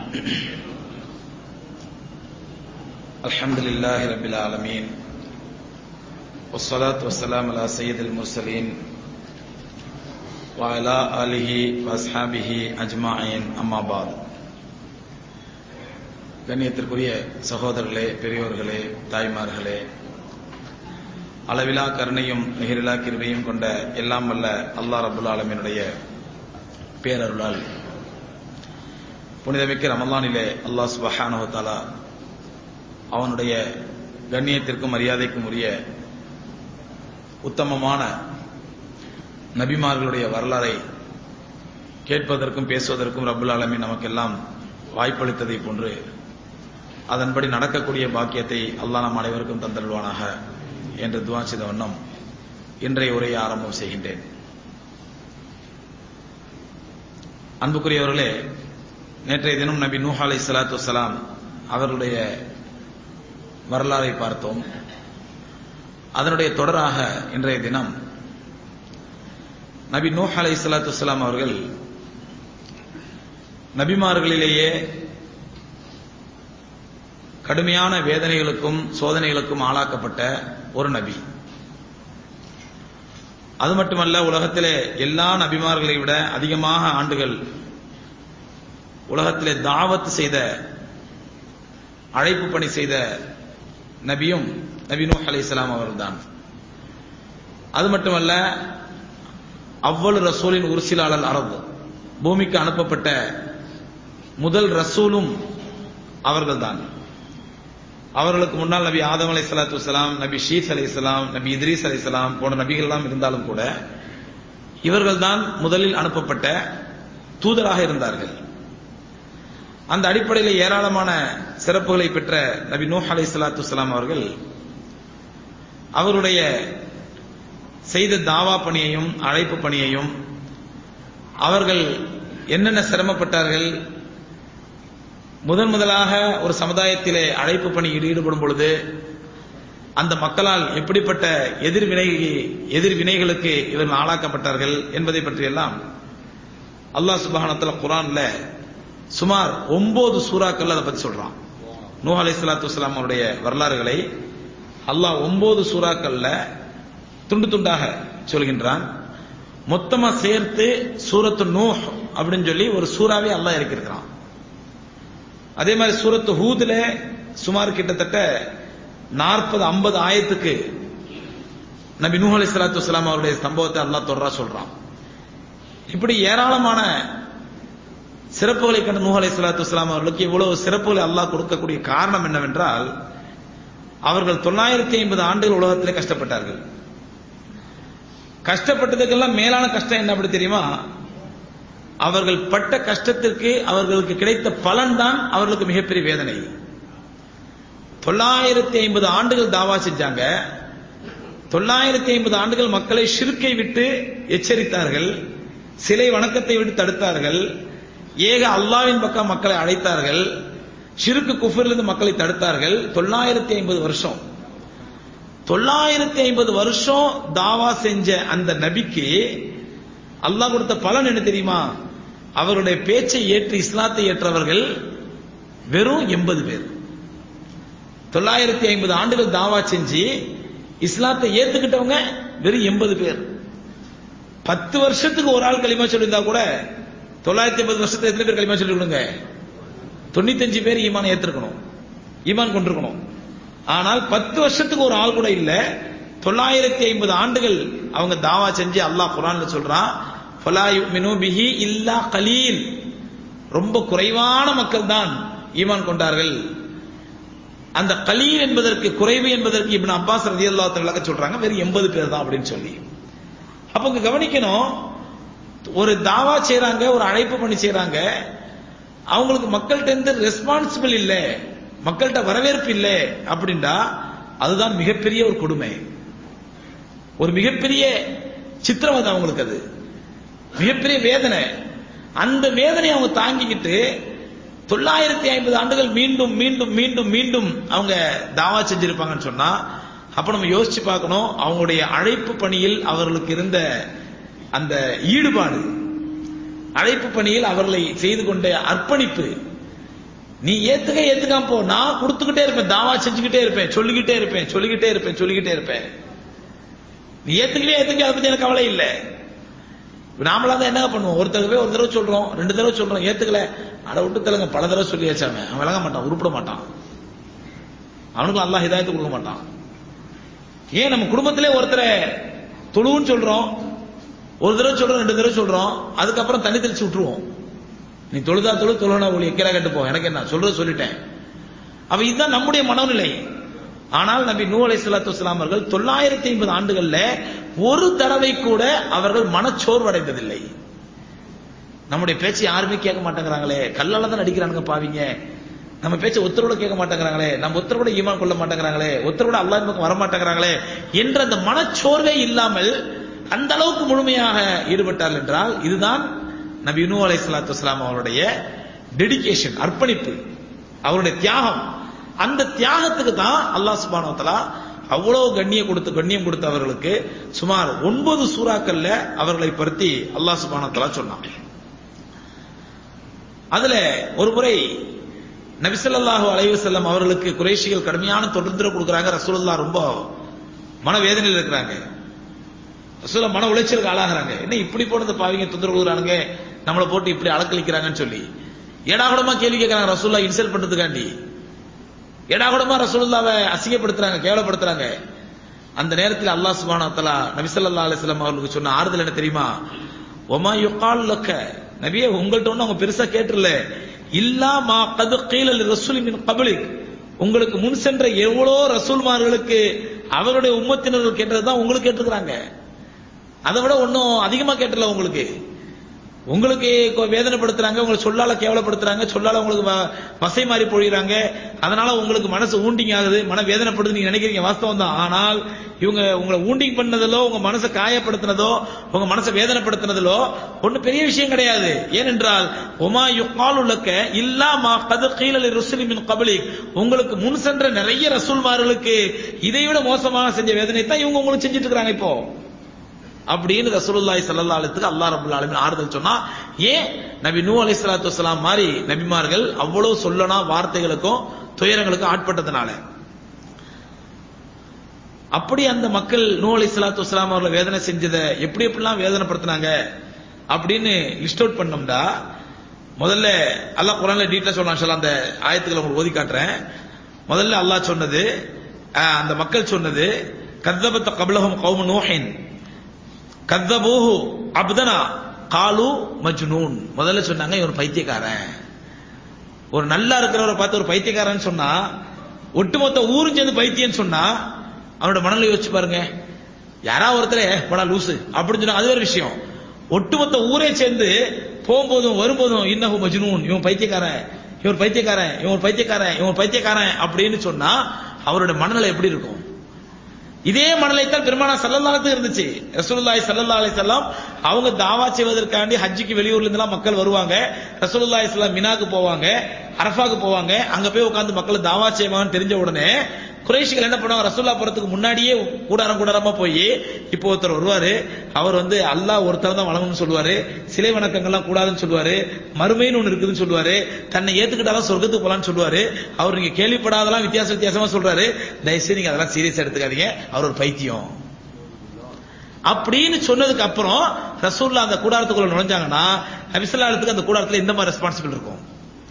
الحمد لله رب العالمين والصلاة والسلام على سيد المرسلين وعلى آله وأصحابه أجمعين أما بعد கண்ணியத்திற்குரிய சகோதரர்களே பெரியோர்களே தாய்மார்களே அளவிலா கருணையும் நிகரிலா கிருபையும் கொண்ட எல்லாம் வல்ல அல்லாஹ் ரபுல் ஆலமினுடைய பேரருளால் புனிதமிக்க ரமலானிலே அல்லாஹ் சுபஹானஹு தஆலா அவனுடைய கண்ணியத்திற்கும் மரியாதைக்கும் உரிய உத்தமமான நபிமார்களுடைய வரலாறை கேட்பதற்கும் பேசுவதற்கும் ரபுல் ஆலமின் நமக்கெல்லாம் வாய்ப்பளித்ததை போன்று அதன்படி நடக்கக்கூடிய பாக்கியத்தை அல்லாஹ் நம் அனைவருக்கும் தந்தல்வானாக என்று துவா செய்த வண்ணம் இன்றைய உரையை ஆரம்பம் செய்கின்றேன் அன்புக்குரியவர்களே நேற்றைய தினம் நபி நூஹ் அலை சலாத்து வலாம் அவர்களுடைய வரலாறை பார்த்தோம் அதனுடைய தொடராக இன்றைய தினம் நபி நூஹ் அலை சலாத்து வலாம் அவர்கள் நபிமார்களிலேயே கடுமையான வேதனைகளுக்கும் சோதனைகளுக்கும் ஆளாக்கப்பட்ட ஒரு நபி அது மட்டுமல்ல உலகத்திலே எல்லா நபிமார்களை விட அதிகமாக ஆண்டுகள் உலகத்திலே தாவத் செய்த அழைப்பு பணி செய்த நபியும் நபி நூஹ் அலை இஸ்லாம் அவர்கள்தான் அது மட்டுமல்ல அவ்வளவு ரசூலின் உருசிலாளர் அரபு பூமிக்கு அனுப்பப்பட்ட முதல் ரசூலும் அவர்கள்தான் அவர்களுக்கு முன்னால் நபி ஆதம் அலை சலாத்து வலாம் நபி ஷீத் அலை இஸ்லாம் நபி இத்ரீஸ் அலை இஸ்லாம் போன்ற நபிகள் எல்லாம் இருந்தாலும் கூட இவர்கள் தான் முதலில் அனுப்பப்பட்ட தூதராக இருந்தார்கள் அந்த அடிப்படையில் ஏராளமான சிறப்புகளை பெற்ற நபி நூஹ் அலை சலாத்து வலாம் அவர்கள் அவருடைய செய்த தாவா பணியையும் அழைப்பு பணியையும் அவர்கள் என்னென்ன சிரமப்பட்டார்கள் முதன் முதலாக ஒரு சமுதாயத்திலே அழைப்பு பணியில் ஈடுபடும் பொழுது அந்த மக்களால் எப்படிப்பட்ட எதிர்வினை எதிர்வினைகளுக்கு இவர்கள் ஆளாக்கப்பட்டார்கள் என்பதை பற்றியெல்லாம் அல்லாஹ் சுபானத்துல குரான்ல சுமார் ஒன்பது சூறாக்கள் அதை பத்தி சொல்றான் நூ அலை சலாத்து வலாம் அவருடைய வரலாறுகளை அல்லாஹ் ஒன்பது சூறாக்கள்ல துண்டு துண்டாக சொல்கின்றான் மொத்தமா சேர்த்து சூரத்து நூஹ் அப்படின்னு சொல்லி ஒரு சூறாவே அல்லாஹ் இறக்கியிருக்கிறான் அதே மாதிரி சூரத்து ஹூதுல சுமார் கிட்டத்தட்ட நாற்பது ஐம்பது ஆயத்துக்கு நபி நூஹ் அலி சலாத்து வலாம் அவருடைய சம்பவத்தை அல்லா தொடரா சொல்றான் இப்படி ஏராளமான சிறப்புகளை கண்ட நூஹ் அலி சலாத்து வலாம் அவர்களுக்கு இவ்வளவு சிறப்புகளை அல்லாஹ் கொடுக்கக்கூடிய காரணம் என்னவென்றால் அவர்கள் தொள்ளாயிரத்தி ஐம்பது ஆண்டுகள் உலகத்திலே கஷ்டப்பட்டார்கள் கஷ்டப்பட்டதுக்கெல்லாம் மேலான கஷ்டம் என்ன அப்படி தெரியுமா அவர்கள் பட்ட கஷ்டத்திற்கு அவர்களுக்கு கிடைத்த பலன் தான் அவர்களுக்கு மிகப்பெரிய வேதனை தொள்ளாயிரத்தி ஐம்பது ஆண்டுகள் தாவா செஞ்சாங்க தொள்ளாயிரத்தி ஐம்பது ஆண்டுகள் மக்களை ஷிர்கை விட்டு எச்சரித்தார்கள் சிலை வணக்கத்தை விட்டு தடுத்தார்கள் ஏக அல்லாவின் பக்கம் மக்களை அழைத்தார்கள் ஷிருக்கு குஃபரிலிருந்து மக்களை தடுத்தார்கள் தொள்ளாயிரத்தி ஐம்பது வருஷம் தொள்ளாயிரத்தி ஐம்பது வருஷம் தாவா செஞ்ச அந்த நபிக்கு அல்லாஹ் கொடுத்த பலன் என்ன தெரியுமா அவருடைய பேச்சை ஏற்று இஸ்லாத்தை ஏற்றவர்கள் வெறும் எண்பது பேர் தொள்ளாயிரத்தி ஐம்பது ஆண்டுகள் தாவா செஞ்சு இஸ்லாத்தை ஏத்துக்கிட்டவங்க வெறும் எண்பது பேர் பத்து வருஷத்துக்கு ஒரு ஆள் களிமா சொல்லியிருந்தா கூட தொள்ளாயிரத்தி ஐம்பது வருஷத்துல எத்தனை பேர் களிமா சொல்லி கொடுங்க தொண்ணூத்தஞ்சு பேர் ஈமான் ஏத்திருக்கணும் ஈமான் கொண்டிருக்கணும் ஆனால் பத்து வருஷத்துக்கு ஒரு ஆள் கூட இல்ல தொள்ளாயிரத்தி ஐம்பது ஆண்டுகள் அவங்க தாவா செஞ்சு அல்லாஹ் குரான்ல சொல்றான் பிஹி இல்லா கலீல் ரொம்ப குறைவான மக்கள் தான் ஈமான் கொண்டார்கள் அந்த கலீல் என்பதற்கு குறைவு என்பதற்கு இப்னு அப்பாஸ் ரதி அல்லா விளக்க சொல்றாங்க வெறும் எண்பது பேர் தான் அப்படின்னு சொல்லி அப்ப இங்க கவனிக்கணும் ஒரு தாவா செய்யறாங்க ஒரு அழைப்பு பண்ணி செய்யறாங்க அவங்களுக்கு மக்கள்கிட்ட இருந்து ரெஸ்பான்சிபிள் இல்ல மக்கள்கிட்ட வரவேற்பு இல்லை அப்படின்னா அதுதான் மிகப்பெரிய ஒரு கொடுமை ஒரு மிகப்பெரிய சித்திரவதை அவங்களுக்கு அது மிகப்பெரிய வேதனை அந்த வேதனை அவங்க தாங்கிக்கிட்டு தொள்ளாயிரத்தி ஐம்பது ஆண்டுகள் மீண்டும் மீண்டும் மீண்டும் மீண்டும் அவங்க தாவா செஞ்சிருப்பாங்கன்னு சொன்னா அப்ப நம்ம யோசிச்சு பார்க்கணும் அவங்களுடைய அழைப்பு பணியில் அவர்களுக்கு இருந்த அந்த ஈடுபாடு அழைப்பு பணியில் அவர்களை செய்து கொண்ட அர்ப்பணிப்பு நீ ஏத்துக்க ஏத்துக்காம போ நான் கொடுத்துக்கிட்டே இருப்பேன் தாவா செஞ்சுக்கிட்டே இருப்பேன் சொல்லிக்கிட்டே இருப்பேன் சொல்லிக்கிட்டே இருப்பேன் சொல்லிக்கிட்டே இருப்பேன் நீ ஏத்துக்கவே ஏத்துக்க அதை பத்தி எனக்கு கவலை இல்லை நாமளா தான் என்ன பண்ணுவோம் ஒருத்தருக்கு போய் ஒரு தடவை சொல்றோம் ரெண்டு தடவை சொல்றோம் ஏத்துக்கல அட விட்டு தெலுங்க பல தடவை சொல்லியாச்சு அவன் அவன் விளங்க மாட்டான் உருப்பிட மாட்டான் அவனுக்கு அல்லாஹ் ஹிதாயத்து கொடுக்க மாட்டான் ஏன் நம்ம குடும்பத்திலே ஒருத்தரை தொழுவுன்னு சொல்றோம் ஒரு தடவை சொல்றோம் ரெண்டு தடவை சொல்றோம் அதுக்கப்புறம் தண்ணி தெளிச்சு விட்டுருவோம் நீ தொழுதா தொழு தொழுனா ஒளி கீழே கட்டு போ எனக்கு என்ன சொல்றது சொல்லிட்டேன் அப்ப இதுதான் நம்முடைய மனநிலை ஆனால் நபி நூ அலை சலாத்து வஸ்லாம் அவர்கள் தொள்ளாயிரத்தி ஐம்பது ஆண்டுகள்ல ஒரு தடவை கூட அவர்கள் மனச்சோர்வடைந்ததில்லை நம்முடைய பேச்சு யாருமே கேட்க மாட்டேங்கிறாங்களே கல்லால தான் அடிக்கிறானுங்க பாவீங்க நம்ம பேச்ச ஒத்தரோட கேட்க மாட்டேங்கிறாங்களே நம்ம ஒத்தரோட ஈமான் கொள்ள மாட்டேங்கிறாங்களே ஒத்தரோட அல்லாஹ் பக்கம் வர மாட்டேங்கிறாங்களே என்ற அந்த மனச்சோர்வே இல்லாமல் அந்த அளவுக்கு முழுமையாக ஈடுபட்டார் என்றால் இதுதான் நபி நூ அலை சலாத்து வஸ்லாம் அவருடைய டெடிகேஷன் அர்ப்பணிப்பு அவருடைய தியாகம் அந்த தியாகத்துக்கு தான் அல்லாஹ் சுபானோ தலா அவ்வளவு கண்ணியம் கொடுத்து கண்ணியம் கொடுத்த அவர்களுக்கு சுமார் ஒன்பது சூறாக்கள்ல அவர்களை பற்றி அல்லாஹ் சுபானோ தலா சொன்னான் அதுல ஒரு முறை நபிசல்லாஹு அலைவு செல்லம் அவர்களுக்கு குறைஷிகள் கடுமையான தொந்தரவு கொடுக்குறாங்க ரசூலுல்லா ரொம்ப மனவேதனையில் இருக்கிறாங்க ரசூலா மன உளைச்சலுக்கு ஆளாகிறாங்க என்ன இப்படி போனது பாவிங்க தொந்தரவு கொடுக்குறானுங்க நம்மளை போட்டு இப்படி அலக்களிக்கிறாங்கன்னு சொல்லி ஏடாகுடமா கேள்வி கேட்கறாங்க ரசூல்லா இன்சல்ட் பண்றதுக்காண்டி ஏடாகுடமா ரசூலுல்லாவை அசிங்கப்படுத்துறாங்க கேவலப்படுத்துறாங்க அந்த நேரத்தில் அல்லாஹ் சுப்ஹானஹு வ தஆலா நபி ஸல்லல்லாஹு அலைஹி வஸல்லம் அவர்களுக்கு சொன்ன ஆறுதல் என்ன தெரியுமா ஒமா யுகால் லக்க நபியே உங்கள்ட்ட ஒன்றும் அவங்க பெருசா கேட்டுல இல்லா மா கது கீழல் ரசூலி மின் கபலிக் உங்களுக்கு முன் சென்ற எவ்வளோ ரசூல்மார்களுக்கு அவருடைய உம்மத்தினர்கள் கேட்டதுதான் உங்களுக்கு கேட்டிருக்கிறாங்க அதை விட ஒன்றும் அதிகமா கேட்டல உங்களுக்கு உங்களுக்கு கொ- வேதனைப்படுத்துறாங்க உங்களை சொல்லால கேவலப்படுத்துறாங்க சொல்லால உங்களுக்கு வ- வசை மாறி பொழிகிறாங்க அதனால உங்களுக்கு மனசு ஊண்டிங் ஆகுது மன வேதனைப்படுது நீங்க நினைக்கிறீங்க வாஸ்தவம் தான் ஆனால் இவங்க உங்களை ஊண்டிங் பண்ணதிலோ உங்க மனசை காயப்படுத்தினதோ உங்க மனசை வேதனைப்படுத்தினதிலோ ஒண்ணு பெரிய விஷயம் கிடையாது ஏனென்றால் ஒமா யுக்கால் உள்ளக்க இல்லா மா கது கீழல் ருசுலி மின் கபலிக் உங்களுக்கு முன் சென்ற நிறைய ரசூல்மார்களுக்கு இதை விட மோசமாக செஞ்ச வேதனை தான் இவங்க உங்களுக்கு செஞ்சுட்டு இருக்காங்க இப்போ அப்படின்னு ரசூலுல்லாஹி ஸல்லல்லாஹு அலைஹி வஸல்லம் அல்லாஹ் ரப்பல் ஆலமீன் ஆறுதல் சொன்னா ஏன் நபி நூ அலைஹிஸ்ஸலாத்து வஸலாம் மாதிரி நபிமார்கள் அவ்வளவு சொல்லனா வார்த்தைகளுக்கும் துயரங்களுக்கும் ஆட்பட்டதுனால அப்படி அந்த மக்கள் நூ அலைஹிஸ்ஸலாத்து வஸலாம் அவர்களை வேதனை செஞ்சதை எப்படி எப்படிலாம் வேதனைப்படுத்தினாங்க அப்படின்னு லிஸ்ட் அவுட் பண்ணோம்டா முதல்ல அல்லாஹ் குரான்ல டீட்டெயில் சொல்லலாம் சொல்ல அந்த ஆயத்துக்களை உங்களுக்கு ஓதி காட்டுறேன் முதல்ல அல்லாஹ் சொன்னது அஹ், அந்த மக்கள் சொன்னது கத்தபத்த கபலகம் கௌம நூஹின் கத்தபூஹு அப்தனா காலு மஜ்னூன் முதல்ல சொன்னாங்க இவன் பைத்தியக்காரன் ஒரு நல்லா இருக்கிறவரை பார்த்து ஒரு பைத்தியக்காரன் சொன்னா ஒட்டுமொத்த ஊரும் சேர்ந்து பைத்தியம்னு சொன்னா அவனோட மனநிலை யோசிச்சு பாருங்க யாரா ஒருத்தர் படா லூசு அப்படின்னு சொன்னா அது ஒரு விஷயம் ஒட்டுமொத்த ஊரே சேர்ந்து போகும்போதும் வரும்போதும் இன்னஹு மஜ்னூன் இவன் பைத்தியக்காரன் இவன் பைத்தியக்காரன் இவன் பைத்தியக்காரன் இவன் பைத்தியக்காரன் அப்படின்னு சொன்னா அவரோட மனநிலை எப்படி இருக்கும் இதே மனநிலைத்தான் பெருமானா சல்லல்லாஹு இருந்துச்சு ரசூலுல்லாஹி ஸல்லல்லாஹு அலைஹி வஸல்லம் அவங்க தாவா செய்வதற்காண்டி ஹஜ்ஜுக்கு வெளியூர்ல இருந்தெல்லாம் மக்கள் வருவாங்க ரசூலுல்லாஹி ஸல்லல்லாஹு மினாக்கு போவாங்க அரஃபாக்கு போவாங்க அங்க போய் உட்கார்ந்து மக்கள் தாவா செய்வாங்கன்னு தெரிஞ்ச உடனே குறைஷிகள் என்ன பண்ணுவாங்க ரசூல்லா போறதுக்கு முன்னாடியே கூடாரம் கூடாரமா போய் இப்போ ஒருத்தர் வருவாரு அவர் வந்து அல்லாஹ் ஒருத்தர் தான் வணங்கணும்னு சொல்லுவாரு சிலை வணக்கங்கள்லாம் கூடாதுன்னு சொல்லுவாரு மறுமைன்னு ஒண்ணு இருக்குதுன்னு சொல்லுவாரு தன்னை ஏத்துக்கிட்டாதான் சொர்க்கத்துக்கு போலான்னு சொல்லுவாரு அவர் நீங்க கேள்விப்படாதெல்லாம் வித்தியாச வித்தியாசமா சொல்றாரு தயவுசெய்து நீங்க அதெல்லாம் சீரியஸ் எடுத்துக்காதீங்க அவர் ஒரு பைத்தியம் அப்படின்னு சொன்னதுக்கு அப்புறம் ரசூல்லா அந்த கூடாரத்துக்குள்ள நுழைஞ்சாங்கன்னா நபிசல்லாத்துக்கு அந்த கூடாரத்துல இந்த மாதிரி ரெஸ்பான்சிபிள் இருக்கும்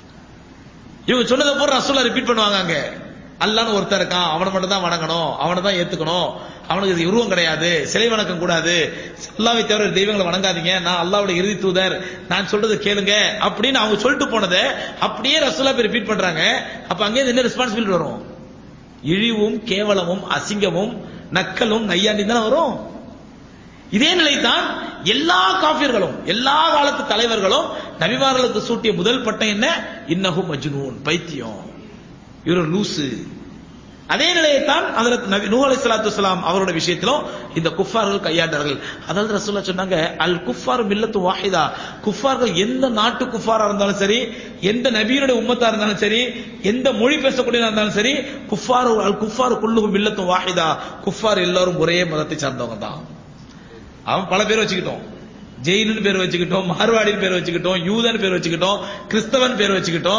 இவங்க சொன்னதை பூரா ரசூல்லா ரிப்பீட் பண்ணுவாங்க அங்க அல்லான்னு ஒருத்தன் இருக்கான் அவனை மட்டும் தான் வணங்கணும் அவனை தான் ஏத்துக்கணும் அவனுக்கு இது உருவம் கிடையாது சிலை வணக்கம் கூடாது அல்லாவை தவிர தெய்வங்களை வணங்காதீங்க நான் அல்லாவோட இறுதி தூதர் நான் சொல்றது கேளுங்க அப்படின்னு அவங்க சொல்லிட்டு போனதை அப்படியே ரசூலா போய் ரிப்பீட் பண்றாங்க அப்ப அங்கே என்ன ரெஸ்பான்சிபிலிட்டி வரும் இழிவும் கேவலமும் அசிங்கமும் நக்கலும் நையாண்டி தானே வரும் இதே நிலைதான் எல்லா காபியர்களும் எல்லா காலத்து தலைவர்களும் நபிமார்களுக்கு சூட்டிய முதல் பட்டம் என்ன இன்னஹு மஜ்னூன் பைத்தியம் இவர் ஒரு லூசு அதே நிலையைத்தான் ஹஜரத் நபி நூ அலைஹிஸ்ஸலாத்து வஸலாம் அவரோட விஷயத்திலும் இந்த குஃபார்கள் கையாண்டார்கள் அதாவது ரசூல்லா சொன்னாங்க அல் குஃபார் மில்லத்து வாஹிதா குஃபார்கள் எந்த நாட்டு குஃபாரா இருந்தாலும் சரி எந்த நபியினுடைய உம்மத்தா இருந்தாலும் சரி எந்த மொழி பேசக்கூடிய இருந்தாலும் சரி குஃபார் அல் குஃபார் குல்லுஹு மில்லத்து வாஹிதா குஃபார் எல்லாரும் ஒரே மதத்தை சார்ந்தவங்க தான் அவன் பல பேர் வச்சுக்கிட்டோம் ஜெயிலுன்னு பேர் வச்சுக்கிட்டோம் மார்வாடின்னு பேர் வச்சுக்கிட்டோம் யூதன் பேர் வச்சுக்கிட்டோம் கிறிஸ்தவன் பேர் வச்சுக்கிட்டோம்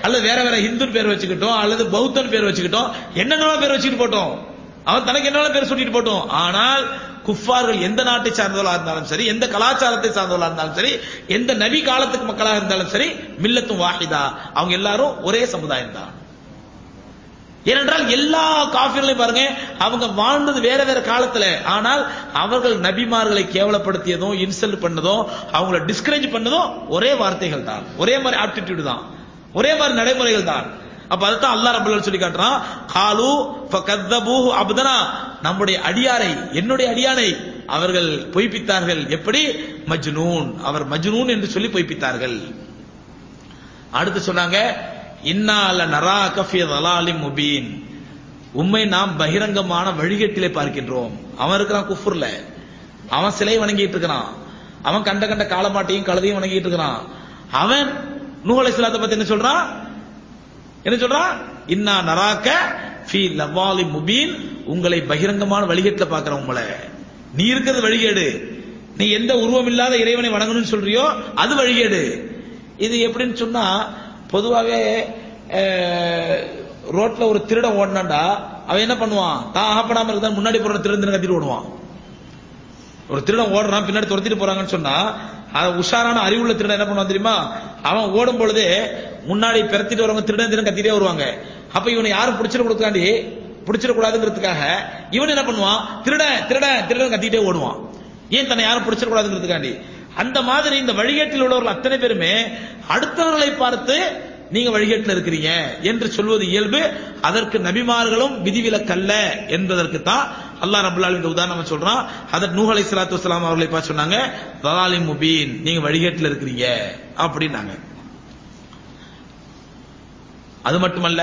அல்லது வேற வேற இந்து பேர் வச்சுக்கிட்டோம் அல்லது பௌத்தன் பேர் வச்சுக்கிட்டோம் என்னென்ன பேர் வச்சுக்கிட்டு போட்டோம் அவன் தனக்கு என்ன பேர் சொல்லிட்டு போட்டோம் ஆனால் குஃபார்கள் எந்த நாட்டை சார்ந்தவர்களா இருந்தாலும் சரி எந்த கலாச்சாரத்தை சார்ந்தவர்களா இருந்தாலும் சரி எந்த நபி காலத்துக்கு மக்களாக இருந்தாலும் சரி மில்லத்தும் வாஹிதா அவங்க எல்லாரும் ஒரே சமுதாயம் தான் ஏனென்றால் எல்லா காஃபிர்களையும் பாருங்க அவங்க வாழ்ந்தது வேற வேற காலத்துல ஆனால் அவர்கள் நபிமார்களை கேவலப்படுத்தியதும் இன்சல்ட் பண்ணதும் அவங்கள டிஸ்கரேஜ் பண்ணதும் ஒரே வார்த்தைகள் தான் ஒரே மாதிரி ஆப்டிடியூட் தான் ஒரே மாதிரி நடைமுறைகள் தான் அப்ப அதுதான் அல்லாஹ் ரப்பல் சொல்லி காட்டுறான் காலு ஃபகத்தபூஹு அப்தனா நம்முடைய அடியாரை என்னுடைய அடியானை அவர்கள் பொய்ப்பித்தார்கள் எப்படி மஜ்னூன் அவர் மஜ்னூன் என்று சொல்லி பொய்ப்பித்தார்கள் அடுத்து சொன்னாங்க இன்னால நரா கஃபி தலாலிம் முபீன் உண்மை நாம் பகிரங்கமான வழிகட்டிலே பார்க்கின்றோம் அவன் இருக்கிறான் குஃபுர்ல அவன் சிலை வணங்கிட்டு இருக்கிறான் அவன் கண்ட கண்ட காலமாட்டையும் கழுதையும் வணங்கிட்டு இருக்கிறான் அவன் நூஹ் அலைஹிஸ்ஸலாத்தை பத்தி என்ன சொல்றான் என்ன சொல்றான் இன்னா நராக்க ஃபி லவாலி முபீன் உங்களை பகிரங்கமான வழிகேட்டில் பார்க்கிறோம் உங்களை நீ இருக்கிறது வழிகேடு நீ எந்த உருவம் இல்லாத இறைவனை வணங்கணும்னு சொல்றியோ அது வழிகேடு இது எப்படின்னு சொன்னா பொதுவாகவே ரோட்ல ஒரு திருடன் ஓடினாண்டா அவன் என்ன பண்ணுவான் தான் அகப்படாம இருந்தா முன்னாடி போற திருடன் கத்திட்டு ஓடுவான் ஒரு திருடன் ஓடுறான் பின்னாடி துரத்திட்டு போறாங்கன்னு சொன்னா அவன் உஷாரான அறிவுள்ள திருடன் என்ன பண்ணுவான் தெரியுமா அவன் ஓடும் பொழுதே முன்னாடி பிறத்திட்டு வரவங்க திருடன் திருடன் கத்திட்டே வருவாங்க அப்ப இவனை யாரும் பிடிச்சிட கொடுக்காண்டி பிடிச்சிடக்கூடாதுங்கிறதுக்காக இவன் என்ன பண்ணுவான் திருடன் திருடன் திருடன் கத்திட்டே ஓடுவான் ஏன் தன்னை யாரும் பிடிச்சிடக்கூடாதுங்கிறதுக்காண்டி அந்த மாதிரி இந்த வழிகேட்டில் உள்ளவர்கள் அத்தனை பேருமே அடுத்தவர்களை பார்த்து நீங்க வழிகேட்டில் இருக்கிறீங்க என்று சொல்வது இயல்பு அதற்கு நபிமார்களும் விதிவிலக்கல்ல என்பதற்கு தான் அல்லாஹ் ரபுல்லால் இந்த உதாரணம் சொல்றான் அதற்கு நூஹ் அலை சலாத்து வலாம் அவர்களை பார்த்து சொன்னாங்க தலாலி முபீன் நீங்க வழிகேட்டில் இருக்கிறீங்க அப்படின்னாங்க அது மட்டுமல்ல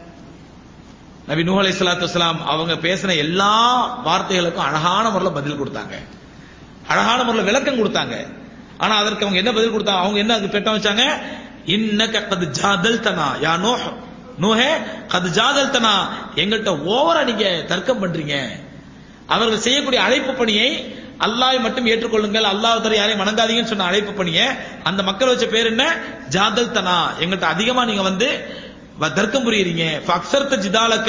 நபி நூஹ் அலை சலாத்து வலாம் அவங்க பேசின எல்லா வார்த்தைகளுக்கும் அழகான முறையில் பதில் கொடுத்தாங்க அழகான முறையில் விளக்கம் கொடுத்தாங்க ஆனா அதற்கு அவங்க என்ன பதில் கொடுத்தாங்க அவங்க என்ன அது பெட்டம் வச்சாங்க இன்னக கது ஜாதல் தனா யா நோஹ் நோஹே கது ஜாதல் தனா எங்கள்கிட்ட ஓவரா நீங்க தர்க்கம் பண்றீங்க அவர்கள் செய்யக்கூடிய அழைப்பு பணியை அல்லாஹ் மட்டும் ஏற்றுக்கொள்ளுங்கள் அல்லாஹ் தர யாரையும் வணங்காதீங்கன்னு சொன்ன அழைப்பு பணியை அந்த மக்கள் வச்ச பேர் என்ன ஜாதல் தனா எங்கள்கிட்ட அதிகமா நீங்க வந்து தர்க்கம் புரியுறீங்க ஃபக்சர்த்த ஜிதாலக்க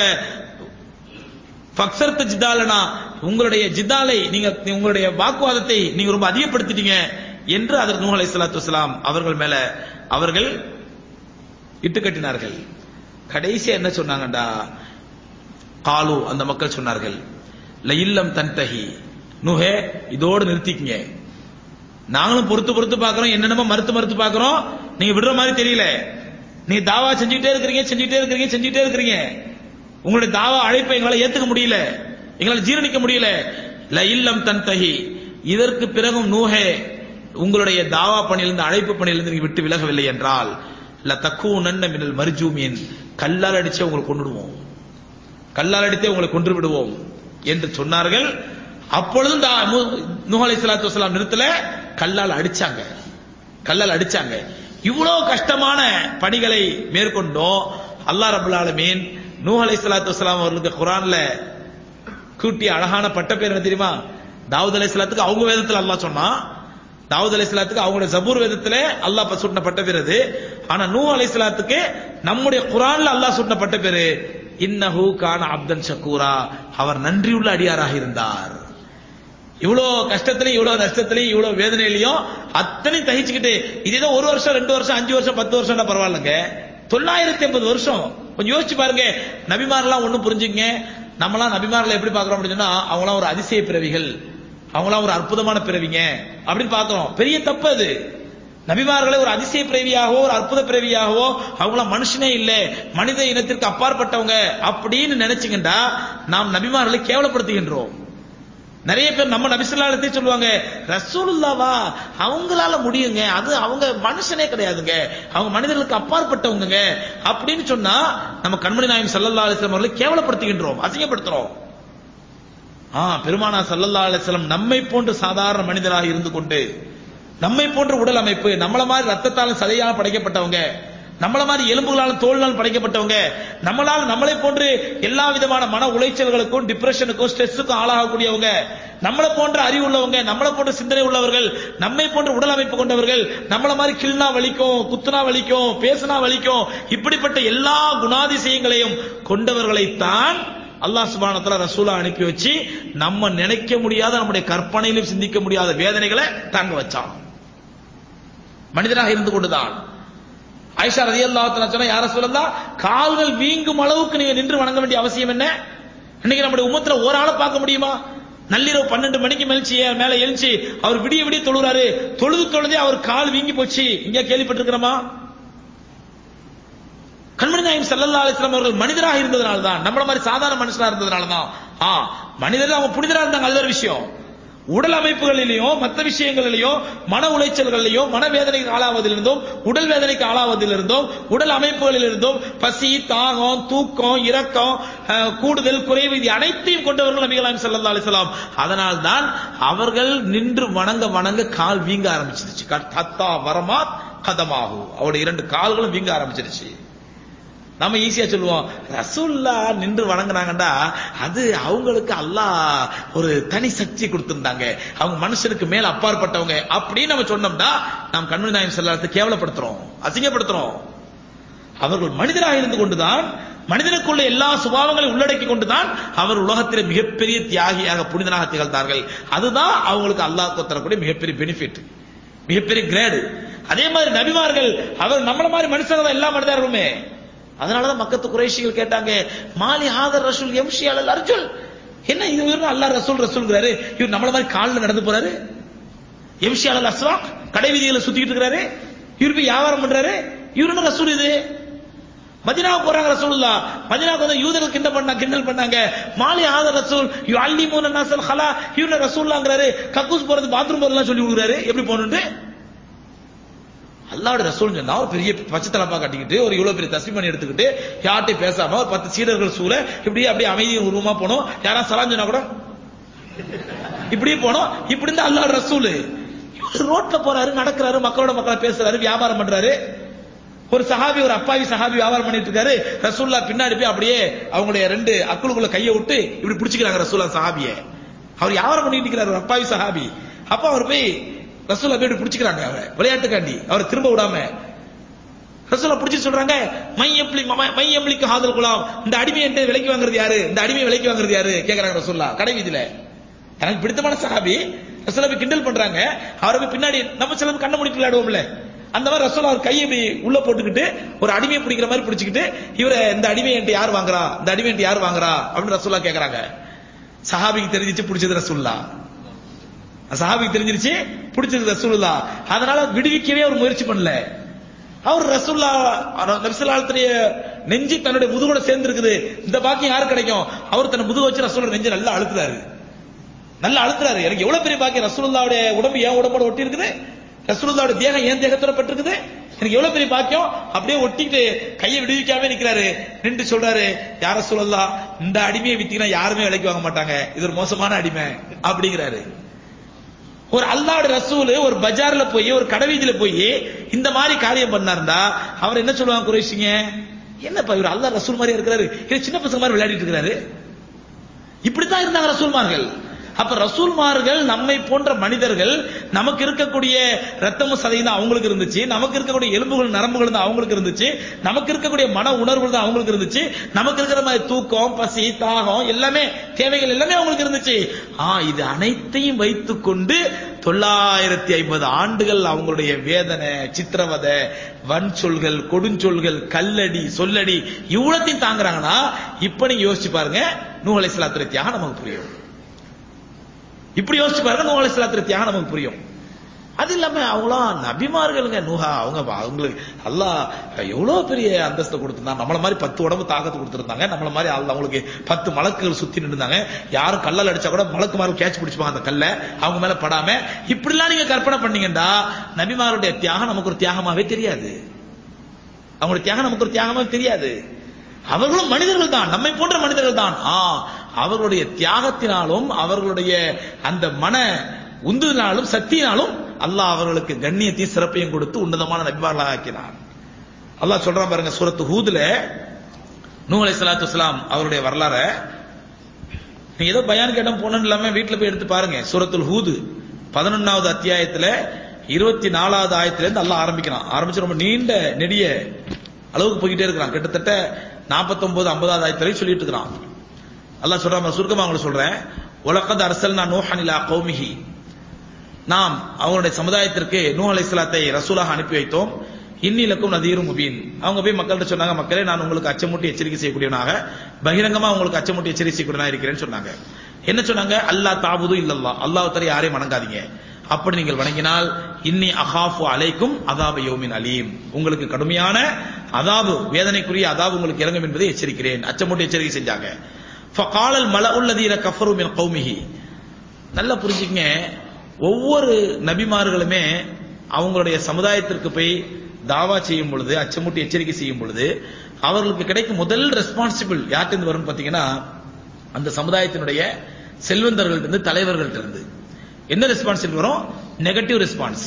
ஃபக்சர்த்த ஜிதாலனா உங்களுடைய ஜிதாலை நீங்க உங்களுடைய வாக்குவாதத்தை நீங்க ரொம்ப அதிகப்படுத்திட்டீங்க என்று அதற்கு நூஹ் அலைஹிஸ்ஸலாத்து வஸலாம் அவர்கள் மேல அவர்கள் இட்டுக்கட்டினார்கள் கடைசியா என்ன சொன்னாங்கடா காலு அந்த மக்கள் சொன்னார்கள் லயில்லம் தன்தஹி நுஹே இதோடு நிறுத்திக்கங்க நாங்களும் பொறுத்து பொறுத்து பாக்குறோம் என்னென்னமோ மறுத்து மறுத்து பாக்குறோம் நீங்க விடுற மாதிரி தெரியல நீ தாவா செஞ்சுக்கிட்டே இருக்கிறீங்க செஞ்சுக்கிட்டே இருக்கிறீங்க செஞ்சுக்கிட்டே இருக்கிறீங்க உங்களுடைய தாவா அழைப்பை எங்களால ஏத்துக்க முடியல எங்களால ஜீரணிக்க முடியல ல இல்லம் தன்தஹி இதற்கு பிறகும் நூஹே உங்களுடைய தாவா பணியிலிருந்து அழைப்பு பணியிலிருந்து நீங்க விட்டு விலகவில்லை என்றால் ல தக்கூ நன்ன மின்னல் மர்ஜூமின் கல்லால் அடிச்சே உங்களை கொண்டுடுவோம் கல்லால் அடித்தே உங்களை கொன்று விடுவோம் என்று சொன்னார்கள் அப்பொழுதும் நூஹ் அலை சலாத்து வசலாம் நிறுத்தல கல்லால் அடிச்சாங்க கல்லால் அடிச்சாங்க இவ்வளவு கஷ்டமான பணிகளை மேற்கொண்டோம் அல்லாஹ் ரபுல் ஆலமீன் நூஹ் அலை சலாத்து வசலாம் அவர்களுக்கு குரான்ல கூட்டி அழகான பட்ட பேர் என்ன தெரியுமா தாவூத் அலை சலாத்துக்கு அவங்க வேதத்தில் அல்லாஹ் சொன்னான் தாவூத் அலை சலாத்துக்கு அவங்களுடைய ஜபூர் வேதத்துல அல்லாஹ் சூட்டின பட்ட பேர் அது ஆனா நூ அலை சலாத்துக்கு நம்முடைய குரான்ல அல்லாஹ் சூட்டின பட்ட பேரு இன்னஹு கான அப்தன் ஷக்கூரா அவர் நன்றியுள்ள அடியாராக இருந்தார் இவ்வளவு கஷ்டத்திலையும் இவ்வளவு நஷ்டத்திலையும் இவ்வளவு வேதனையிலையும் அத்தனையும் தகிச்சுக்கிட்டு இது ஏதோ ஒரு வருஷம் ரெண்டு வருஷம் அஞ்சு வருஷம் பத்து வருஷம் பரவாயில்லைங்க தொள்ளாயிரத்தி ஐம்பது வருஷம் கொஞ்சம் யோசிச்சு பாருங்க நபிமாரெல்லாம் ஒண்ணும் புரிஞ்சுங்க நம்மளாம் நபிமாரில் எப்படி பாக்குறோம் அப்படின்னு சொன்னா அவங்களாம் ஒரு அதிசய பிறவிகள் அவங்களாம் ஒரு அற்புதமான பிறவிங்க அப்படின்னு பாக்குறோம் பெரிய தப்பு அது நபிமார்களை ஒரு அதிசய பிறவியாகவோ ஒரு அற்புத பிறவியாகவோ அவங்களாம் மனுஷனே இல்ல மனித இனத்திற்கு அப்பாற்பட்டவங்க அப்படின்னு நினைச்சுக்கிட்டா நாம் நபிமார்களை கேவலப்படுத்துகின்றோம் நிறைய பேர் நம்ம நபிசுல்லாலத்தை சொல்லுவாங்க ரசூலுல்லாவா அவங்களால முடியுங்க அது அவங்க மனுஷனே கிடையாதுங்க அவங்க மனிதர்களுக்கு அப்பாற்பட்டவங்க அப்படின்னு சொன்னா நம்ம கண்மணி நாயம் சல்லல்லா அலிஸ்லாம் அவர்களை கேவலப்படுத்துகின்றோம் அசிங்கப்படுத்துறோம் ஆ பெருமானா சல்லல்லா அலிஸ்லாம் நம்மை போன்று சாதாரண மனிதராக இருந்து கொண்டு நம்மை போன்ற உடல் அமைப்பு நம்மள மாதிரி ரத்தத்தாலும் சதையாக படைக்கப்பட்டவங்க நம்மள மாதிரி எலும்புகளால் தோல்னால் படைக்கப்பட்டவங்க நம்மளால் நம்மளை போன்று எல்லா விதமான மன உளைச்சல்களுக்கும் டிப்ரெஷனுக்கும் ஸ்ட்ரெஸ்ஸுக்கும் ஆளாகக்கூடியவங்க நம்மளை போன்ற அறிவு உள்ளவங்க நம்மளை போன்ற சிந்தனை உள்ளவர்கள் நம்மை போன்ற உடல் அமைப்பு கொண்டவர்கள் நம்மள மாதிரி கிள்னா வலிக்கும் குத்துனா வலிக்கும் பேசுனா வலிக்கும் இப்படிப்பட்ட எல்லா குணாதிசயங்களையும் கொண்டவர்களைத்தான் அல்லாஹ் சுபானத்துல ரசூலா அனுப்பி வச்சு நம்ம நினைக்க முடியாத நம்முடைய கற்பனையிலும் சிந்திக்க முடியாத வேதனைகளை தாங்க வச்சான் மனிதனாக இருந்து கொண்டுதான் ஆயிஷா ரதி அல்லா சொன்னா யார சொல்லலாம் கால்கள் வீங்கும் அளவுக்கு நீங்க நின்று வணங்க வேண்டிய அவசியம் என்ன இன்னைக்கு நம்முடைய உம்மத்துல ஒரு ஆளை பார்க்க முடியுமா நள்ளிரவு பன்னெண்டு மணிக்கு மெலிச்சு மேல எழுச்சி அவர் விடிய விடிய தொழுறாரு தொழுது தொழுதே அவர் கால் வீங்கி போச்சு இங்க கேள்விப்பட்டிருக்கிறோமா கண்மணி நாயம் சல்லல்லா அலிஸ்லாம் அவர்கள் மனிதராக இருந்ததுனால தான் நம்மள மாதிரி சாதாரண மனுஷனா இருந்ததுனால தான் ஆ மனிதர்கள் அவங்க புனிதரா இருந்தாங்க அது ஒரு விஷயம் உடல் அமைப்புகளிலேயும் மற்ற விஷயங்களிலேயும் மன உளைச்சல்களிலேயும் மனவேதனைக்கு ஆளாவதிலிருந்தும் உடல் வேதனைக்கு ஆளாவதிலிருந்தும் உடல் அமைப்புகளிலிருந்தும் பசி தாகம் தூக்கம் இரக்கம் அஹ், கூடுதல் குறைவு இது அனைத்தையும் கொண்டவர்கள் நபிகளாம் சல்லா அலிஸ்லாம் அதனால் தான் அவர்கள் நின்று வணங்க வணங்க கால் வீங்க ஆரம்பிச்சிருச்சு தத்தா வரமாத் கதமாகும் அவருடைய இரண்டு கால்களும் வீங்க ஆரம்பிச்சிருச்சு நம்ம ஈஸியா சொல்லுவோம் ரசூல்லா நின்று வணங்குனாங்கடா அது அவங்களுக்கு அல்லாஹ் ஒரு தனி சக்தி கொடுத்திருந்தாங்க அவங்க மனுஷனுக்கு மேல அப்பாற்பட்டவங்க அப்படின்னு நம்ம சொன்னோம்னா நாம் கண்மணி நாயம் செல்லாத்தை கேவலப்படுத்துறோம் அசிங்கப்படுத்துறோம் அவர்கள் மனிதராக இருந்து கொண்டுதான் மனிதனுக்குள்ள எல்லா சுபாவங்களையும் உள்ளடக்கி கொண்டுதான் அவர் உலகத்தில் மிகப்பெரிய தியாகியாக புனிதனாக திகழ்ந்தார்கள் அதுதான் அவங்களுக்கு அல்லாஹ் தரக்கூடிய மிகப்பெரிய பெனிஃபிட் மிகப்பெரிய கிரேடு அதே மாதிரி நபிமார்கள் அவர் நம்மள மாதிரி மனுஷங்க தான் எல்லா மனிதர்களுமே அதனாலதான் மக்கத்து குறைஷிகள் கேட்டாங்க மாலி ஆதர் ரசூல் எம்ஷி அலல் அர்ஜுல் என்ன இது இவரு அல்லாஹ் ரசூல் ரசூல்ங்கிறாரு இவர் நம்மள மாதிரி காலில் நடந்து போறாரு எம்ஷி அலல் அஸ்வா கடை வீதிகளை சுத்திக்கிட்டு இருக்கிறாரு இவர் போய் வியாபாரம் பண்றாரு இவரு என்ன ரசூல் இது மதினாவுக்கு போறாங்க ரசூலுல்லா மதினாவுக்கு வந்து யூதர்கள் கிண்டல் பண்ணா கிண்டல் பண்ணாங்க மாலி ஆதர் ரசூல் யூ அல்லி மூன நாசல் ஹலா இவரு ரசூல்லாங்கிறாரு கக்கூஸ் போறது பாத்ரூம் போறதெல்லாம் சொல்லி கொடுக்குறாரு எப்படி போகணுன்ட்டு அல்லாவோட ரசூல் சொன்னா ஒரு பெரிய பச்சை தலப்பா கட்டிக்கிட்டு ஒரு இவ்வளவு பெரிய தஸ்மி பண்ணி எடுத்துக்கிட்டு யார்ட்டையும் பேசாம ஒரு பத்து சீடர்கள் சூழ இப்படியே அப்படியே அமைதி உருவமா போனோம் யாரா சலாம் சொன்னா கூட இப்படியே போனோம் இப்படி இருந்தா அல்லாவோட ரசூல் இவர் ரோட்ல போறாரு நடக்கிறாரு மக்களோட மக்களா பேசுறாரு வியாபாரம் பண்றாரு ஒரு சஹாபி ஒரு அப்பாவி சஹாபி வியாபாரம் பண்ணிட்டு இருக்காரு ரசூல்லா பின்னாடி போய் அப்படியே அவங்களுடைய ரெண்டு அக்குளுக்குள்ள கையை விட்டு இப்படி பிடிச்சுக்கிறாங்க ரசூல்லா சஹாபிய அவர் வியாபாரம் பண்ணிட்டு இருக்கிறார் ஒரு அப்பாவி சஹாபி அப்ப அவர் போய் ரசூலா போய் இப்படி பிடிச்சுக்கிறாங்க அவரை விளையாட்டுக்காண்டி அவரை திரும்ப விடாம ரசூலா பிடிச்சு சொல்றாங்க மை எம்ப்ளி மை எம்ப்ளிக்கு ஹாதல் குலாம் இந்த அடிமை என்கிட்ட விலைக்கு வாங்குறது யாரு இந்த அடிமை விலைக்கு வாங்குறது யாரு கேக்குறாங்க ரசூல்லா கடை வீதியில எனக்கு பிடித்தமான சஹாபி ரசூலா போய் கிண்டல் பண்றாங்க அவரை போய் பின்னாடி நம்ம சில கண்ண முடிப்பு விளையாடுவோம்ல அந்த மாதிரி ரசூலா அவர் கையை இப்படி உள்ள போட்டுக்கிட்டு ஒரு அடிமையை பிடிக்கிற மாதிரி பிடிச்சிக்கிட்டு இவரை இந்த அடிமை என்கிட்ட யார் வாங்குறா இந்த அடிமை என்கிட்ட யார் வாங்குறா அப்படின்னு ரசூலா கேக்குறாங்க சஹாபிக்கு தெரிஞ்சிச்சு பிடிச்சது ரசூல்லா சஹாபிக்கு தெரிஞ்சிருச்சு பிடிச்சது ரசூலுல்லா அதனால விடுவிக்கவே அவர் முயற்சி பண்ணல அவர் ரசூல்லா நபிசல்லாத்துடைய நெஞ்சு தன்னுடைய முதுகோட சேர்ந்து இருக்குது இந்த பாக்கியம் யாரு கிடைக்கும் அவர் தன் முதுக வச்சு ரசூலோட நெஞ்சு நல்லா அழுத்துறாரு நல்லா அழுத்துறாரு எனக்கு எவ்வளவு பெரிய பாக்கியம் ரசூலுல்லாவுடைய உடம்பு ஏன் உடம்போட ஒட்டி இருக்குது ரசூலுல்லாவுடைய தேகம் ஏன் தேகத்தோட பட்டிருக்குது எனக்கு எவ்வளவு பெரிய பாக்கியம் அப்படியே ஒட்டிக்கிட்டு கையை விடுவிக்காம நிக்கிறாரு நின்று சொல்றாரு யார சொல்லலாம் இந்த அடிமையை வித்தீங்கன்னா யாருமே விலைக்கு வாங்க மாட்டாங்க இது ஒரு மோசமான அடிமை அப்படிங்கிறாரு ஒரு அல்லாஹ் ரசூல் ஒரு பஜார்ல போய் ஒரு கடைவீதியில போய் இந்த மாதிரி காரியம் பண்ணாருந்தா அவர் என்ன சொல்லுவாங்க குறைச்சிங்க என்னப்பா இவர் அல்லாஹ் ரசூல் மாதிரி இருக்கிறாரு இது சின்ன பசங்க மாதிரி விளையாடிட்டு இருக்கிறாரு இப்படித்தான் இருந்தாங்க ரசூல்மார்கள் அப்ப ரசூல்மார்கள் நம்மை போன்ற மனிதர்கள் நமக்கு இருக்கக்கூடிய ரத்தமும் சதையும் தான் அவங்களுக்கு இருந்துச்சு நமக்கு இருக்கக்கூடிய எலும்புகள் நரம்புகள் தான் அவங்களுக்கு இருந்துச்சு நமக்கு இருக்கக்கூடிய மன உணர்வுகள் தான் அவங்களுக்கு இருந்துச்சு நமக்கு இருக்கிற மாதிரி தூக்கம் பசி தாகம் எல்லாமே தேவைகள் எல்லாமே அவங்களுக்கு இருந்துச்சு ஆ இது அனைத்தையும் வைத்துக்கொண்டு தொள்ளாயிரத்தி ஐம்பது ஆண்டுகள் அவங்களுடைய வேதனை சித்திரவதை வன் சொல்கள் கொடுஞ்சொல்கள் கல்லடி சொல்லடி இவ்வளத்தையும் தாங்குறாங்கன்னா இப்ப நீங்க யோசிச்சு பாருங்க நூ அலைசலாத்துடைய தியாகம் நமக்கு புரியும் இப்படி யோசிச்சு பாருங்க நூ அலைசலாத்துடைய தியாகம் நமக்கு புரியும் அது இல்லாம அவங்களாம் நபிமார்களுங்க நூஹா அவங்க அவங்களுக்கு அல்லாஹ் எவ்வளவு பெரிய அந்தஸ்தை கொடுத்திருந்தாங்க நம்மள மாதிரி பத்து உடம்பு தாக்கத்தை கொடுத்திருந்தாங்க நம்மள மாதிரி அல்ல அவங்களுக்கு பத்து மலக்குகள் சுத்தி நின்றுந்தாங்க யாரும் கல்லால் அடிச்சா கூட மலக்கு மாதிரி கேட்ச் பிடிச்சுப்பாங்க அந்த கல்லை அவங்க மேல படாம இப்படிலாம் நீங்க கற்பனை பண்ணீங்கடா நபிமாருடைய தியாகம் நமக்கு ஒரு தியாகமாவே தெரியாது அவங்களுடைய தியாகம் நமக்கு ஒரு தியாகமாவே தெரியாது அவர்களும் மனிதர்கள் தான் நம்மை போன்ற மனிதர்கள் தான் ஆ அவர்களுடைய தியாகத்தினாலும் அவர்களுடைய அந்த மன உந்துதனாலும் சக்தியினாலும் அல்லாஹ் அவர்களுக்கு கண்ணியத்தையும் சிறப்பையும் கொடுத்து உன்னதமான நபிமார்களாக ஆக்கினான் அல்லாஹ் சொல்றான் பாருங்க சூரத்து ஹூதுல நூ அலைஹிஸ்ஸலாத்து வஸலாம் அவருடைய வரலாற நீங்க ஏதோ பயான் கேட்டம் போனோம் இல்லாம வீட்டுல போய் எடுத்து பாருங்க சூரத்துல் ஹூது பதினொன்னாவது அத்தியாயத்துல இருபத்தி நாலாவது ஆயத்துல இருந்து அல்லாஹ் ஆரம்பிக்கிறான் ஆரம்பிச்சு ரொம்ப நீண்ட நெடிய அளவுக்கு போய்கிட்டே இருக்கிறான் கிட்டத்தட்ட 49 ஐம்பதாவது ஆயத்துல சொல்லிட்டு இருக்கிறான் அல்லாஹ் சொல்றான் சுருக்கமா உங்களுக்கு சொல்றேன் உலகத் அரசல்னா நூஹன் இலா கௌமிஹி நாம் அவங்களுடைய சமுதாயத்திற்கு நூ அலைஹிஸ்ஸலாத்தை ரசூலாக அனுப்பி வைத்தோம் இன்னிலக்கும் நதீரும் முபீன் அவங்க போய் மக்கள்கிட்ட சொன்னாங்க மக்களே நான் உங்களுக்கு அச்சமூட்டி எச்சரிக்கை செய்யக்கூடியவனாக பகிரங்கமா உங்களுக்கு அச்சமூட்டி எச்சரிக்கை செய்யக்கூடியவனாக இருக்கிறேன்னு சொன்னாங்க என்ன சொன்னாங்க அல்லாஹ் தாபுது இல்லல்லா அல்லாஹ் தர யாரையும் வணங்காதீங்க அப்படி நீங்கள் வணங்கினால் இன்னி அகாஃபு அலைக்கும் அதாப யோமின் அலீம் உங்களுக்கு கடுமையான அதாபு வேதனைக்குரிய அதாபு உங்களுக்கு இறங்கும் என்பதை எச்சரிக்கிறேன் அச்சமூட்டி எச்சரிக்கை செஞ்சாங்க ஃபகாலல் மலஉல்லதீன கஃபரு மின் கௌமிஹி நல்லா புரிஞ்சுக்கங்க ஒவ்வொரு நபிமார்களுமே அவங்களுடைய சமுதாயத்திற்கு போய் தாவா செய்யும் பொழுது அச்சமூட்டி எச்சரிக்கை செய்யும் பொழுது அவர்களுக்கு கிடைக்கும் முதல் ரெஸ்பான்சிபிள் யார்கிட்ட வரும்னு பாத்தீங்கன்னா அந்த சமுதாயத்தினுடைய செல்வந்தர்கள்ட்ட இருந்து தலைவர்கள்ட்ட இருந்து என்ன ரெஸ்பான்சிபிள் வரும் நெகட்டிவ் ரெஸ்பான்ஸ்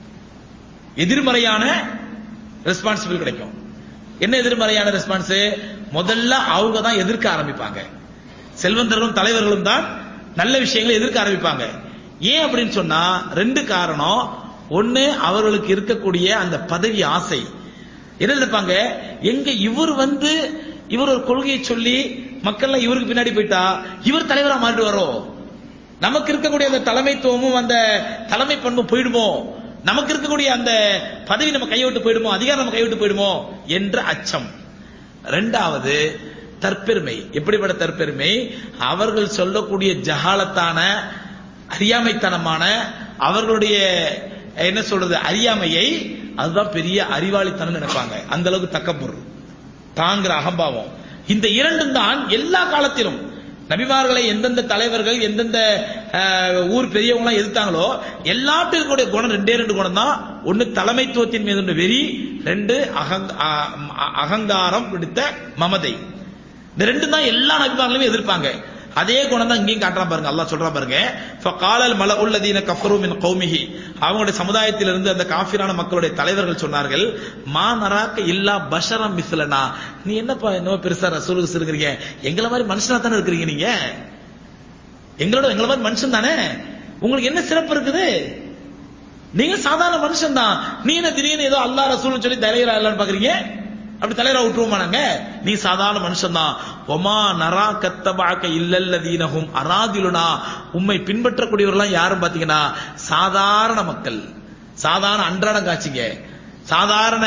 எதிர்மறையான ரெஸ்பான்சிபிள் கிடைக்கும் என்ன எதிர்மறையான ரெஸ்பான்ஸ் முதல்ல அவங்க தான் எதிர்க்க ஆரம்பிப்பாங்க செல்வந்தர்களும் தலைவர்களும் தான் நல்ல விஷயங்களை எதிர்க்க ஆரம்பிப்பாங்க ஏன் அப்படின்னு சொன்னா ரெண்டு காரணம் ஒண்ணு அவர்களுக்கு இருக்கக்கூடிய அந்த பதவி ஆசை என்ன நினைப்பாங்க எங்க இவர் வந்து இவர் ஒரு கொள்கையை சொல்லி மக்கள்லாம் இவருக்கு பின்னாடி போயிட்டா இவர் தலைவரா மாறிடுவாரோ நமக்கு இருக்கக்கூடிய அந்த தலைமைத்துவமும் அந்த தலைமை பண்பும் போயிடுமோ நமக்கு இருக்கக்கூடிய அந்த பதவி நம்ம கைவிட்டு போயிடுமோ அதிகாரம் நம்ம கைவிட்டு போயிடுமோ என்ற அச்சம் ரெண்டாவது தற்பெருமை எப்படிப்பட்ட தற்பெருமை அவர்கள் சொல்லக்கூடிய ஜகாலத்தான அறியாமைத்தனமான அவர்களுடைய என்ன சொல்றது அறியாமையை அதுதான் பெரிய அறிவாளித்தனம் நினைப்பாங்க அந்த அளவுக்கு தக்கப்பொரு தாங்கிற அகம்பாவம் இந்த இரண்டும் தான் எல்லா காலத்திலும் நபிமார்களை எந்தெந்த தலைவர்கள் எந்தெந்த அஹ், ஊர் பெரியவங்க எதிர்த்தாங்களோ எல்லாத்துக்கும் இருக்கக்கூடிய குணம் ரெண்டே ரெண்டு குணம் தான் ஒன்னு தலைமைத்துவத்தின் மீது உள்ள வெறி ரெண்டு அகங் அ- அ- அகங்காரம் பிடித்த மமதை இந்த ரெண்டு தான் எல்லா நபிமார்களுமே எதிர்ப்பாங்க அதே குணம் தான் இங்கேயும் காட்டுறான் பாருங்க அல்லாஹ் சொல்றான் பாருங்க ஃபகாலல் மலஉல்லதீன கஃபரு மின் கௌமிஹி அவங்களுடைய சமுதாயத்திலிருந்து அந்த காஃபிரான மக்களுடைய தலைவர்கள் சொன்னார்கள் மா நராக்க இல்லா பஷரம் மிஸ்லனா நீ என்னப்பா என்னவோ பெருசா ரசூலுக்கு இருக்கிறீங்க எங்களை மாதிரி மனுஷனா தானே இருக்கிறீங்க நீங்க எங்களோட எங்களை மாதிரி மனுஷன் தானே உங்களுக்கு என்ன சிறப்பு இருக்குது நீங்க சாதாரண மனுஷன் தான் நீ என்ன திடீர்னு ஏதோ அல்லாஹ் ரசூல்னு சொல்லி தலைவரா இல்லன்னு பாக்குறீங்க அப்படி தலைவரா விட்டுருவோமா நாங்க நீ சாதாரண மனுஷன் தான் ஒமா நரா கத்தபாக்க இல்லல்லதீனஹும் அராதிலுனா உம்மை பின்பற்றக்கூடியவர்கள்லாம் யாரும் பாத்தீங்கன்னா சாதாரண மக்கள் சாதாரண அன்றாட காட்சிங்க சாதாரண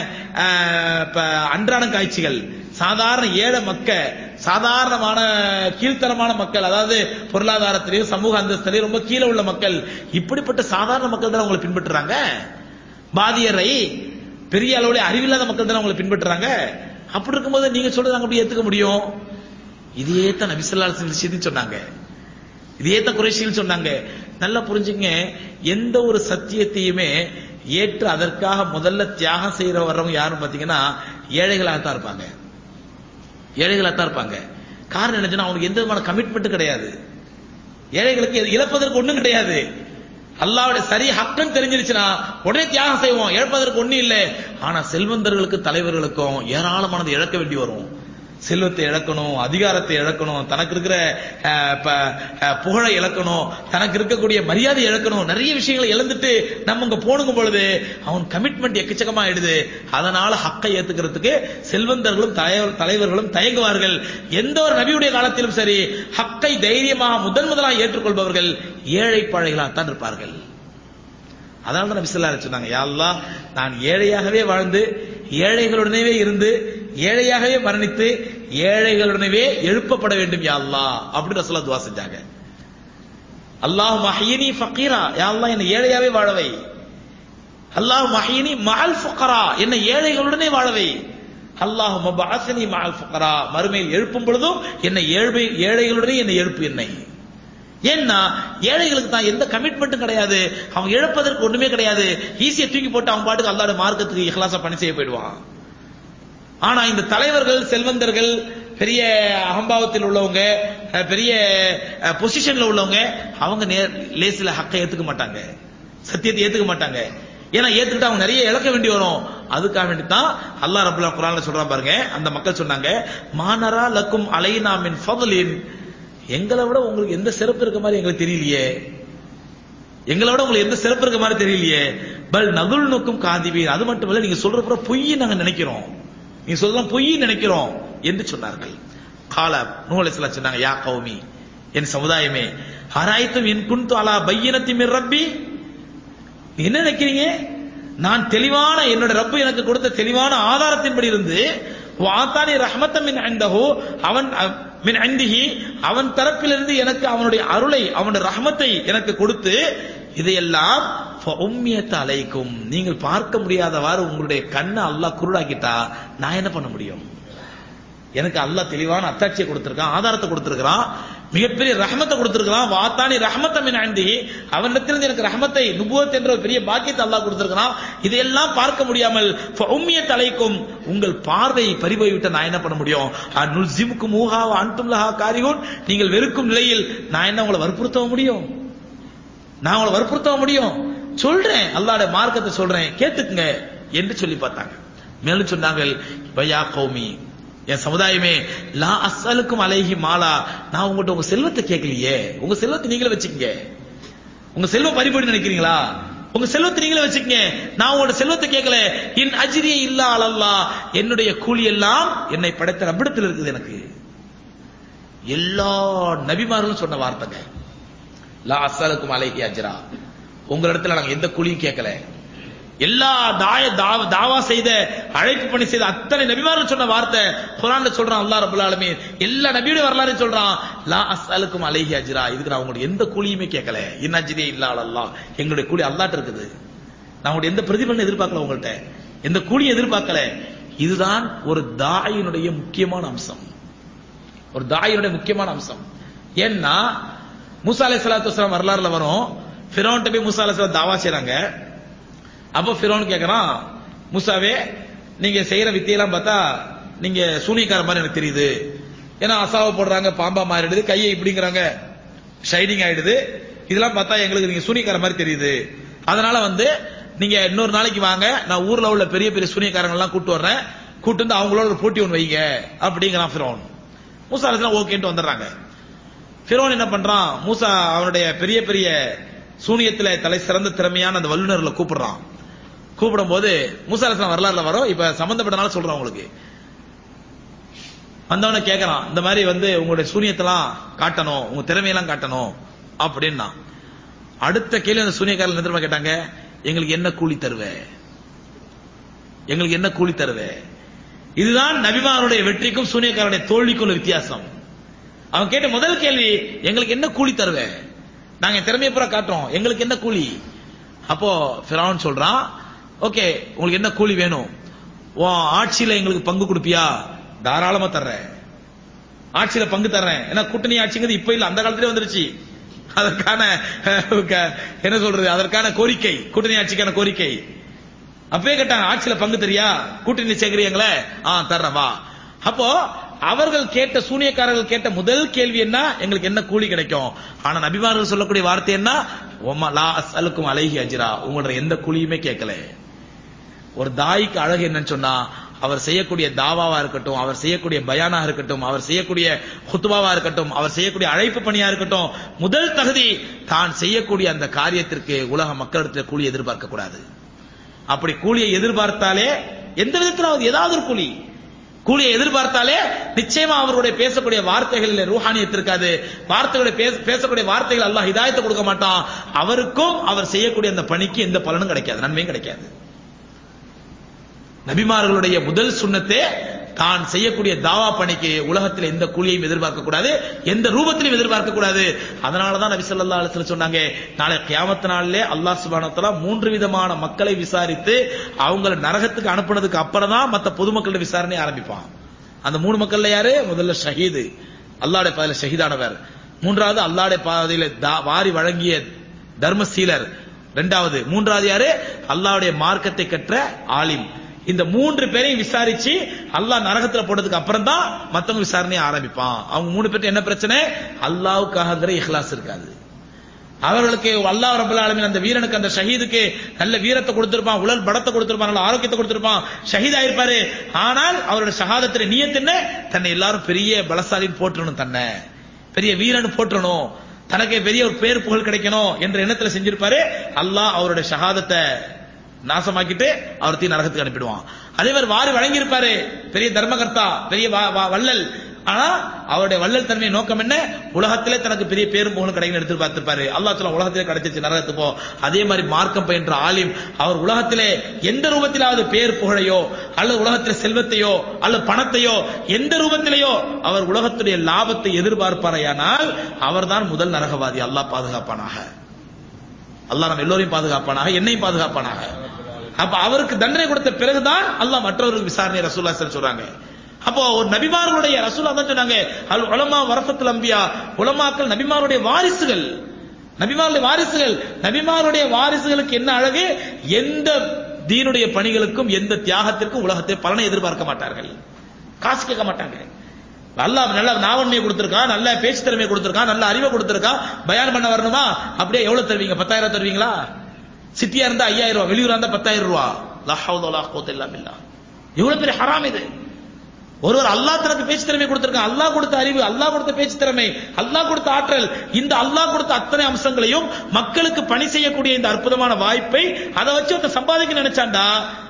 அஹ், இப்ப அன்றாட காட்சிகள் சாதாரண ஏழை மக்க சாதாரணமான கீழ்த்தரமான மக்கள் அதாவது பொருளாதாரத்திலையும் சமூக அந்தஸ்திலையும் ரொம்ப கீழே உள்ள மக்கள் இப்படிப்பட்ட சாதாரண மக்கள் தான் உங்களை பின்பற்றுறாங்க பாதியரை பெரிய அளவுல அறிவில்லாத மக்கள் தானே உங்களை பின்பற்றுறாங்க அப்படி இருக்கும்போது நீங்க சொல்றது நாங்க எப்படி ஏத்துக்க முடியும் இதே தான் நபிசல்லாஸ் விஷயத்தையும் சொன்னாங்க இதே தான் குறைஷியில் சொன்னாங்க நல்லா புரிஞ்சுங்க எந்த ஒரு சத்தியத்தையுமே ஏற்று அதற்காக முதல்ல தியாகம் செய்யற வர்றவங்க யாரும் பாத்தீங்கன்னா ஏழைகளாக தான் இருப்பாங்க ஏழைகளாக தான் இருப்பாங்க காரணம் என்னச்சுன்னா அவங்களுக்கு எந்த விதமான கமிட்மெண்ட் கிடையாது ஏழைகளுக்கு எது- இழப்பதற்கு ஒண்ணும் கிடையாது அல்லாவுடைய சரி ஹக்குன்னு தெரிஞ்சிருச்சுன்னா உடனே தியாகம் செய்வோம் இழப்பதற்கு ஒண்ணும் இல்லை ஆனா செல்வந்தர்களுக்கு தலைவர்களுக்கும் ஏராளமானது இழக்க வேண்டி வரும் செல்வத்தை இழக்கணும் அதிகாரத்தை இழக்கணும் தனக்கு இருக்கிற அஹ், ப- அஹ், புகழை இழக்கணும் தனக்கு இருக்கக்கூடிய மரியாதை இழக்கணும் நிறைய விஷயங்களை இழந்துட்டு நம்ம இங்க போனுங்க பொழுது அவன் கமிட்மெண்ட் எக்கச்சக்கமா ஆயிடுது அதனால ஹக்கை ஏத்துக்கிறதுக்கு செல்வந்தர்களும் தலைவர்- தலைவர்களும் தயங்குவார்கள் எந்த ஒரு நபியுடைய காலத்திலும் சரி ஹக்கை தைரியமாக முதன் முதலாக ஏற்றுக்கொள்பவர்கள் ஏழை பாழைகளாகத்தான் இருப்பார்கள் அதனால தான் நபி ஸல்லல்லாஹு அலைஹி சொன்னாங்க யா அல்லாஹ் நான் ஏழையாகவே வாழ்ந்து ஏழைகளுடனே இருந்து ஏழையாகவே மரணித்து ஏழைகளுடனே எழுப்பப்பட வேண்டும் யா அல்லாஹ் அப்படி ரசூலுல்லாஹ் துவா செஞ்சாங்க அல்லாஹ் மஹியனி ஃபக்கீரா யா அல்லாஹ் என்னை ஏழையாவே வாழவை அல்லாஹ் மஹியனி மஅல் ஃபுகரா என்னை ஏழைகளுடனே வாழவை அல்லாஹ் மபஅஸ்னி மஅல் ஃபுகரா மறுமையில் எழுப்பும் பொழுதும் என்னை ஏழை ஏழைகளுடனே என்னை எழுப்பு என்னை ஏன்னா ஏழைகளுக்கு தான் எந்த கமிட்மெண்ட்டும் கிடையாது அவங்க இழப்பதற்கு ஒண்ணுமே கிடையாது ஈஸியா தூக்கி போட்டு அவன் பாட்டுக்கு அல்லாட மார்க்கத்துக்கு இஹ்லாசா பணி செய்ய போயிடுவான் ஆனா இந்த தலைவர்கள் செல்வந்தர்கள் பெரிய அகம்பாவத்தில் உள்ளவங்க அஹ், பெரிய பொசிஷன்ல உள்ளவங்க அவங்க நேர் லேசில ஹக்கை ஏத்துக்க மாட்டாங்க சத்தியத்தை ஏத்துக்க மாட்டாங்க ஏன்னா ஏத்துக்கிட்டு அவங்க நிறைய இழக்க வேண்டி வரும் அதுக்காக வேண்டி தான் அல்லாஹ் ரபுல்லா குரான்ல சொல்றான் பாருங்க அந்த மக்கள் சொன்னாங்க மானரா லக்கும் அலைனா மின் ஃபضலின் எங்களை விட உங்களுக்கு எந்த சிறப்பு இருக்க மாதிரி எங்களுக்கு தெரியலையே எங்களை விட உங்களுக்கு எந்த சிறப்பு இருக்க மாதிரி தெரியலையே பல் நகுல் நோக்கும் காதிபீர் அது மட்டும் இல்ல நீங்க சொல்ற பூரா பொய் நாங்க நினைக்கிறோம் நீங்க சொல்றதெல்லாம் பொய் நினைக்கிறோம் என்று சொன்னார்கள் கால நூலை சொன்னாங்க யா கௌமி என் சமுதாயமே ஹராய்த்தும் என் குன்து அலா பையனத்தி மிர் ரப்பி நீ என்ன நினைக்கிறீங்க நான் தெளிவான என்னோட ரப்பு எனக்கு கொடுத்த தெளிவான ஆதாரத்தின்படி இருந்து வாத்தானி ரஹமத்தம் மின் அந்தஹு அவன் அ- மின் அந்திஹி அவன் தரப்பிலிருந்து எனக்கு அவனுடைய அருளை அவனுடைய ரஹமத்தை எனக்கு கொடுத்து இதையெல்லாம் உம்மியத்த அலைக்கும் நீங்கள் பார்க்க முடியாதவாறு உங்களுடைய கண்ணை அல்லாஹ் குருடாக்கிட்டா நான் என்ன பண்ண முடியும் எனக்கு அல்லாஹ் தெளிவான அத்தாட்சியை கொடுத்திருக்கான் ஆதாரத்தை கொடுத்திருக்கிறான் மிகப்பெரிய ரஹமத்தை கொடுத்திருக்கிறான் வாத்தானி ரஹமத்தம் அண்டி அவனிடத்திலிருந்து எனக்கு ரஹமத்தை நுபுவத் என்ற ஒரு பெரிய பாக்கியத்தை அல்லாஹ் கொடுத்திருக்கிறான் இதையெல்லாம் பார்க்க முடியாமல் உம்மிய தலைக்கும் உங்கள் பார்வை பறிபோய்விட்ட நான் என்ன பண்ண முடியும் நுல்சிமுக்கு மூஹா அன்தும் லஹா காரிகூன் நீங்கள் வெறுக்கும் நிலையில் நான் என்ன உங்களை வற்புறுத்த முடியும் நான் உங்களை வற்புறுத்த முடியும் சொல்றேன் அல்லாஹ்வுடைய மார்க்கத்தை சொல்றேன் கேட்டுக்குங்க என்று சொல்லி பார்த்தாங்க மேலும் சொன்னார்கள் பயா கௌமி என் சமுதாயமே லா அஸ்அலுக்கும் அலைஹி மாலா நான் உங்கள்ட்ட உங்க செல்வத்தை கேட்கலையே உங்க செல்வத்தை நீங்களே வச்சுக்கங்க உங்க செல்வம் பறிபோடு நினைக்கிறீங்களா உங்க செல்வத்தை நீங்களே வச்சுக்கங்க நான் உங்களோட செல்வத்தை கேட்கல என் அஜிரியே இல்லா அலல்லா என்னுடைய கூலி எல்லாம் என்னை படைத்த ரப்பிடத்தில் இருக்குது எனக்கு எல்லா நபிமார்களும் சொன்ன வார்த்தைங்க லா அஸ்ஸலுக்கும் அலைஹி அஜ்ரா உங்களிடத்துல நாங்க எந்த கூலியும் கேட்கல எல்லா தாய தாவ- தாவா செய்த அழைப்பு பணி செய்த அத்தனை நபிமார்கள் சொன்ன வார்த்தை குரான்ல சொல்றான் அல்லாஹ் ரப்பல் ஆலமீன் எல்லா நபியுடைய வரலாறு சொல்றான் லா அஸ்அலுக்கும் அலைஹி அஜ்ரா இதுக்கு நான் உங்களுக்கு எந்த கூலியுமே கேட்கல இன் அஜ்ரியே இல்லா அல்லாஹ் எங்களுடைய கூலி அல்லாஹ்ட்ட இருக்குது நான் உங்களுடைய எந்த பிரதிபலனை எதிர்பார்க்கல உங்கள்ட்ட எந்த கூலியும் எதிர்பார்க்கல இதுதான் ஒரு தாயினுடைய முக்கியமான அம்சம் ஒரு தாயினுடைய முக்கியமான அம்சம் ஏன்னா மூசா அலை சலாத்து வரலாறுல வரும் ஃபிரௌன்ட்ட போய் மூசா அலை தாவா செய்றாங்க அப்போ ஃபிரௌன் கேக்குறான் மூசாவே நீங்க செய்யற வித்தையெல்லாம் பார்த்தா நீங்க சூனியக்கார மாதிரி எனக்கு தெரியுது ஏன்னா அசாவை போடுறாங்க பாம்பா மாறிடுது கையை இப்படிங்கிறாங்க ஷைனிங் ஆயிடுது இதெல்லாம் பார்த்தா எங்களுக்கு நீங்க சூனியக்கார மாதிரி தெரியுது அதனால வந்து நீங்க இன்னொரு நாளைக்கு வாங்க நான் ஊர்ல உள்ள பெரிய பெரிய சூனியக்காரங்க எல்லாம் கூட்டு வர்றேன் கூட்டு வந்து அவங்களோட ஒரு போட்டி ஒன்று வைங்க அப்படிங்கிறான் ஃபிரௌன் மூசா அலிஸ்லாம் ஓகேன்ட்டு வந்துடுறாங்க ஃபிரோன் என்ன பண்றான் மூசா அவனுடைய பெரிய பெரிய சூனியத்துல தலை சிறந்த திறமையான அந்த வல்லுநர்களை கூப்பிடுறான் கூப்பிடும் போது மூசா அலிஸ்லாம் வரலாறுல வரும் இப்ப சம்பந்தப்பட்டனால சொல்றேன் உங்களுக்கு வந்தவன கேக்குறான் இந்த மாதிரி வந்து உங்களுடைய சூனியத்தெல்லாம் காட்டணும் உங்க திறமையெல்லாம் காட்டணும் அப்படின்னா அடுத்த கேள்வி அந்த சூனியக்காரர்கள் என்ன தெரியுமா கேட்டாங்க எங்களுக்கு என்ன கூலி தருவ எங்களுக்கு என்ன கூலி தருவ இதுதான் நபிமாருடைய வெற்றிக்கும் சூனியக்காரனுடைய தோல்விக்கும் உள்ள வித்தியாசம் அவன் கேட்ட முதல் கேள்வி எங்களுக்கு என்ன கூலி தருவ நாங்க என் திறமையை பூரா காட்டுறோம் எங்களுக்கு என்ன கூலி அப்போ ஃபிரௌன் சொல்றான் ஓகே உங்களுக்கு என்ன கூலி வேணும் உன் ஆட்சியில எங்களுக்கு பங்கு கொடுப்பியா தாராளமா தர்றேன் ஆட்சியில பங்கு தர்றேன் ஏன்னா கூட்டணி ஆட்சிங்கிறது இப்ப இல்ல அந்த காலத்திலே வந்துருச்சு அதற்கான அஹ், க- என்ன சொல்றது அதற்கான கோரிக்கை கூட்டணி ஆட்சிக்கான கோரிக்கை அப்பவே கேட்டாங்க ஆட்சியில பங்கு தெரியா கூட்டணி சேர்க்கிறீங்களே ஆ தர்றேன் வா அப்போ அவர்கள் கேட்ட சூனியக்காரர்கள் கேட்ட முதல் கேள்வி என்ன எங்களுக்கு என்ன கூலி கிடைக்கும் ஆனா நபிமார்கள் சொல்லக்கூடிய வார்த்தை என்ன ஒமா லா அஸ்அலுக்கும் அலைஹி அஜ்ரா உங்களோட எந்த கூலியுமே கேட்கல ஒரு தாய்க்கு அழகு என்னன்னு சொன்னா அவர் செய்யக்கூடிய தாவாவா இருக்கட்டும் அவர் செய்யக்கூடிய பயானா இருக்கட்டும் அவர் செய்யக்கூடிய ஹுத்துபாவா இருக்கட்டும் அவர் செய்யக்கூடிய அழைப்பு பணியா இருக்கட்டும் முதல் தகுதி தான் செய்யக்கூடிய அந்த காரியத்திற்கு உலக மக்களிடத்தில் கூலி எதிர்பார்க்க கூடாது அப்படி கூலியை எதிர்பார்த்தாலே எந்த விதத்திலாவது ஏதாவது ஒரு கூலி கூலியை எதிர்பார்த்தாலே நிச்சயமா அவருடைய பேசக்கூடிய வார்த்தைகளில் ரூஹானியத் இருக்காது வார்த்தைகளை பேச- பேசக்கூடிய வார்த்தைகள் அல்லாஹ் ஹிதாயத்தை கொடுக்க மாட்டான் அவருக்கும் அவர் செய்யக்கூடிய அந்த பணிக்கு எந்த பலனும் கிடைக்காது நன்மையும் கிடைக்காது நபிமார்களுடைய முதல் சுண்ணத்தே தான் செய்யக்கூடிய தாவா பணிக்கு உலகத்தில் எந்த கூலியையும் எதிர்பார்க்க கூடாது எந்த ரூபத்திலையும் எதிர்பார்க்க கூடாது அதனாலதான் நபி ஸல்லல்லாஹு அலைஹி வஸல்லம் சொன்னாங்க நாளை கியாமத் நாளிலே அல்லாஹ் சுப்ஹானஹு வ தஆலா மூன்று விதமான மக்களை விசாரித்து அவங்களை நரகத்துக்கு அனுப்புனதுக்கு அப்புறம் தான் மத்த பொதுமக்களோட விசாரணை ஆரம்பிப்பான் அந்த மூணு மக்கள்ல யாரு முதல்ல ஷஹீது அல்லாஹ்வுடைய பாதையில ஷஹீதானவர் மூன்றாவது அல்லாஹ்வுடைய பாதையில தா- வாரி வழங்கிய தர்மசீலர் ரெண்டாவது மூன்றாவது யாரு அல்லாஹ்வுடைய மார்க்கத்தை கற்ற ஆலிம் இந்த மூன்று பேரையும் விசாரிச்சு அல்லாஹ் நரகத்துல போட்டதுக்கு அப்புறம் தான் மத்தவங்க விசாரணையை ஆரம்பிப்பான் அவங்க மூணு பேர்ட்ட என்ன பிரச்சனை அல்லாவுக்காகங்கிற இஹ்லாஸ் இருக்காது அவர்களுக்கு அல்லாஹ் ரபுல் ஆலமீன் அந்த வீரனுக்கு அந்த ஷஹீதுக்கு நல்ல வீரத்தை கொடுத்திருப்பான் உடல் படத்தை கொடுத்திருப்பான் நல்ல ஆரோக்கியத்தை கொடுத்திருப்பான் ஷஹீத் ஆயிருப்பாரு ஆனால் அவருடைய ஷஹாதத்தின் நியத்து என்ன தன்னை எல்லாரும் பெரிய பலசாலின்னு போற்றணும் தன்னை பெரிய வீரன் போற்றணும் தனக்கு பெரிய ஒரு பேர் புகழ் கிடைக்கணும் என்ற எண்ணத்துல செஞ்சிருப்பாரு அல்லாஹ் அவருடைய ஷஹாதத்தை நாசமாக்கிட்டு அவர் தீ நரகத்துக்கு அனுப்பிடுவான் அதே மாதிரி வாரி வழங்கியிருப்பாரு பெரிய தர்மகர்த்தா பெரிய வா- வா- வள்ளல் ஆனா அவருடைய வள்ளல் தன்மை நோக்கம் என்ன உலகத்திலே தனக்கு பெரிய பேரும் புகழும் கிடைக்கும் எடுத்து பார்த்திருப்பாரு அல்லாஹ் சொல்ல உலகத்திலே கிடைச்சிச்சு நரகத்து போ அதே மாதிரி மார்க்கம் பயின்ற ஆலிம் அவர் உலகத்திலே எந்த ரூபத்திலாவது பேர் புகழையோ அல்லது உலகத்திலே செல்வத்தையோ அல்லது பணத்தையோ எந்த ரூபத்திலேயோ அவர் உலகத்துடைய லாபத்தை எதிர்பார்ப்பாரையானால் அவர்தான் முதல் நரகவாதி அல்லாஹ் பாதுகாப்பானாக அல்லாஹ் நம்ம எல்லோரையும் பாதுகாப்பானாக என்னையும் பாதுகாப்பானாக அப்ப அவருக்கு தண்டனை கொடுத்த பிறகுதான் அல்லாஹ் மற்றவர்களுக்கு விசாரணை ரசூல்லா ஸல்லல்லாஹு சொல்றாங்க அப்போ ஒரு நபிமார்களுடைய ரசூலா தான் சொன்னாங்க அல் உலமா வரஃபத்துல் அம்பியா உலமாக்கள் நபிமாருடைய வாரிசுகள் நபிமாருடைய வாரிசுகள் நபிமாருடைய வாரிசுகளுக்கு என்ன அழகு எந்த தீனுடைய பணிகளுக்கும் எந்த தியாகத்திற்கும் உலகத்தை பலனை எதிர்பார்க்க மாட்டார்கள் காசு கேட்க மாட்டாங்க அல்லாஹ் நல்ல நாவன்மையை கொடுத்திருக்கான் நல்ல பேச்சு திறமையை கொடுத்திருக்கான் நல்ல அறிவை கொடுத்திருக்கான் பயான் பண்ண வரணுமா அப்படியே எவ்வளவு தருவீங்க பத்தாயிரம் தருவீங்களா சிட்டியா இருந்தா ஐயாயிரம் ரூபாய் வெளியூரா இருந்தா பத்தாயிரம் ரூபாய் லா ஹவுல வலா குவத்த இல்லா பில்லா எவ்வளவு பெரிய ஹராம் இது ஒருவர் அல்லாஹ் தனக்கு பேச்சு திறமை கொடுத்திருக்கான் அல்லாஹ் கொடுத்த அறிவு அல்லாஹ் கொடுத்த பேச்சு திறமை அல்லாஹ் கொடுத்த ஆற்றல் இந்த அல்லாஹ் கொடுத்த அத்தனை அம்சங்களையும் மக்களுக்கு பணி செய்யக்கூடிய இந்த அற்புதமான வாய்ப்பை அதை வச்சு ஒருத்தன் சம்பாதிக்க நினைச்சாண்டா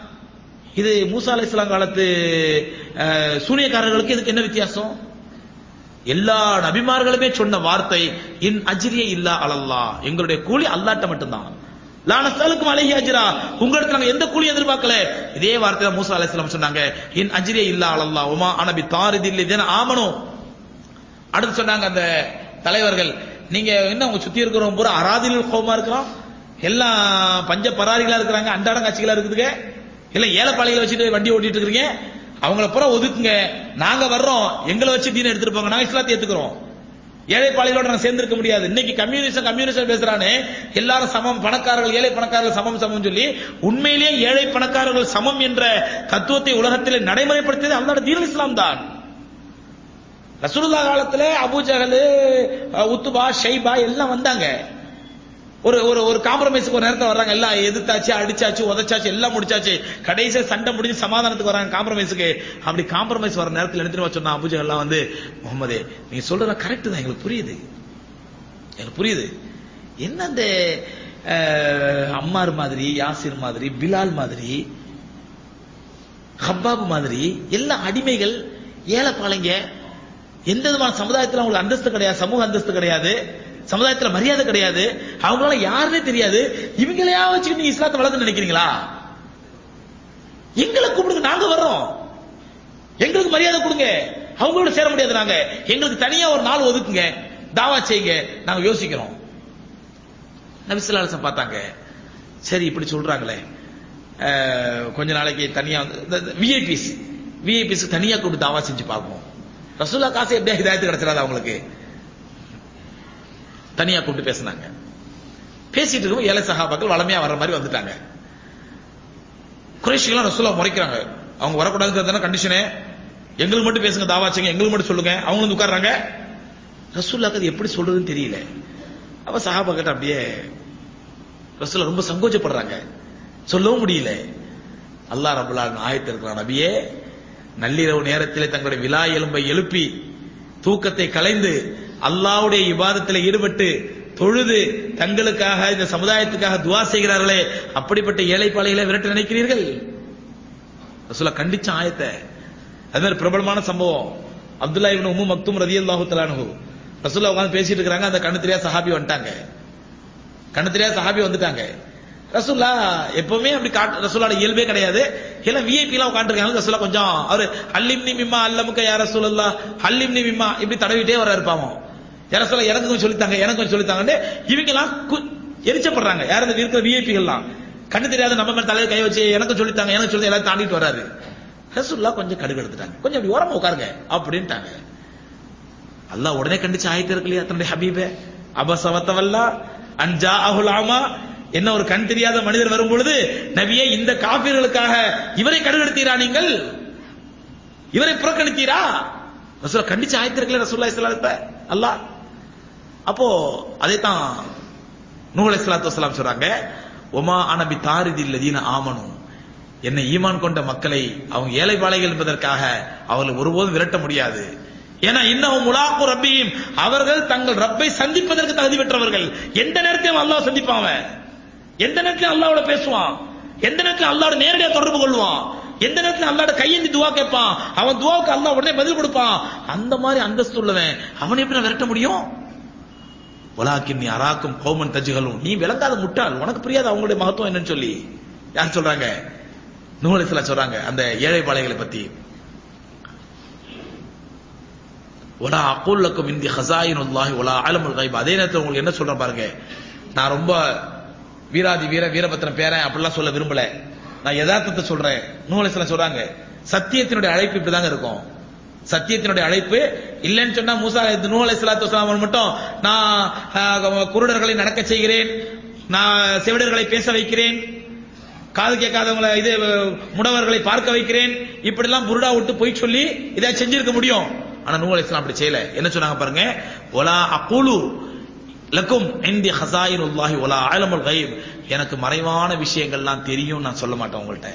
இது மூசா அலைஹிஸ்ஸலாம் காலத்து அஹ், சூனியக்காரர்களுக்கு இதுக்கு என்ன வித்தியாசம் எல்லா நபிமார்களுமே சொன்ன வார்த்தை இன் அஜ்ரிய இல்லா அலல்லா எங்களுடைய கூலி அல்லாட்ட மட்டும்தான் லானஸ்தலுக்கும் அழகி அஜ்ரா உங்களுக்கு நாங்க எந்த கூலி எதிர்பார்க்கல இதே வார்த்தை மூசா அலைஹிஸ்ஸலாம் சொன்னாங்க இன் அஜ்ரிய இல்லா அலல்லா உமா அனபி தாரிதில் இதன ஆமனும் அடுத்து சொன்னாங்க அந்த தலைவர்கள் நீங்க என்ன உங்க சுத்தி இருக்கிறவங்க பூரா அராதில் கோபமா இருக்கிறோம் எல்லாம் பஞ்ச பராரிகளா இருக்கிறாங்க அன்றாடம் காட்சிகளா இருக்குதுங்க இல்ல ஏலப்பாளையில வச்சுட்டு வண்டி ஓட்டிட்டு இருக்கீங்க அவங்கள பூரா ஒதுக்குங்க நாங்க வர்றோம் எங்களை வச்சு தீன எடுத்துட்டு போங்க நாங்க இஸ்லாத்தை ஏத்துக்கிறோம் ஏழை பாளைகளோட நான் சேர்ந்திருக்க முடியாது இன்னைக்கு கம்யூனிஸ்ட் கம்யூனிஸ்ட் பேசுறானே எல்லாரும் சமம் பணக்காரர்கள் ஏழை பணக்காரர்கள் சமம் சமம் சொல்லி உண்மையிலேயே ஏழை பணக்காரர்கள் சமம் என்ற தத்துவத்தை உலகத்திலே நடைமுறைப்படுத்தியது அல்லாட தீன் இஸ்லாம் தான் ரசூலுல்லா காலத்துல அபூஜஹல் உத்துபா ஷைபா எல்லாம் வந்தாங்க ஒரு ஒரு ஒரு காம்ப்ரமைஸ்க்கு ஒரு நேரத்துல வர்றாங்க எல்லாம் எதிர்த்தாச்சு அடிச்சாச்சு உதச்சாச்சு எல்லாம் முடிச்சாச்சு கடைசியா சண்டை முடிஞ்சு சமாதானத்துக்கு வராங்க காம்ப்ரமைஸுக்கு அப்படி காம்ப்ரமைஸ் வர நேரத்துல எடுத்துட்டு சொன்னா அபூஜஹல் எல்லாம் வந்து முகமதே நீங்க சொல்றது கரெக்ட் தான் எங்களுக்கு புரியுது எனக்கு புரியுது என்ன அந்த அஹ், அம்மார் மாதிரி யாசிர் மாதிரி பிலால் மாதிரி ஹப்பாப் மாதிரி எல்லா அடிமைகள் ஏழைப்பாளைங்க எந்த விதமான சமுதாயத்துல அவங்களுக்கு அந்தஸ்து கிடையாது சமூக அந்தஸ்து கிடையாது சமுதாயத்துல மரியாதை கிடையாது அவங்களால யாருன்னே தெரியாது இவங்களையா வச்சுக்கிட்டு நீங்க இஸ்லாத்தை வளர்த்து நினைக்கிறீங்களா எங்களை கூப்பிடுங்க நாங்க வர்றோம் எங்களுக்கு மரியாதை கொடுங்க அவங்களோட சேர முடியாது நாங்க எங்களுக்கு தனியா ஒரு நாள் ஒதுக்குங்க தாவா செய்யுங்க நாங்க யோசிக்கிறோம் நபிசுல்லாசம் பார்த்தாங்க சரி இப்படி சொல்றாங்களே அஹ், கொஞ்ச நாளைக்கு தனியா விஐபிஸ் விஐபிஸ் தனியா கூப்பிட்டு தாவா செஞ்சு பார்ப்போம் ரசூல்லா காசு எப்படியா ஹிதாயத்து கிடைச்சிடாது அவங்களுக்கு தனியா கூப்பிட்டு பேசினாங்க பேசிட்டு இருக்கும் ஏழை சகாபாக்கள் வளமையா வர்ற மாதிரி வந்துட்டாங்க குறைஷிகளாம் ரசூலா முறைக்கிறாங்க அவங்க வரக்கூடாதுங்கிறது கண்டிஷனு எங்களுக்கு மட்டும் பேசுங்க தாவாச்சுங்க எங்களுக்கு மட்டும் சொல்லுங்க அவங்க வந்து உட்கார்றாங்க ரசூல்லாக்கு அது எப்படி சொல்றதுன்னு தெரியல அவ சஹாபாக்கிட்ட அப்படியே ரசூலா ரொம்ப சங்கோச்சப்படுறாங்க சொல்லவும் முடியல அல்லாஹ் ரபுல் ஆலமீன் ஆயத்து இருக்கிறான் நபியே நள்ளிரவு நேரத்திலே தங்களுடைய விழா எலும்பை எழுப்பி தூக்கத்தை கலைந்து அல்லாஹ்வுடைய இபாதத்தில் ஈடுபட்டு தொழுது தங்களுக்காக இந்த சமுதாயத்துக்காக துவா செய்கிறார்களே அப்படிப்பட்ட ஏழைப்பாளைகளை விரட்ட நினைக்கிறீர்கள் ரசூலா கண்டிச்ச ஆயத்தை அது மாதிரி பிரபலமான சம்பவம் அப்துல்லா இப்னு உம்மு மக்தும் ரதியல்லாஹு தஆலாஹு ரசூலா உட்கார்ந்து பேசிட்டு இருக்காங்க அந்த கண்ணு தெரியாத சஹாபி வந்துட்டாங்க கண்ணு தெரியாத சஹாபி வந்துட்டாங்க ரசூல்லா எப்பவுமே அப்படி காட்டு ரசூலோட இயல்பே கிடையாது எல்லாம் விஐபி எல்லாம் உட்காந்துருக்காங்க ரசூலா கொஞ்சம் அவரு அல்லிம்னி மிம்மா அல்லமுக்க யார ரசூலல்லா அல்லிம்னி மிம்மா இப்படி தடவிட்டே வர இருப்பாங்க யார சொல்ல எனக்கு கொஞ்சம் சொல்லித்தாங்க எனக்கு கொஞ்சம் சொல்லித்தாங்கன்னு இவங்க எல்லாம் கு- எரிச்சப்படுறாங்க யார் இந்த இருக்கிற விஐபிகள்லாம் கண்ணு தெரியாத நம்ம மேல தலையை கை வச்சு எனக்கு சொல்லித்தாங்க எனக்கு சொல்லி எல்லாம் தாண்டிட்டு வராரு ரசூல்லா கொஞ்சம் கடுகு எடுத்துட்டாங்க கொஞ்சம் அப்படி ஓரமா உட்காருங்க அப்படின்ட்டாங்க அல்லாஹ் உடனே கண்டிச்சு ஆயத்து இருக்கு இல்லையா தன்னுடைய ஹபீபே அபசவத்தவல்லா அன்ஜா அகுலாமா என்ன ஒரு கண் தெரியாத மனிதர் வரும் பொழுது நபியே இந்த காப்பீர்களுக்காக இவரை கடுகெடுத்தீரா நீங்கள் இவரை புறக்கணித்தீரா ரசூலா கண்டிச்சு ஆயத்து இருக்குல்ல ரசூல்லா இஸ்லாத்த அல்லாஹ் அப்போ அதைத்தான் நூ அலைஹிஸ்ஸலாத்து வஸலாம் சொல்றாங்க ஒமா அனபி தாரிதில் லதீன ஆமனு என்னை ஈமான் கொண்ட மக்களை அவங்க ஏழை பாளைகள் என்பதற்காக அவர்களை ஒருபோதும் விரட்ட முடியாது ஏன்னா இன்னும் முலாக்கு ரப்பியும் அவர்கள் தங்கள் ரப்பை சந்திப்பதற்கு தகுதி பெற்றவர்கள் எந்த நேரத்திலும் அல்லாஹ் சந்திப்பான் அவன். எந்த நேரத்திலும் அல்லாவோட பேசுவான் எந்த நேரத்திலும் அல்லாவோட நேரடியா தொடர்பு கொள்வான் எந்த நேரத்திலும் அல்லாட கையேந்தி துவா கேட்பான் அவன் துவாவுக்கு அல்லாஹ் உடனே பதில் கொடுப்பான் அந்த மாதிரி அந்தஸ்து உள்ளவன் அவனை எப்படி நான் விரட்ட முடியும் வலாக்கின் நீ அராக்கும் கௌமன் தஜுகளும் நீ விளங்காத முட்டாள் உனக்கு புரியாது அவங்களுடைய மகத்துவம் என்னன்னு சொல்லி யார் சொல்றாங்க நூலத்துல சொல்றாங்க அந்த ஏழை பாளைகளை பத்தி ஒலா அக்குல்லக்கும் இந்தி ஹசாயின் உல்லாஹி ஒலா ஆலமுல் கைப் அதே நேரத்தில் உங்களுக்கு என்ன சொல்றேன் பாருங்க நான் ரொம்ப வீராதி வீர வீரபத்திரம் பேரன் அப்படிலாம் சொல்ல விரும்பல நான் யதார்த்தத்தை சொல்றேன் நூலத்துல சொல்றாங்க சத்தியத்தினுடைய அழைப்பு இப்படிதாங்க இருக்கும் சத்தியத்தினுடைய அழைப்பு இல்லைன்னு சொன்னா மூசா நூ அலை சலாத்து வசலாம் மட்டும் நான் ஆஹ், குருடர்களை நடக்க செய்கிறேன் நான் செவிடர்களை பேச வைக்கிறேன் காது கேட்காதவங்களை இது முடவர்களை பார்க்க வைக்கிறேன் இப்படிலாம் புருடா விட்டு போய் சொல்லி இதை செஞ்சிருக்க முடியும் ஆனா நூ அலைஹிஸ்ஸலாம் அப்படி செய்யல என்ன சொன்னாங்க பாருங்க ஒலா அகுலு லக்கும் இந்தி ஹசாயின் உல்லாஹி ஒலா ஆலமுல் கைப் எனக்கு மறைவான விஷயங்கள்லாம் தெரியும் நான் சொல்ல மாட்டேன் உங்கள்கிட்ட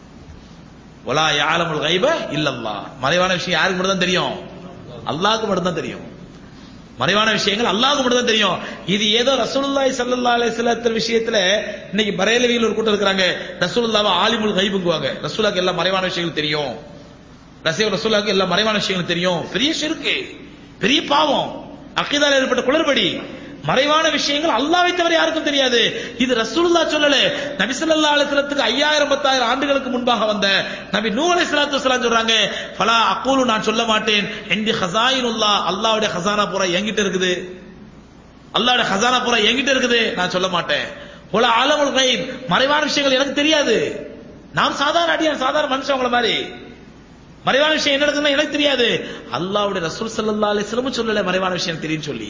ஒலா யாலமுல் கைப இல்லல்லா மறைவான விஷயம் யாருக்கு மட்டும் தான் தெரியும் அல்லாஹ்க்கு மட்டும் தான் தெரியும் மறைவான விஷயங்கள் அல்லாஹ்க்கு மட்டும் தான் தெரியும் இது ஏதோ ரசூலுல்லாஹி ஸல்லல்லாஹு அலைஹி வஸல்லம் விஷயத்துல இன்னைக்கு பரேலவியில் ஒரு கூட்டம் இருக்காங்க ரசூலுல்லாஹ் ஆலிமுல் கைபுங்குவாங்க ரசூலுல்லாஹ்க்கு எல்லா மறைவான விஷயங்கள் தெரியும் ரசீவ் ரசூலுல்லாஹ்க்கு எல்லா மறைவான விஷயங்கள் தெரியும் பெரிய ஷிர்க்கு பெரிய பாவம் அக்கீதால ஏற்பட்ட குளறுபடி மறைவான விஷயங்கள் அல்லாஹ்வை தவிர யாருக்கும் தெரியாது இது ரசூலுல்லாஹ் சொல்லல நபி ஸல்லல்லாஹு அலைஹி வஸல்லத்துக்கு 5000 10000 ஆண்டுகளுக்கு முன்பாக வந்த நபி நூஹ் அலைஹிஸ்ஸலாத்து வஸலாம் சொல்றாங்க ஃபலா அக்கூலு நான் சொல்ல மாட்டேன் இந்தி ஹஸாயினுல்லாஹ் அல்லாஹ்வுடைய ஹஸானா பூரா என்கிட்ட இருக்குது அல்லாஹ்வுடைய ஹஸானா பூரா என்கிட்ட இருக்குது நான் சொல்ல மாட்டேன் ஒல ஆலமுல் கைப் மறைவான விஷயங்கள் எனக்கு தெரியாது நான் சாதாரண அடியான் சாதாரண மனுஷன் மாதிரி மறைவான விஷயம் என்ன நடக்குதுன்னா எனக்கு தெரியாது அல்லாஹ்வுடைய ரசூல் ஸல்லல்லாஹு அலைஹி வஸல்லம் சொல்லல மறைவான விஷயம் தெரியும் சொல்லி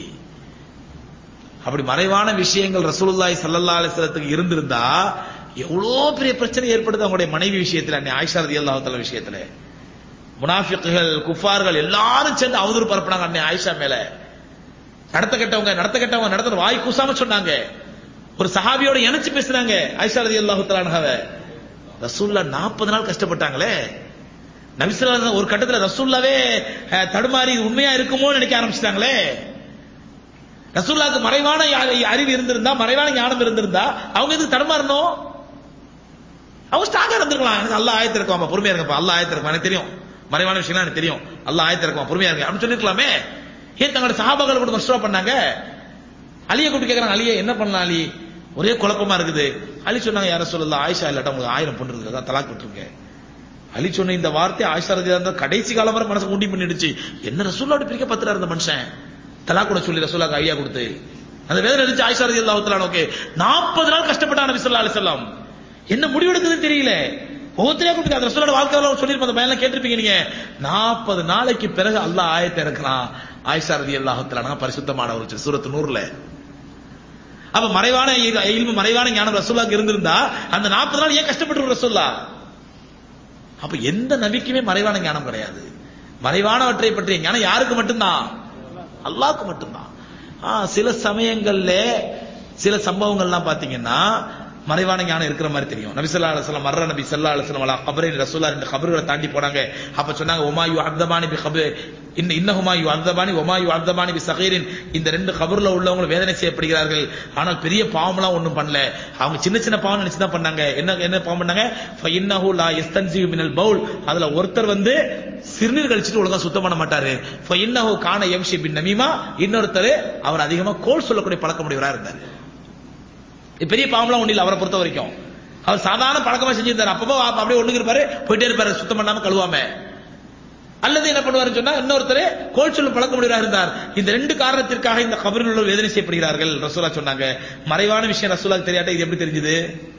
அப்படி மறைவான விஷயங்கள் ரசூலுல்லாஹி ஸல்லல்லாஹு அலைஹி வஸல்லத்துக்கு இருந்திருந்தா எவ்வளோ பெரிய பிரச்சனை ஏற்படுது அவங்களுடைய மனைவி விஷயத்துல அன்னை ஆயிஷா ரலியல்லாஹு தஆலா விஷயத்துல முனாஃபிக்குகள் குஃபார்கள் எல்லாரும் சேர்ந்து அவதூறு பரப்புனாங்க அன்னை ஆயிஷா மேல நடத்த கெட்டவங்க நடத்த கெட்டவங்க நடத்த வாய் கூசாம சொன்னாங்க ஒரு சஹாபியோட இணைச்சு பேசுறாங்க ஆயிஷா ரலியல்லாஹு தஆலாவை ரசூல்லா 40 நாள் கஷ்டப்பட்டாங்களே நபிசுல்லா ஒரு கட்டத்துல ரசூல்லாவே அஹ், தடுமாறி இது உண்மையா இருக்குமோ நினைக்க ஆரம்பிச்சிட்டாங்களே ரசூல்லாக்கு மறைவான யா- அறிவு இருந்திருந்தா மறைவான ஞானம் இருந்திருந்தா அவங்க எதுக்கு தடுமாறணும் அவங்க ஸ்ட்ராங்கா இருந்திருக்கலாம் எனக்கு அல்லாஹ் ஆயத்து இருக்குமா பொறுமையா இருங்கப்பா அல்லாஹ் ஆயத்து இருக்குமா எனக்கு தெரியும் மறைவான விஷயம் எனக்கு தெரியும் அல்லாஹ் ஆயத்து இருக்குமா பொறுமையா இருங்க அப்படின்னு சொல்லிருக்கலாமே ஏன் தங்களோட சஹாபாக்கள் கூட மஸ்ரா பண்ணாங்க அலியை கூப்பிட்டு கேக்குறாங்க அலியே என்ன பண்ணலாம் அலி ஒரே குழப்பமா இருக்குது அலி சொன்னாங்க யார சொல்லலாம் ஆயிஷா இல்லாட்டா உங்களுக்கு ஆயிரம் பொண்ணு இருக்குது அதான் தலாக் விட்டுருங்க அலி சொன்ன இந்த வார்த்தை ஆயிஷா ரதியா இருந்தா கடைசி காலம் வரை மனசு உண்டி பண்ணிடுச்சு என்ன ரசூல்லோட பிரிக்க பத்திரா இருந்த மனுஷன் தலாக் கூட சொல்லி ரசூல்லாக்கு ஐயா கொடுத்து அந்த வேதனை இருந்துச்சு ஆயிஷா ரதி அல்லாஹ் ஓகே நாற்பது நாள் கஷ்டப்பட்டான் நபி ஸல்லல்லாஹு அலைஹி வஸல்லம் என்ன முடிவெடுக்குதுன்னு தெரியல ஒவ்வொருத்தரையா கொடுத்து அந்த ரசூலோட வாழ்க்கையில சொல்லிருப்போம் அந்த பயன்லாம் கேட்டிருப்பீங்க நீங்க நாற்பது நாளைக்கு பிறகு அல்லாஹ் ஆயத்தை இறக்குறான் ஆயிஷா ரதி அல்லாஹ் பரிசுத்தமானவர் சூரத்து நூறுல அப்ப மறைவான இல்- இல்மு மறைவான ஞானம் ரசூல்லாக்கு இருந்திருந்தா அந்த நாற்பது நாள் ஏன் கஷ்டப்பட்டு ரசூல்லா அப்ப எந்த நபிக்குமே மறைவான ஞானம் கிடையாது மறைவானவற்றை பற்றிய ஞானம் யாருக்கு மட்டும்தான் அல்லாஹ்க்கு மட்டும்தான் ஆ, சில சமயங்கள்ல சில சம்பவங்கள்லாம் பாத்தீங்கன்னா மறைவான ஞானம் இருக்கிற மாதிரி தெரியும் நபி ஸல்லல்லாஹு அலைஹி வஸல்லம் மர்ர நபி ஸல்லல்லாஹு அலைஹி வஸல்லம் அலா கபரின் ரசூலா ரெண்டு கபர்களை தாண்டி போனாங்க அப்ப சொன்னாங்க ஒமா யு அப்தபானி பி கபர் இன்ன இன்னஹுமா யு அப்தபானி ஒமா யு அப்தபானி பி சகீரின் இந்த ரெண்டு கபர்ல உள்ளவங்க வேதனை செய்யப்படுகிறார்கள் ஆனால் பெரிய பாவம்லாம் ஒண்ணும் பண்ணல அவங்க சின்ன சின்ன பாவம் நினைச்சு தான் பண்ணாங்க என்ன என்ன பாவம் பண்ணாங்க ஃப இன்னஹு லா யஸ்தன்ஜியு மினல் பவுல் அதுல ஒருத்தர் வந்து சிறுநீர் கழிச்சிட்டு ஒழுங்கா சுத்தம் பண்ண மாட்டாரு ஃப இன்னஹு கான யம்ஷி பின் நமீமா இன்னொருத்தர் அவர் அதிகமா கோல் சொல்லக்கூடிய பழக்கமுடையவரா இருந்தார் இது பெரிய பாவம்லாம் ஒண்ணு இல்ல அவரை பொறுத்த வரைக்கும் அவர் சாதாரண பழக்கமா செஞ்சிருந்தாரு அப்பப்போ அப்ப அப்படியே ஒண்ணுக்கு இருப்பாரு போயிட்டே இருப்பாரு சுத்தம் பண்ணாம கழுவாம அல்லது என்ன பண்ணுவாருன்னு சொன்னா இன்னொருத்தர் கோல் சொல்லும் பழக்கமுடையவராக இருந்தார் இந்த ரெண்டு காரணத்திற்காக இந்த கபரில் உள்ள வேதனை செய்யப்படுகிறார்கள் ரசூலா சொன்னாங்க மறைவான விஷயம் ரசூலாக்கு தெரியாட்டா இது எப்படி தெரிஞ்சது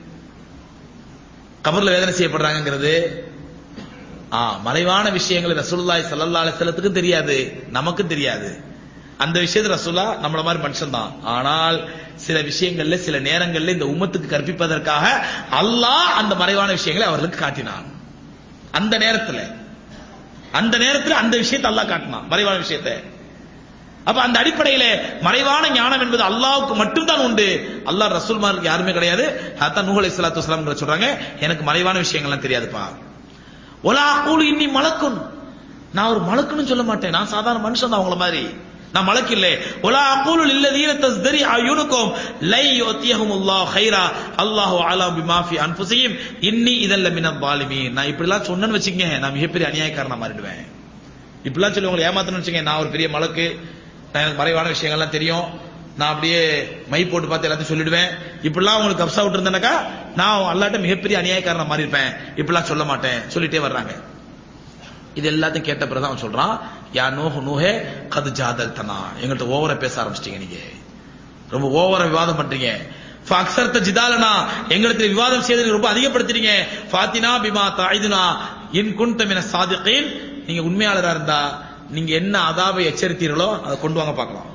கபர்ல வேதனை செய்யப்படுறாங்கிறது ஆ மறைவான விஷயங்கள் ரசூலுல்லாஹி ஸல்லல்லாஹு அலைஹி வஸல்லத்துக்கும் தெரியாது நமக்கும் தெரியாது அந்த விஷயத்துல ரசூலா நம்மள மாதிரி மனுஷன் தான் ஆனால் சில விஷயங்கள்ல சில நேரங்கள்ல இந்த உம்மத்துக்கு கற்பிப்பதற்காக அல்லாஹ் அந்த மறைவான விஷயங்களை அவர்களுக்கு காட்டினான் அந்த நேரத்துல அந்த நேரத்துல அந்த விஷயத்தை அல்லாஹ் காட்டினான் மறைவான விஷயத்தை அப்ப அந்த அடிப்படையில மறைவான ஞானம் என்பது அல்லாவுக்கு மட்டும்தான் உண்டு அல்லாஹ் ரசூல்மாருக்கு யாருமே கிடையாது அதான் நூஹ் அலைஹிஸ்ஸலாத்து வஸலாம் சொல்றாங்க எனக்கு மறைவான விஷயங்கள்லாம் தெரியாதுப்பா ஒலா கூலு இன்னி மலக்குன் நான் ஒரு மலக்குன்னு சொல்ல மாட்டேன் நான் சாதாரண மனுஷன் தான் அவங்கள மாதிரி நான் மலக்கு இல்லை ஒலா அகூலு இல்லதீன தஸ்தரி அயுனுக்கும் லை யுத்தியஹும் அல்லாஹ் கைரா அல்லாஹு அலா பிமா ஃபி அன்ஃபுஸிஹிம் இன்னி இதல்ல மினல் பாலிமீன் நான் இப்படிலாம் சொன்னேன்னு வச்சுக்கங்க நான் மிகப்பெரிய அநியாயக்காரனா மாறிடுவேன் இப்படிலாம் சொல்லி உங்களை ஏமாத்தணும்னு வச்சுக்கங்க நான் ஒரு பெரிய மலக்கு நான் எனக்கு மறைவான விஷயங்கள்லாம் தெரியும் நான் அப்படியே மை போட்டு பார்த்து எல்லாத்தையும் சொல்லிடுவேன் இப்படிலாம் உங்களுக்கு கப்சா விட்டு இருந்தேனாக்கா நான் அல்லாட்ட மிகப்பெரிய அநியாயக்காரனா மாறி இருப்பேன் இப்படிலாம் சொல்ல மாட்டேன் சொல்லிட்டே வர்றாங்க இது எல்லாத்தையும் கேட்ட பிறகு அவன் சொல்றான் யா நோஹு நோஹே கது ஜாதல் தனா எங்கள்கிட்ட ஓவரா பேச ஆரம்பிச்சிட்டீங்க நீங்க ரொம்ப ஓவரா விவாதம் பண்றீங்க அக்சர்த்த ஜிதாலனா எங்களுக்கு விவாதம் செய்து ரொம்ப அதிகப்படுத்துறீங்க ஃபாத்தினா பிமா தாய்துனா இன் குன்த மின சாதிகீன் நீங்க உண்மையாளரா இருந்தா நீங்க என்ன அதாபை எச்சரித்தீர்களோ அதை கொண்டு வாங்க பார்க்கலாம்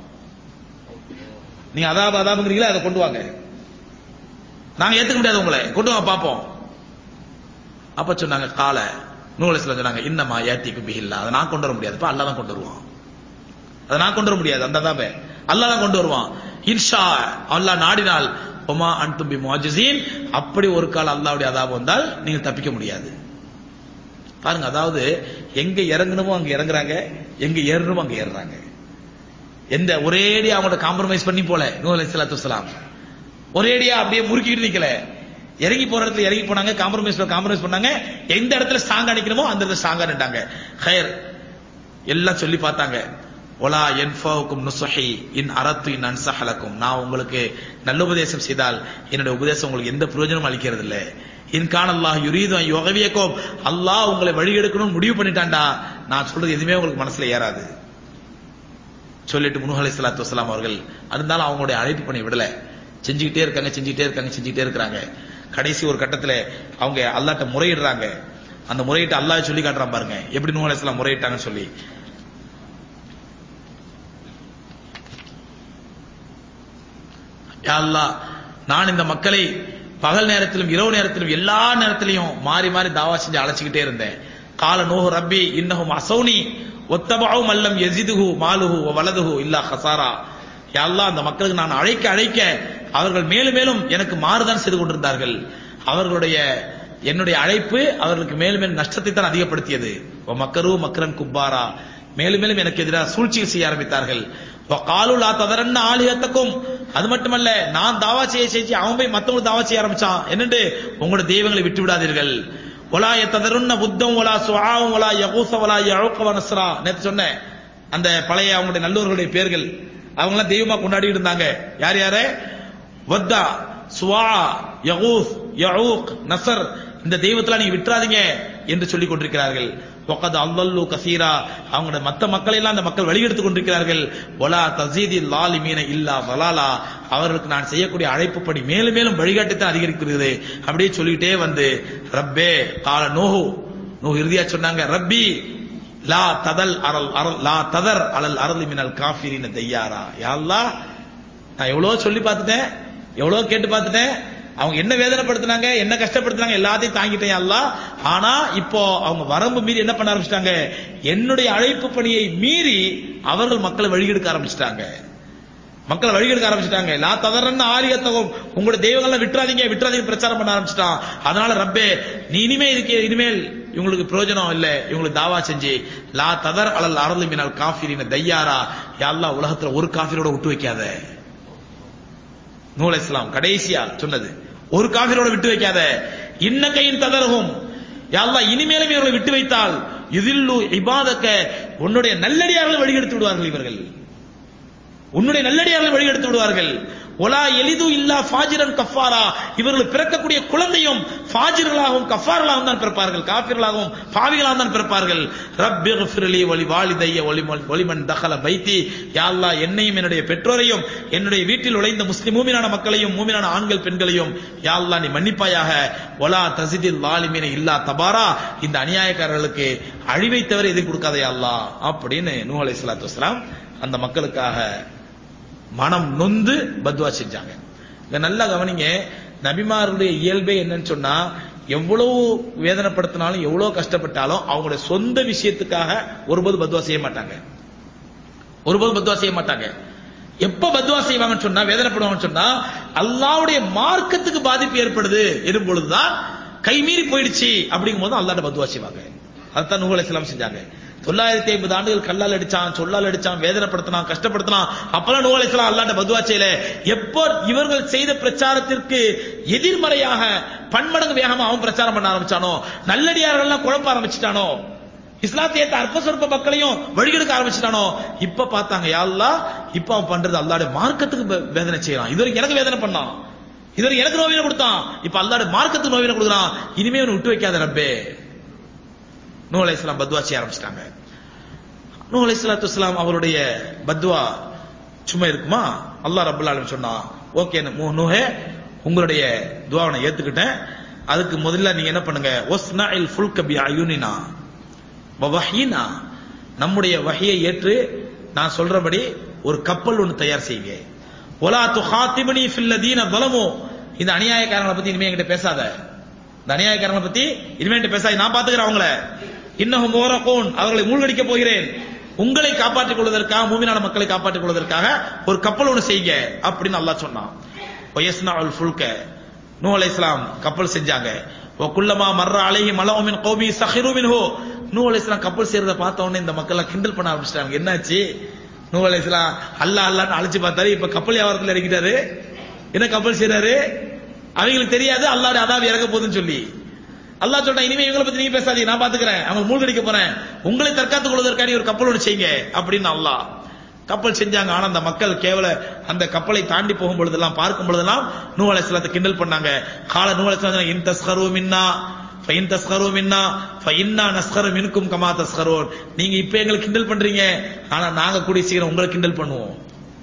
நீங்க அதாப அதாபுங்கிறீங்களா அதை கொண்டு வாங்க நாங்க ஏத்துக்க முடியாது உங்களை கொண்டு வாங்க பார்ப்போம் அப்ப சொன்னாங்க கால நூலசில சொன்னாங்க இன்னமா ஏத்திக்கு பிகில்ல அதை நான் கொண்டு வர முடியாதுப்பா அல்லா தான் கொண்டு வருவான் அதை நான் கொண்டு வர முடியாது அந்த அதாப அல்லா தான் கொண்டு வருவான் இன்ஷா அல்லாஹ் நாடினால் ஒமா அன்தும்பி முஜிசீன் அப்படி ஒரு கால அல்லாவுடைய அதாபம் வந்தால் நீங்க தப்பிக்க முடியாது பாருங்க அதாவது எங்க இறங்கணுமோ அங்க இறங்குறாங்க எங்க ஏறணுமோ அங்க ஏறுறாங்க எந்த ஒரேடியா அவங்களோட காம்ப்ரமைஸ் பண்ணி போல நூ அலி சலாத்து வலாம் ஒரேடியா அப்படியே முறுக்கிட்டு நிக்கல இறங்கி போற இடத்துல இறங்கி போனாங்க காம்ப்ரமைஸ் காம்ப்ரமைஸ் பண்ணாங்க எந்த இடத்துல ஸ்ட்ராங்கா நிக்கணுமோ அந்த இடத்துல ஸ்ட்ராங்கா நின்றாங்க ஹயர் எல்லாம் சொல்லி பார்த்தாங்க ஒலா என்ஃபவுக்கும் நுசஹி இன் அரத்து இன் அன்சஹலக்கும் நான் உங்களுக்கு நல்ல உபதேசம் செய்தால் என்னுடைய உபதேசம் உங்களுக்கு எந்த பிரயோஜனம் அளிக்கிறது இல்லை இன்கான் அல்லாஹ் யுரீது யுகவியக்கும் அல்லாஹ் உங்களை வழி எடுக்கணும்னு முடிவு பண்ணிட்டான்டா நான் சொல்றது எதுவுமே உங்களுக்கு மனசுல ஏறாது சொல்லிட்டு முனுஹ் அலி சலாத்து வலாம் அவர்கள் இருந்தாலும் அவங்களுடைய அழைப்பு பண்ணி விடல செஞ்சுக்கிட்டே இருக்காங்க செஞ்சுக்கிட்டே இருக்காங்க செஞ்சுக்கிட்டே இருக்கிறாங்க கடைசி ஒரு கட்டத்துல அவங்க அல்லாட்ட முறையிடுறாங்க அந்த முறையிட்டு அல்லாஹ் சொல்லி காட்டுறான் பாருங்க எப்படி நூ அலிஸ்லாம் முறையிட்டாங்கன்னு சொல்லி யா அல்லாஹ் நான் இந்த மக்களை பகல் நேரத்திலும் இரவு நேரத்திலும் எல்லா நேரத்திலையும் மாறி மாறி தாவா செஞ்சு அழைச்சிக்கிட்டே இருந்தேன் கால நோஹு ரப்பி இன்னஹும் அசௌனி ஒத்தபாவும் மல்லம் எசிதுகு மாலுகு வலதுகு இல்லா ஹசாரா யா அல்லாஹ் அந்த மக்களுக்கு நான் அழைக்க அழைக்க அவர்கள் மேலும் மேலும் எனக்கு மாறுதான் செய்து கொண்டிருந்தார்கள் அவர்களுடைய என்னுடைய அழைப்பு அவர்களுக்கு மேலும் மேலும் நஷ்டத்தை தான் அதிகப்படுத்தியது மக்கரு மக்கரன் குப்பாரா மேலும் மேலும் எனக்கு எதிராக சூழ்ச்சிகள் செய்ய ஆரம்பித்தார்கள் காலுலா ததரன்ன ஆலியத்துக்கும் அது மட்டுமல்ல நான் தாவா செய்ய செஞ்சு அவன் போய் மத்தவங்களுக்கு தாவா செய்ய ஆரம்பிச்சான் என்னண்டு உங்களோட தெய்வங்களை விட்டு விடாதீர்கள் ஒலா எத்ததருன்ன புத்தம் ஒலா சுவாவும் ஒலா யகூச ஒலா யழுக்க வனஸ்ரா நேற்று சொன்னேன் அந்த பழைய அவங்களுடைய நல்லோர்களுடைய பேர்கள் அவங்க எல்லாம் தெய்வமா கொண்டாடி இருந்தாங்க யார் யாரு வத்தா சுவா யகூஸ் யஊக் நசர் இந்த தெய்வத்தெல்லாம் நீங்க விட்டுறாதீங்க என்று சொல்லிக் கொண்டிருக்கிறார்கள் ஒக்கது அல்லல்லு கசீரா அவங்களோட மத்த மக்களை எல்லாம் அந்த மக்கள் வழிகெடுத்துக் கொண்டிருக்கிறார்கள் ஒலா தசீதி லாலிமீன இல்லா வலாலா அவர்களுக்கு நான் செய்யக்கூடிய அழைப்பு படி மேலும் மேலும் வழிகாட்டுத்தான் அதிகரிக்கிறது அப்படியே சொல்லிட்டே வந்து ரப்பே கால நோஹு நோஹு இறுதியா சொன்னாங்க ரப்பி லா ததல் அரல் அரல் லா ததர் அலல் அரளி மினல் காஃபிரின தையாரா யாழ்லா நான் எவ்வளவு சொல்லி பார்த்துட்டேன் எவ்வளவு கேட்டு பார்த்துட்டேன் அவங்க என்ன வேதனைப்படுத்தினாங்க என்ன கஷ்டப்படுத்தினாங்க எல்லாத்தையும் தாங்கிட்டேன் அல்லா ஆனா இப்போ அவங்க வரம்பு மீறி என்ன பண்ண ஆரம்பிச்சிட்டாங்க என்னுடைய அழைப்பு பணியை மீறி அவர்கள் மக்களை வழிகெடுக்க ஆரம்பிச்சிட்டாங்க மக்களை வழிகெடுக்க ஆரம்பிச்சிட்டாங்க லா தவறன்னு ஆரியத்தகம் உங்களுடைய தெய்வங்கள்லாம் விட்டுறாதீங்க விட்டுறாதீங்க பிரச்சாரம் பண்ண ஆரம்பிச்சிட்டான் அதனால ரப்பே நீ இனிமே இதுக்கு இனிமேல் இவங்களுக்கு பிரயோஜனம் இல்ல இவங்களுக்கு தாவா செஞ்சு லா ததர் அலல் அருள் மினால் காஃபிரின தையாரா யாழ்லா உலகத்துல ஒரு காஃபிரோட விட்டு வைக்காத நூல் இஸ்லாம் கடைசியா சொன்னது ஒரு காபிரோட விட்டு வைக்காத இன்ன கையின் ததரகும் யாழ்லா இனிமேலும் இவர்களை விட்டு வைத்தால் இதில்லு இபாதக்க உன்னுடைய நல்லடியார்களை வழிகெடுத்து விடுவார்கள் இவர்கள் உன்னுடைய நல்லடியார்களை வழிகெடுத்து விடுவார்கள் ஒலா எளிது இல்லா ஃபாஜிரன் கஃபாரா இவர்கள் பிறக்கக்கூடிய குழந்தையும் ஃபாஜிர்களாகவும் கஃபார்களாகவும் தான் பிறப்பார்கள் காபிர்களாகவும் பாவிகளாகவும் தான் பிறப்பார்கள் ரப்பி ஃபிர்லி ஒலி வாலிதைய ஒலிமன் ஒலிமன் தகல பைத்தி யாழ்லா என்னையும் என்னுடைய பெற்றோரையும் என்னுடைய வீட்டில் உழைந்த முஸ்லிம் மூமினான மக்களையும் மூமினான ஆண்கள் பெண்களையும் யாழ்லா நீ மன்னிப்பாயாக ஒலா தசிதில் லாலிமீன இல்லா தபாரா இந்த அநியாயக்காரர்களுக்கு அழிவை தவிர எதை கொடுக்காதே அல்லா அப்படின்னு நூ அலை சலாத்து வஸ்லாம் அந்த மக்களுக்காக மனம் நொந்து பத்வா செஞ்சாங்க இங்க நல்லா கவனிங்க நபிமாருடைய இயல்பே என்னன்னு சொன்னா எவ்வளவு வேதனைப்படுத்தினாலும் எவ்வளவு கஷ்டப்பட்டாலும் அவங்களுடைய சொந்த விஷயத்துக்காக ஒருபோது பத்வா செய்ய மாட்டாங்க ஒருபோதும் பத்வா செய்ய மாட்டாங்க எப்ப பத்வா செய்வாங்கன்னு சொன்னா வேதனைப்படுவாங்கன்னு சொன்னா அல்லாவுடைய மார்க்கத்துக்கு பாதிப்பு ஏற்படுது எனும் பொழுதுதான் கைமீறி போயிடுச்சு அப்படிங்கும் போது அல்லாட்ட பத்வா செய்வாங்க அதுதான் நூல் இஸ்லாம் செஞ்சாங்க தொள்ளாயிரத்தி ஐம்பது ஆண்டுகள் கல்லால் அடிச்சான் சொல்லால் அடிச்சான் வேதனைப்படுத்தினான் கஷ்டப்படுத்தினான் அப்பெல்லாம் நூல் இஸ்லாம் அல்லாட்ட பத்வா செய்யல எப்போ இவர்கள் செய்த பிரச்சாரத்திற்கு எதிர்மறையாக பன்மடங்கு வேகமா அவன் பிரச்சாரம் பண்ண ஆரம்பிச்சானோ நல்லடியார்கள்லாம் குழப்ப ஆரம்பிச்சிட்டானோ இஸ்லாத்தை ஏத்த அற்ப சொற்ப மக்களையும் வழிகெடுக்க ஆரம்பிச்சிட்டானோ இப்ப பார்த்தாங்க யாழ்லா இப்ப அவன் பண்றது அல்லாட மார்க்கத்துக்கு வே- வேதனை செய்யறான் இதுவரைக்கும் எனக்கு வேதனை பண்ணான் இதுவரைக்கும் எனக்கு நோவினை கொடுத்தான் இப்ப அல்லாட மார்க்கத்துக்கு நோவினை கொடுக்குறான் இனிமே அவனை விட்டு வைக்காத ரப்பே நூ அலை இஸ்லாம் பத்வா செய்ய ஆரம்பிச்சிட்டாங்க நூ அலை சலாத்து இஸ்லாம் அவருடைய பத்வா சும்மா இருக்குமா அல்லாஹ் ரபுல் ஆலமீன் சொன்னா ஓகே நூஹே உங்களுடைய துவாவை நான் ஏத்துக்கிட்டேன் அதுக்கு முதல்ல நீங்க என்ன பண்ணுங்க ஒஸ்னாஇல் ஃபுல்க பி அயுனினா வஹீனா நம்முடைய வகையை ஏற்று நான் சொல்றபடி ஒரு கப்பல் ஒன்று தயார் செய்யுங்க ஒலா துஹாத்திபனி ஃபில்லதீன பலமோ இந்த அநியாயக்காரங்களை பத்தி இனிமே என்கிட்ட பேசாத இந்த அநியாயக்காரங்களை பத்தி இனிமே என்கிட்ட பேசாத நான் பாத்துக்கிறேன் அவங்கள இன்னும் மோரகோன் அவர்களை மூழ்கடிக்க போகிறேன் உங்களை காப்பாற்றிக் கொள்வதற்காக மூமினான மக்களை காப்பாற்றிக் கொள்வதற்காக ஒரு கப்பல் ஒன்று செய்யுங்க அப்படின்னு அல்லாஹ் சொன்னான் ஒயஸ்னா அல் ஃபுல்க நூ அலைஹிஸ்ஸலாம் கப்பல் செஞ்சாங்க ஒக்குள்ளமா மர்ற அலைஹி மலவுமின் கௌமி சஹிரு மின்ஹு நூ அலைஹிஸ்ஸலாம் கப்பல் செய்யறத பார்த்த உடனே இந்த மக்கள் எல்லாம் கிண்டல் பண்ண ஆரம்பிச்சிட்டாங்க என்னாச்சு நூ அலைஹிஸ்ஸலாம் அல்லாஹ் அல்லாஹ்னு அழைச்சு பார்த்தாரு இப்ப கப்பல் வியாபாரத்துல இறங்கிட்டாரு என்ன கப்பல் செய்றாரு அவங்களுக்கு தெரியாது அல்லாஹ்வுடைய அதாப் இறங்க போகுதுன்னு சொல்லி அல்லாஹ் சொல்றான் இனிமே இவங்களை பத்தி நீங்க பேசாதீங்க நான் பாத்துக்கிறேன் அவங்க மூழ்கடிக்க போறேன் உங்களை தற்காத்துக் கொள்வதற்கான ஒரு கப்பல் ஒன்று செய்யுங்க அப்படின்னு அல்லாஹ் கப்பல் செஞ்சாங்க ஆனா அந்த மக்கள் கேவல அந்த கப்பலை தாண்டி போகும் பொழுதெல்லாம் பார்க்கும் பொழுதெல்லாம் நூ அலைஹிஸ்ஸலாத்தை கிண்டல் பண்ணாங்க கால நூ அலைஹிஸ்ஸலாம் இன் தஸ்கரு மின்னா ஃபைன் தஸ்கரு மின்னா ஃபைன்னா நஸ்கரு மின்கும் கமா தஸ்கரோன் நீங்க இப்ப எங்களை கிண்டல் பண்றீங்க ஆனா நாங்க கூடிய சீக்கிரம் உங்களை கிண்டல் பண்ணுவோம்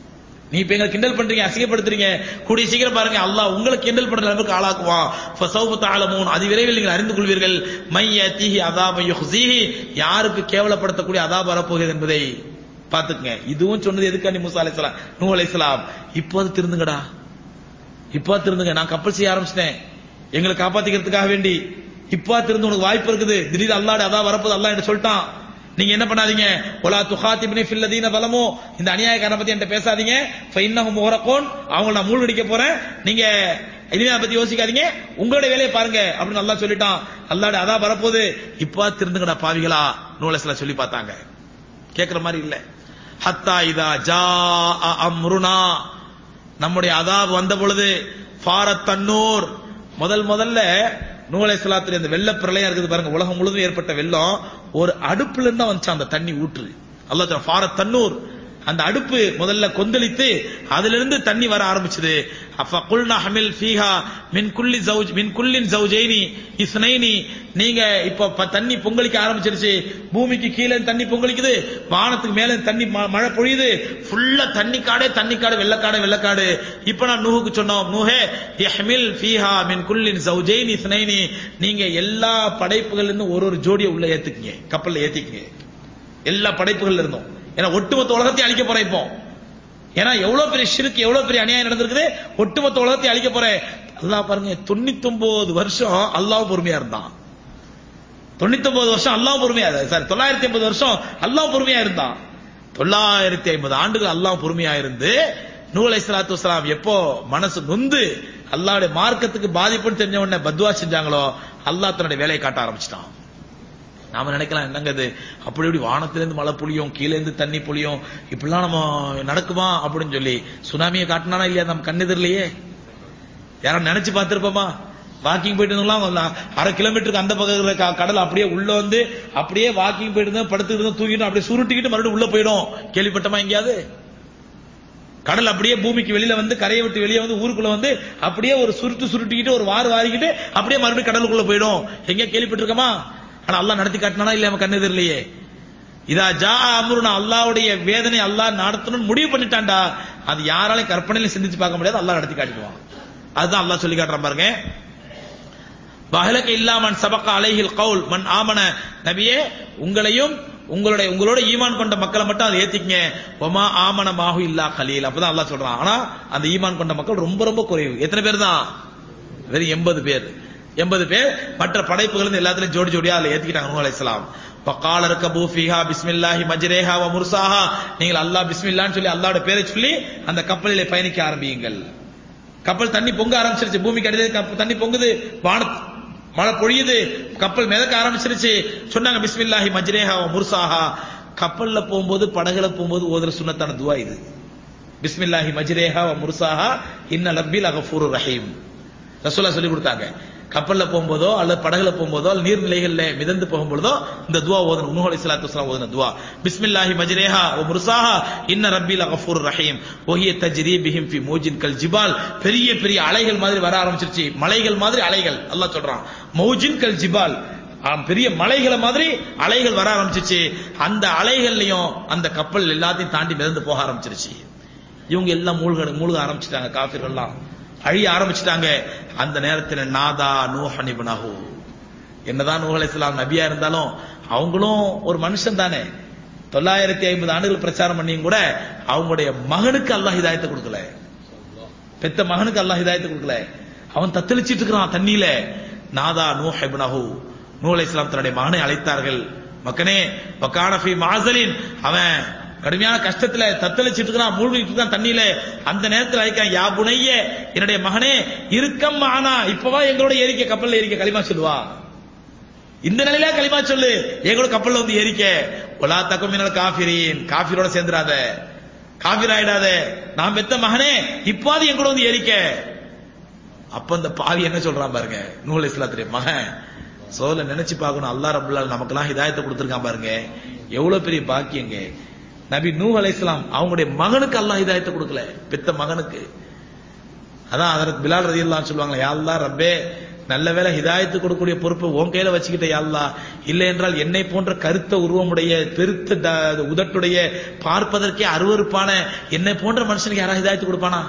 நீ இப்ப எங்களை கிண்டல் பண்றீங்க அசிங்கப்படுத்துறீங்க கூடிய சீக்கிரம் பாருங்க அல்லாஹ் உங்களை கிண்டல் பண்ற அளவுக்கு ஆளாக்குவான் ஃபசௌப தஅலமூன் அது விரைவில் நீங்கள் அறிந்து கொள்வீர்கள் மைய தீஹி அதாப யுஹ்ஸீஹி யாருக்கு கேவலப்படுத்தக்கூடிய அதாப் வரப்போகிறது என்பதை பாத்துக்கங்க இதுவும் சொன்னது எதுக்காண்டி மூசா அலைஹிஸ்ஸலாம் நூ அலைஹிஸ்ஸலாம் இப்போது திருந்துங்கடா இப்போ திருந்துங்க நான் கப்பல் செய்ய ஆரம்பிச்சிட்டேன் எங்களை காப்பாத்திக்கிறதுக்காக வேண்டி இப்போ திருந்து உனக்கு வாய்ப்பு இருக்குது திடீர் அல்லாட அதான் வரப்போது அல்லாஹ் என்று சொல்லிட்டான் நீங்க என்ன பண்ணாதீங்க ஒலா துஹாத்திபினி ஃபில்லதீன பலமோ இந்த அநியாயக்காரனை பத்தி என்கிட்ட பேசாதீங்க ஃபைன்னஹும் முஹரகூன் அவங்க நான் மூழ்கடிக்க போறேன் நீங்க இனிமே அதை பத்தி யோசிக்காதீங்க உங்களுடைய வேலையை பாருங்க அப்படின்னு அல்லாஹ் சொல்லிட்டான் அல்லாட அதான் வரப்போகுது இப்போ திருந்துங்கடா பாவிகளா நூலஸ்ல சொல்லி பார்த்தாங்க கேக்குற மாதிரி இல்ல ஹத்தா இதா ஜா அம்ருனா நம்முடைய அதாப் வந்த பொழுது ஃபாரத் தன்னூர் முதல் முதல்ல நூலை சலாத்துல இந்த வெள்ள பிரளயம் இருக்குது பாருங்க உலகம் முழுவதும் ஏற்பட்ட வெள்ளம் ஒரு அடுப்புல இருந்தா வந்துச்சு அந்த தண்ணி ஊற்று அல்லாஹ் ஃபாரத் தன்னூர் அந்த அடுப்பு முதல்ல கொந்தளித்து அதிலிருந்து தண்ணி வர ஆரம்பிச்சது அப்ப குல்னா ஹமில் ஃபீஹா மின் குல்லி ஜவுஜ் மின் குல்லின் ஜவுஜைனி இஸ்னைனி நீங்க இப்ப ப- தண்ணி பொங்கலிக்க ஆரம்பிச்சிருச்சு பூமிக்கு கீழே தண்ணி பொங்கலிக்குது வானத்துக்கு மேல தண்ணி ம- மழை பொழியுது ஃபுல்லா தண்ணி காடே தண்ணி காடு வெள்ளக்காடு வெள்ளக்காடு இப்ப நான் நூஹுக்கு சொன்னோம் நூஹே யஹ்மில் ஃபீஹா மின் குல்லின் ஜவுஜைனி இஸ்னைனி நீங்க எல்லா படைப்புகள்ல இருந்து ஒரு ஒரு ஜோடியை உள்ள ஏத்துக்கீங்க கப்பல்ல ஏத்திக்கங்க எல்லா படைப்புகள்ல இருந்தும் ஏன்னா ஒட்டுமொத்த உலகத்தையும் அழிக்க போறேன் இப்போ ஏன்னா எவ்வளவு பெரிய ஷிருக்கு எவ்வளவு பெரிய அநியாயம் நடந்திருக்குது ஒட்டுமொத்த உலகத்தையும் அழிக்க போறேன் அல்லாஹ் பாருங்க தொண்ணூத்தி வருஷம் அல்லாஹ் பொறுமையா இருந்தான் தொண்ணூத்தி வருஷம் அல்லாஹ் பொறுமையா சாரி தொள்ளாயிரத்தி ஐம்பது வருஷம் அல்லாஹ் பொறுமையா இருந்தான் தொள்ளாயிரத்தி ஐம்பது ஆண்டுகள் அல்லாஹ் பொறுமையா இருந்து நூலை சலாத்து வசலாம் எப்போ மனசு நொந்து அல்லாஹ்வுடைய மார்க்கத்துக்கு பாதிப்புன்னு தெரிஞ்ச உடனே பத்வா செஞ்சாங்களோ அல்லாஹ் தன்னுடைய வேலையை காட்ட ஆரம்பிச்சிட்டான் நாம நினைக்கலாம் என்னங்க இது அப்படி இப்படி வானத்திலிருந்து மழை பொழியும் கீழே இருந்து தண்ணி பொழியும் இப்படிலாம் நம்ம நடக்குமா அப்படின்னு சொல்லி சுனாமியை காட்டினானா இல்லையா நம்ம கண்ணெதிரிலேயே யாரும் நினைச்சு பார்த்திருப்போமா வாக்கிங் போயிட்டு இருந்தோம்லாம் அரை கிலோமீட்டருக்கு அந்த பக்கம் இருக்கிற க- கடல் அப்படியே உள்ள வந்து அப்படியே வாக்கிங் போயிட்டு இருந்தோம் படுத்துட்டு இருந்தோம் தூங்கிட்டு அப்படியே சுருட்டிக்கிட்டு மறுபடியும் உள்ள போயிடும் கேள்விப்பட்டமா எங்கேயாவது கடல் அப்படியே பூமிக்கு வெளியில வந்து கரையை விட்டு வெளியே வந்து ஊருக்குள்ள வந்து அப்படியே ஒரு சுருட்டு சுருட்டிக்கிட்டு ஒரு வாறு வாரிக்கிட்டு அப்படியே மறுபடியும் கடலுக்குள்ள போயிடும் எங்க கேள்விப்பட்டிருக்கோமா ஆனா அல்லாஹ் நடத்தி காட்டினானா இல்ல நம்ம கண்ணு தெரியலையே இதா ஜா அம்ருனா அல்லாஹ்வுடைய வேதனை அல்லாஹ் நடத்தணும்னு முடிவு பண்ணிட்டான்டா அது யாராலையும் கற்பனையில சிந்திச்சு பார்க்க முடியாது அல்லாஹ் நடத்தி காட்டுவான் அதுதான் அல்லாஹ் சொல்லி காட்டுறான் பாருங்க பஹலக இல்லாமன் சபக்க அலைஹில் கவுல் மன் ஆமன நபியே உங்களையும் உங்களுடைய உங்களோட ஈமான் கொண்ட மக்களை மட்டும் அதை ஏத்திக்கங்க ஒமா ஆமன மாஹு இல்லா கலீல் அப்பதான் அல்லாஹ் சொல்றான் ஆனா அந்த ஈமான் கொண்ட மக்கள் ரொம்ப ரொம்ப குறைவு எத்தனை பேர் தான் வெறும் எண்பது பேர் எண்பது பேர் மற்ற படைப்புகள் இருந்து எல்லாத்துலயும் ஜோடி ஜோடியா அதுல ஏத்திக்கிட்டாங்க நூ அலைஹிஸ்ஸலாம் பக்கால இருக்கபூ ஃபீஹா பிஸ்மில்லாஹி மஜ்ரேஹா வ முர்சாஹா நீங்கள் அல்லாஹ் பிஸ்மில்லான்னு சொல்லி அல்லாஹ்வோட பேரை சொல்லி அந்த கப்பலிலே பயணிக்க ஆரம்பியுங்கள் கப்பல் தண்ணி பொங்க ஆரம்பிச்சிருச்சு பூமிக்கு அடியில கப்ப- தண்ணி பொங்குது வான மழை பொழியுது கப்பல் மிதக்க ஆரம்பிச்சிருச்சு சொன்னாங்க பிஸ்மில்லாஹி மஜ்ரேஹா வ முர்சாஹா கப்பல்ல போகும்போது படகுல போகும்போது ஓதுற சுன்னத்தான துவா இது பிஸ்மில்லாஹி மஜ்ரேஹா வ முர்சாஹா இன்ன லப்பில் அகஃபூரு ரஹீம் ரசூலா சொல்லி கொடுத்தாங்க கப்பல்ல போகும்போதோ அல்லது படகுல போகும்போதோ அல்லது நீர்நிலைகள்ல மிதந்து போகும்போதோ இந்த துவா ஓதணும் நூஹ் அலைஹிஸ்ஸலாத்து வஸலாம் ஓதுன துவா பிஸ்மில்லாஹி மஜ்ரேஹா வ முர்சாஹா இன்ன ரப்பில் அகஃபூர் ரஹீம் வஹிய தஜ்ரி பிஹிம் ஃபி மௌஜின் கல் ஜிபால் பெரிய பெரிய அலைகள் மாதிரி வர ஆரம்பிச்சிருச்சு மலைகள் மாதிரி அலைகள் அல்லாஹ் சொல்றான் மௌஜின் கல் ஜிபால் ஆம், பெரிய மலைகளை மாதிரி அலைகள் வர ஆரம்பிச்சிச்சு அந்த அலைகள்லயும் அந்த கப்பல் எல்லாத்தையும் தாண்டி மிதந்து போக ஆரம்பிச்சிருச்சு இவங்க எல்லாம் மூழ்க மூழ்க ஆரம்பிச்சிட்டாங்க காஃபிர்கள்லாம் அழிய ஆரம்பிச்சிட்டாங்க அந்த நேரத்தில் நாதா நூஹன் இப்னஹு என்னதான் நூஹ் அலைஹிஸ்ஸலாம் நபியா இருந்தாலும் அவங்களும் ஒரு மனுஷன் தானே தொள்ளாயிரத்தி ஐம்பது ஆண்டுகள் பிரச்சாரம் பண்ணியும் கூட அவங்களுடைய மகனுக்கு அல்லாஹ் ஹிதாயத்தை கொடுக்கல பெத்த மகனுக்கு அல்லாஹ் ஹிதாயத்தை கொடுக்கல அவன் தத்தளிச்சிட்டு இருக்கிறான் தண்ணியில நாதா நூஹ் இப்னஹு நூஹ் அலைஹிஸ்ஸலாம் தன்னுடைய மகனை அழைத்தார்கள் மக்கனே வக்கானஃபி மாசலின் அவன் கடுமையான கஷ்டத்துல தத்தளிச்சிட்டு இருக்கிறான் மூழ்கிட்டு இருக்கான் தண்ணியில அந்த நேரத்தில் அழைக்கான் யா புனைய என்னுடைய மகனே இருக்கம் ஆனா இப்பவா எங்களோட ஏறிக்க கப்பல்ல ஏறிக்க களிமா சொல்லுவா இந்த நிலையில களிமா சொல்லு எங்களோட கப்பல்ல வந்து ஏறிக்க ஒலா தக்கும் மினல் காஃபிரீன் காஃபிரோட சேர்ந்துராத காஃபிர் ஆயிடாத நான் பெத்த மகனே இப்பாது என் கூட வந்து ஏறிக்க அப்ப அந்த பாவி என்ன சொல்றான் பாருங்க நூல் இஸ்லாத்துடைய மகன் சோல நினைச்சு பார்க்கணும் அல்லாஹ் ரபுல்லால் நமக்கெல்லாம் ஹிதாயத்தை கொடுத்திருக்கான் பாருங்க எவ்வளவு பெரிய பாக்கியங்க நபி நூ அலைஹிஸ்ஸலாம் அவங்களுடைய மகனுக்கு அல்லாஹ் ஹிதாயத்தை கொடுக்கல பெத்த மகனுக்கு அதான் அதற்கு பிலால் ரதியல்லாஹு சொல்லுவாங்க யா அல்லாஹ் ரப்பே நல்ல வேளை ஹிதாயத்து கொடுக்கக்கூடிய பொறுப்பை உன் கையில வச்சுக்கிட்ட யா அல்லாஹ் இல்லை என்றால் என்னை போன்ற கருத்த உருவமுடைய பெருத்த த- உதட்டுடைய பார்ப்பதற்கே அருவருப்பான என்னை போன்ற மனுஷனுக்கு யாரா ஹிதாயத்து கொடுப்பானா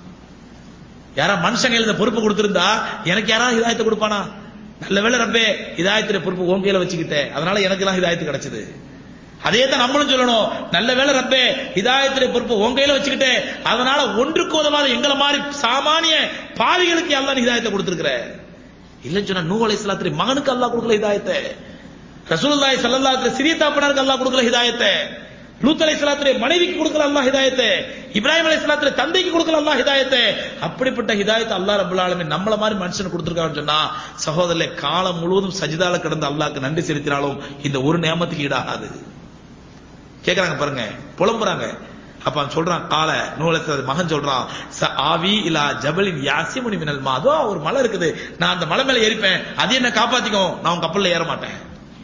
யாரா மனுஷன் கையில இந்த பொறுப்பு கொடுத்திருந்தா எனக்கு யாரா ஹிதாயத்தை கொடுப்பானா நல்ல வேளை ரப்பே ஹிதாயத்துல பொறுப்பு உன் கையில வச்சுக்கிட்டேன் அதனால எனக்கு எல்லாம் ஹிதாயத்து கிடைச்சது அதே தான் நம்மளும் சொல்லணும் நல்ல வேளை ரப்பே ஹிதாயத்துல பொறுப்பு உன் கையில வச்சுக்கிட்டு அதனால ஒன்றுக்கு உதவாத எங்களை மாதிரி சாமானிய பாவிகளுக்கு அல்லாஹ் நீ ஹிதாயத்தை கொடுத்திருக்கிற இல்லைன்னு சொன்னா நூ அலைஹிஸ்ஸலாத்துடைய மகனுக்கு அல்லாஹ் கொடுக்கல ஹிதாயத்தை ரசூலுல்லாஹி ஸல்லல்லாஹு அலைஹி சிறிய தாப்பனாருக்கு அல்லாஹ் கொடுக்கல ஹிதாயத்தை லூத் அலைஹிஸ்ஸலாத்துடைய மனைவிக்கு கொடுக்கல அல்லாஹ் ஹிதாயத்தை இப்ராஹிம் அலைஹிஸ்ஸலாத்துடைய தந்தைக்கு கொடுக்கல அல்லாஹ் ஹிதாயத்தை அப்படிப்பட்ட ஹிதாயத்தை அல்லாஹ் ரப்பல் ஆலமீன் நம்மள மாதிரி மனுஷனுக்கு கொடுத்திருக்கான்னு சொன்னா சகோதரர்களே காலம் முழுவதும் சஜிதால கிடந்து அல்லாஹ்க்கு நன்றி செலுத்தினாலும் இந்த ஒரு நியமத்துக்கு ஈடாகாது கேக்குறாங்க பாருங்க புலம்புறாங்க அப்ப அவன் சொல்றான் கால நூலசர் மகன் சொல்றான் ச ஆவி இலா ஜபலின் யாசிமுனி மினல் மா அதோ ஒரு மலை இருக்குது நான் அந்த மலை மேல ஏறிப்பேன் அது என்ன காப்பாத்திக்கும் நான் உன் கப்பல்ல ஏற மாட்டேன்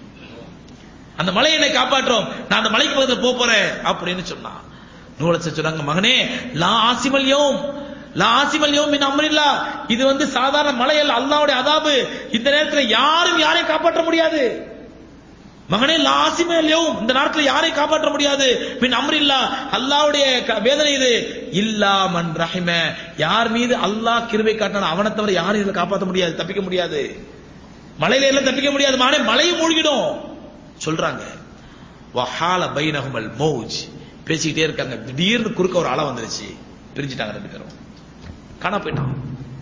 அந்த மலை என்னை காப்பாற்றும் நான் அந்த மலைக்கு பக்கத்துல போப் போறேன் அப்படின்னு சொன்னான் நூலசர் சொன்னாங்க மகனே லா ஆசிமல் யோம் லா ஆசிமல் யோம் மின் அம்ரில்லா இது வந்து சாதாரண மலை அல்ல அல்லாஹ்வுடைய அதாபு இந்த நேரத்துல யாரும் யாரையும் காப்பாற்ற முடியாது மகனே லாசிமே இல்லையும் இந்த நாட்டில் யாரையும் காப்பாற்ற முடியாது பின் அம்ரில்லா அல்லாவுடைய வேதனை இது இல்லா மன் ரஹிம யார் மீது அல்லாஹ் கிருபை காட்டினான் அவனை தவிர யாரும் இதுல காப்பாற்ற முடியாது தப்பிக்க முடியாது மலையில எல்லாம் தப்பிக்க முடியாது மகனே மலையும் மூழ்கிடும் சொல்றாங்க வஹால பைனஹுமல் மௌஜ் பேசிக்கிட்டே இருக்காங்க திடீர்னு குறுக்க ஒரு அலை வந்துருச்சு பிரிஞ்சிட்டாங்க ரெண்டு பேரும் காணா போயிட்டான்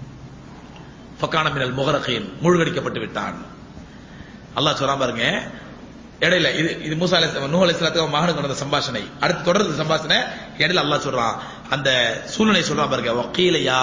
ஃபக்கான மினல் முகரகையின் மூழ்கடிக்கப்பட்டு விட்டான் அல்லாஹ் சொல்றான் பாருங்க இடையில இது இது மூசா அலை நூ அலைஹிஸ்ஸலாத்துக்கு மகனுக்கு நடந்த சம்பாஷணை அடுத்து தொடர்ந்து சம்பாஷணை இடையில அல்லாஹ் சொல்றான் அந்த சூழ்நிலை சொல்றான் பாருங்க வக்கீல யா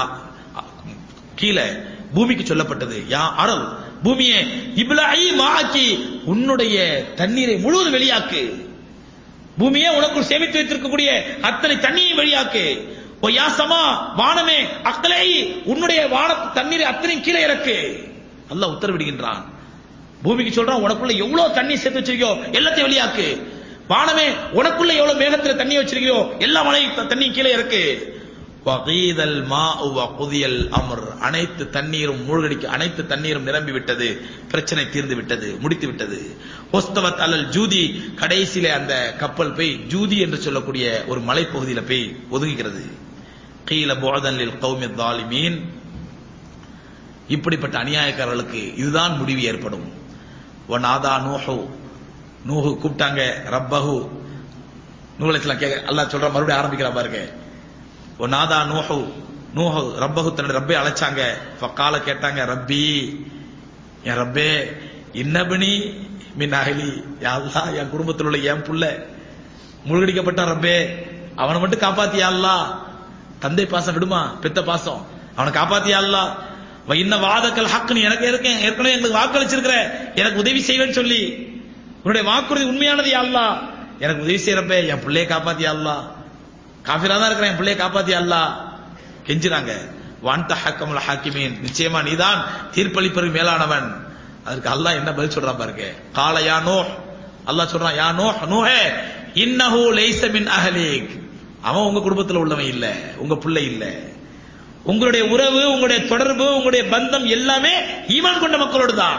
கீழே பூமிக்கு சொல்லப்பட்டது யா அரல் பூமியே இப்லாயி மாக்கி உன்னுடைய தண்ணீரை முழுவதும் வெளியாக்கு பூமியே உனக்குள் சேமித்து வைத்திருக்கக்கூடிய அத்தனை தண்ணியை வெளியாக்கு ஓ யா சமா வானமே அக்கலை உன்னுடைய வான தண்ணீரை அத்தனை கீழே இறக்கு அல்லாஹ் உத்தரவிடுகின்றான் பூமிக்கு சொல்றான் உனக்குள்ள எவ்வளவு தண்ணி சேர்த்து வச்சிருக்கியோ எல்லாத்தையும் வெளியாக்கு வானமே உனக்குள்ள எவ்வளவு மேகத்துல தண்ணி வச்சிருக்கியோ எல்லா மழை தண்ணி கீழே இருக்கு வகீதல் மா குதியல் அமர் அனைத்து தண்ணீரும் மூழ்கடிக்க அனைத்து தண்ணீரும் நிரம்பி விட்டது பிரச்சனை தீர்ந்து விட்டது முடித்து விட்டது ஒஸ்தவத் அலல் ஜூதி கடைசியில அந்த கப்பல் போய் ஜூதி என்று சொல்லக்கூடிய ஒரு மலைப்பகுதியில போய் ஒதுங்குகிறது கீழ போதனில் கௌமி தாலிமீன் இப்படிப்பட்ட அநியாயக்காரர்களுக்கு இதுதான் முடிவு ஏற்படும் ஒனாதா நூஹு நூஹு கூப்பிட்டாங்க ரப்பஹு நூலத்தில் கேட்க அல்லாஹ் சொல்ற மறுபடியும் ஆரம்பிக்கிறான் பாருங்க ஒனாதா நூஹு நூஹு ரப்பஹு தன்னுடைய ரப்பை அழைச்சாங்க ஃபக்கால கேட்டாங்க ரப்பி என் ரப்பே இன்னபனி மின் அகலி யா அல்லாஹ் என் குடும்பத்தில் உள்ள என் புள்ள முழுகடிக்கப்பட்ட ரப்பே அவனை மட்டும் காப்பாத்தியா அல்லாஹ் தந்தை பாசம் விடுமா பெத்த பாசம் அவனை காப்பாத்தியா அல்லாஹ் வ இன்ன வாதக்கல் ஹக்கு நீ எனக்கு இருக்கேன் ஏற்கனவே எங்களுக்கு வாக்களிச்சிருக்கிற எனக்கு உதவி செய்வேன்னு சொல்லி உன்னுடைய வாக்குறுதி உண்மையானது யா அல்லாஹ் எனக்கு உதவி செய்யறப்ப என் பிள்ளைய காப்பாத்தியா அல்லாஹ் காஃபிரா தான் இருக்கிறேன் என் பிள்ளைய காப்பாத்தியா அல்லாஹ் கெஞ்சுறாங்க வான்த ஹக்கமுல் ஹாக்கிமீன் நிச்சயமா நீதான் தீர்ப்பளிப்பது மேலானவன் அதற்கு அல்லாஹ் என்ன பதில் சொல்றான் பாருங்க கால யா நூஹ் அல்லாஹ் சொல்றான் யா நூஹ் நூஹே இன்னஹு லைஸ மின் அஹ்லிக் அவன் உங்க குடும்பத்துல உள்ளவன் இல்ல உங்க பிள்ளை இல்ல உங்களுடைய உறவு உங்களுடைய தொடர்பு உங்களுடைய பந்தம் எல்லாமே ஈமான் கொண்ட மக்களோடு தான்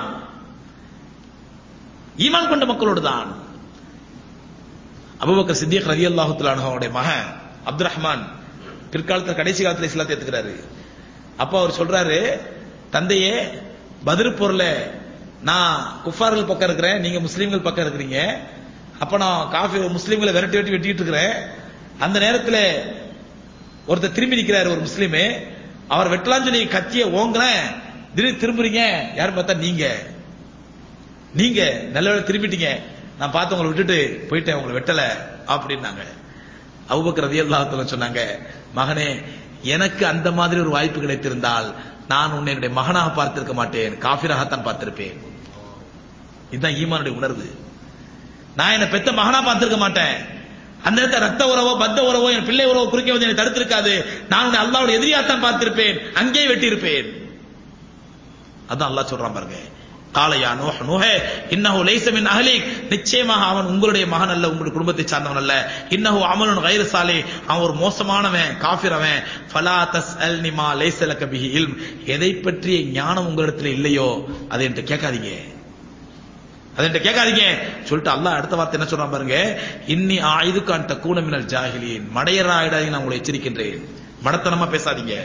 ஈமான் கொண்ட மக்களோடு தான் அபுபக்கர் சித்திக் ரதி அல்லாஹுடைய மகன் அப்துல் ரஹ்மான் பிற்காலத்தில் கடைசி காலத்தில் இஸ்லாத்தை ஏத்துக்கிறாரு அப்ப அவர் சொல்றாரு தந்தையே பதில் பொருள நான் குஃபார்கள் பக்கம் இருக்கிறேன் நீங்க முஸ்லீம்கள் பக்கம் இருக்கிறீங்க அப்ப நான் காஃபி முஸ்லீம்களை விரட்டி வெட்டி வெட்டிட்டு இருக்கிறேன் அந்த நேரத்தில் ஒருத்தர் திரும்பி நிக்கிறாரு ஒரு முஸ்லீமு அவர் வெட்டலாம்னு சொல்லி கத்திய ஓங்குறேன் திடீர்னு திரும்புறீங்க யாரும் பார்த்தா நீங்க நீங்க நல்ல வேளை திரும்பிட்டீங்க நான் பார்த்து உங்களை விட்டுட்டு போயிட்டேன் உங்களை வெட்டல அப்படின்னாங்க அவுபக்கர் ரதியல்லாஹத்துல சொன்னாங்க மகனே எனக்கு அந்த மாதிரி ஒரு வாய்ப்பு கிடைத்திருந்தால் நான் உன்னை என்னுடைய மகனாக பார்த்திருக்க மாட்டேன் காபிராகத்தான் பார்த்திருப்பேன் இதுதான் ஈமானுடைய உணர்வு நான் என்ன பெத்த மகனா பார்த்திருக்க மாட்டேன் அந்த நேரத்தில் ரத்த உறவோ பத்த உறவோ என் பிள்ளை உறவோ குறுக்கே வந்து என்னை தடுத்திருக்காது நான் உன்னை அல்லாவுடைய எதிரியாத்தான் பார்த்திருப்பேன் அங்கே வெட்டியிருப்பேன் அதான் அல்லாஹ் சொல்றான் பாருங்க காலையா நோஹ் நோஹே இன்னஹு லைஸ மின் அஹ்லிக் நிச்சயமாக அவன் உங்களுடைய மகன் அல்ல உங்களுடைய குடும்பத்தை சார்ந்தவன் அல்ல இன்னஹு அமலுன் கைரு சாலே அவன் ஒரு மோசமானவன் காஃபிர் அவன் ஃபலா தஸ்அல்னி மா லைஸ லக பிஹி இல்ம் எதை பற்றிய ஞானம் உங்களிடத்தில் இல்லையோ அதை என்கிட்ட கேட்காதீங்க அதை என்கிட்ட கேட்காதீங்க சொல்லிட்டு அல்லாஹ் அடுத்த வார்த்தை என்ன சொல்றான் பாருங்க இன்னி ஆயுதுக்கான் தக்கூன மினல் ஜாஹிலின் மடையராயிடாதீங்க நான் உங்களை எச்சரிக்கின்றேன் மடத்தனமா பேசாதீங்க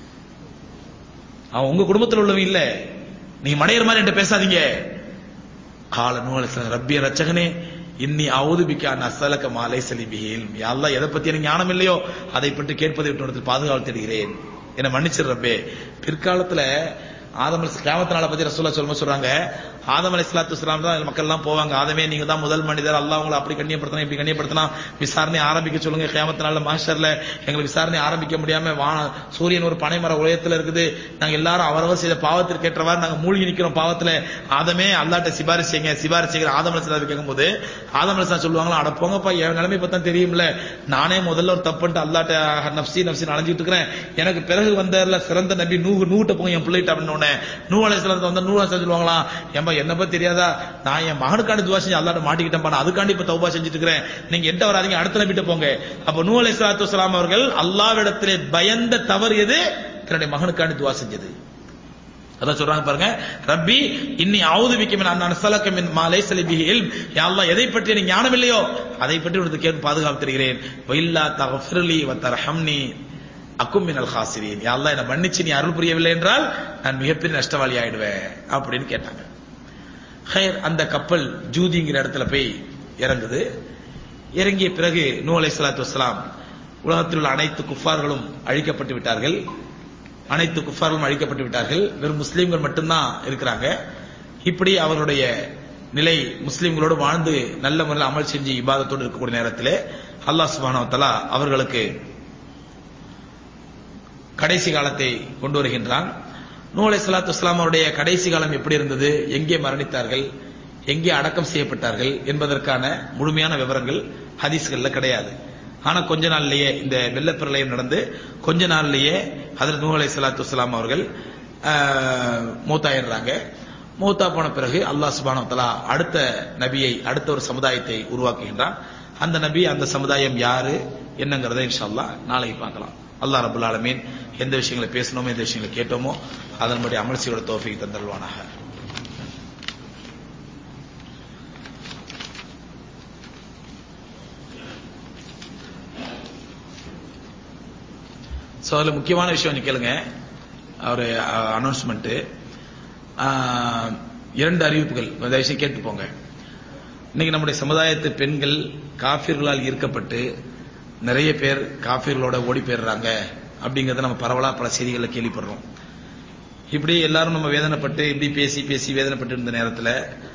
அவன் உங்க குடும்பத்தில் உள்ளவன் இல்ல நீ மடையர் மாதிரி என்கிட்ட பேசாதீங்க கால நூல் ரப்பிய ரச்சகனே இன்னி அவுதுபிக்கா நசலக்க மாலை சலிபியில் அல்லாஹ் எதை பத்தி எனக்கு ஞானம் இல்லையோ அதை பற்றி கேட்பதை விட்டு பாதுகாப்பு தேடுகிறேன் என்ன மன்னிச்சிரு ரப்பே பிற்காலத்துல ஆதம் கிராமத்தினால பத்தி ரசூல்லா சொல்லும்போது சொல்றாங்க ஆதம் அலி இஸ்லாத்து இஸ்லாம் தான் மக்கள் எல்லாம் போவாங்க ஆதமே நீங்க தான் முதல் மனிதர் அல்லாஹ் உங்களை அப்படி கண்ணியப்படுத்தணும் இப்படி கண்ணியப்படுத்தணும் விசாரணை ஆரம்பிக்க சொல்லுங்க கிராமத்தினால மாஸ்டர்ல எங்களுக்கு விசாரணை ஆரம்பிக்க முடியாம வா சூரியன் ஒரு பனைமர உயரத்துல இருக்குது நாங்க எல்லாரும் அவரவர் செய்த பாவத்திற்கு ஏற்றவாறு நாங்க மூழ்கி நிக்கிறோம் பாவத்துல ஆதமே அல்லாட்ட சிபாரிசு செய்யுங்க சிபாரிசு செய்கிற ஆதம் அலி இஸ்லாத்து கேட்கும்போது ஆதம் அலி சொல்லுவாங்களா அட போங்கப்பா என் நிலைமை பார்த்தா தெரியும்ல நானே முதல்ல ஒரு தப்புன்ட்டு அல்லாட்ட நப்சி நப்சி அலைஞ்சிட்டு இருக்கிறேன் எனக்கு பிறகு வந்ததுல சிறந்த நபி நூ நூட்ட போங்க என் பிள்ளைகிட்ட அப்படின்னு உடனே நூ அலைசலத்தை வந்தா நூ அலைசலம் சொல்லுவாங்களா ஏம்பா என்ன பத்தி தெரியாதா நான் என் மகனுக்காண்டி துவா செஞ்சு அல்லாட்ட மாட்டிக்கிட்டேன் நான் அதுக்காண்டி இப்ப தௌபா செஞ்சுட்டு இருக்கிறேன் நீங்க எட்ட வராதீங்க அடுத்த நபிட்ட போங்க அப்ப நூ அலைசலாத்து வலாம் அவர்கள் அல்லாவிடத்திலே பயந்த தவறு எது தன்னுடைய மகனுக்காண்டி துவா செஞ்சது அதான் சொல்றாங்க பாருங்க ரப்பி இன்னி ஆவுது விக்கும் நான் அனசலக்க மின் மாலை சலிபிஹி இல்ம் யா அல்லாஹ் எதை பற்றி எனக்கு ஞானம் இல்லையோ அதை பற்றி உனக்கு கேட்டு பாதுகாப்பு தருகிறேன் வைல்லா தகஃபிர்லி வ தர்ஹம்னி அக்கும் மினல் ஹாசிரின் யா அல்லாஹ் என்ன மன்னிச்சு நீ அருள் புரியவில்லை என்றால் நான் மிகப்பெரிய நஷ்டவாளி ஆயிடுவேன் அப்படின்னு கேட்டாங்க ஹைர் அந்த கப்பல் ஜூதிங்கிற இடத்துல போய் இறங்குது இறங்கிய பிறகு நூ அலை சலாத்து வசலாம் உலகத்தில் உள்ள அனைத்து குஃபார்களும் அழிக்கப்பட்டு விட்டார்கள் அனைத்து குஃபார்களும் அழிக்கப்பட்டு விட்டார்கள் வெறும் முஸ்லீம்கள் மட்டும்தான் இருக்கிறாங்க இப்படி அவருடைய நிலை முஸ்லீம்களோடு வாழ்ந்து நல்ல முறையில் அமல் செஞ்சு இபாதத்தோடு இருக்கக்கூடிய நேரத்தில் அல்லாஹ் சுபானவத்தலா அவர்களுக்கு கடைசி காலத்தை கொண்டு வருகின்றான் நூ அலை சலாத்து வஸ்லாம் அவருடைய கடைசி காலம் எப்படி இருந்தது எங்கே மரணித்தார்கள் எங்கே அடக்கம் செய்யப்பட்டார்கள் என்பதற்கான முழுமையான விவரங்கள் ஹதீஸ்கள்ல கிடையாது ஆனா கொஞ்ச நாள்லயே இந்த வெள்ளப்பிரளயம் நடந்து கொஞ்ச நாள்லயே அதில் நூ அலை சலாத்து வஸ்லாம் அவர்கள் மூத்தாயிடுறாங்க மூத்தா போன பிறகு அல்லாஹ் சுபானவத்தலா அடுத்த நபியை அடுத்த ஒரு சமுதாயத்தை உருவாக்குகின்றான் அந்த நபி அந்த சமுதாயம் யாரு என்னங்கிறத இன்ஷா நாளைக்கு பார்க்கலாம் அல்லாஹ் ரபுல் ஆலமீன் எந்த விஷயங்களை பேசணுமோ எந்த விஷயங்களை கேட்டோமோ அதன்படி அமல் செய்யோட தோஃபிக்கு தந்தல்வானாக ஸோ அதில் முக்கியமான விஷயம் நீ கேளுங்க ஒரு அனௌன்ஸ்மெண்ட் இரண்டு அறிவிப்புகள் தயவுசெய்து கேட்டு போங்க இன்னைக்கு நம்முடைய சமுதாயத்து பெண்கள் காஃபிர்களால் ஈர்க்கப்பட்டு நிறைய பேர் காஃபிர்களோட ஓடி போயிடுறாங்க அப்படிங்கறத நம்ம பரவலா பல செய்திகளில் கேள்விப்படுறோம் இப்படி எல்லாரும் நம்ம வேதனைப்பட்டு இப்படி பேசி பேசி வேதனைப்பட்டு இருந்த நேரத்தில்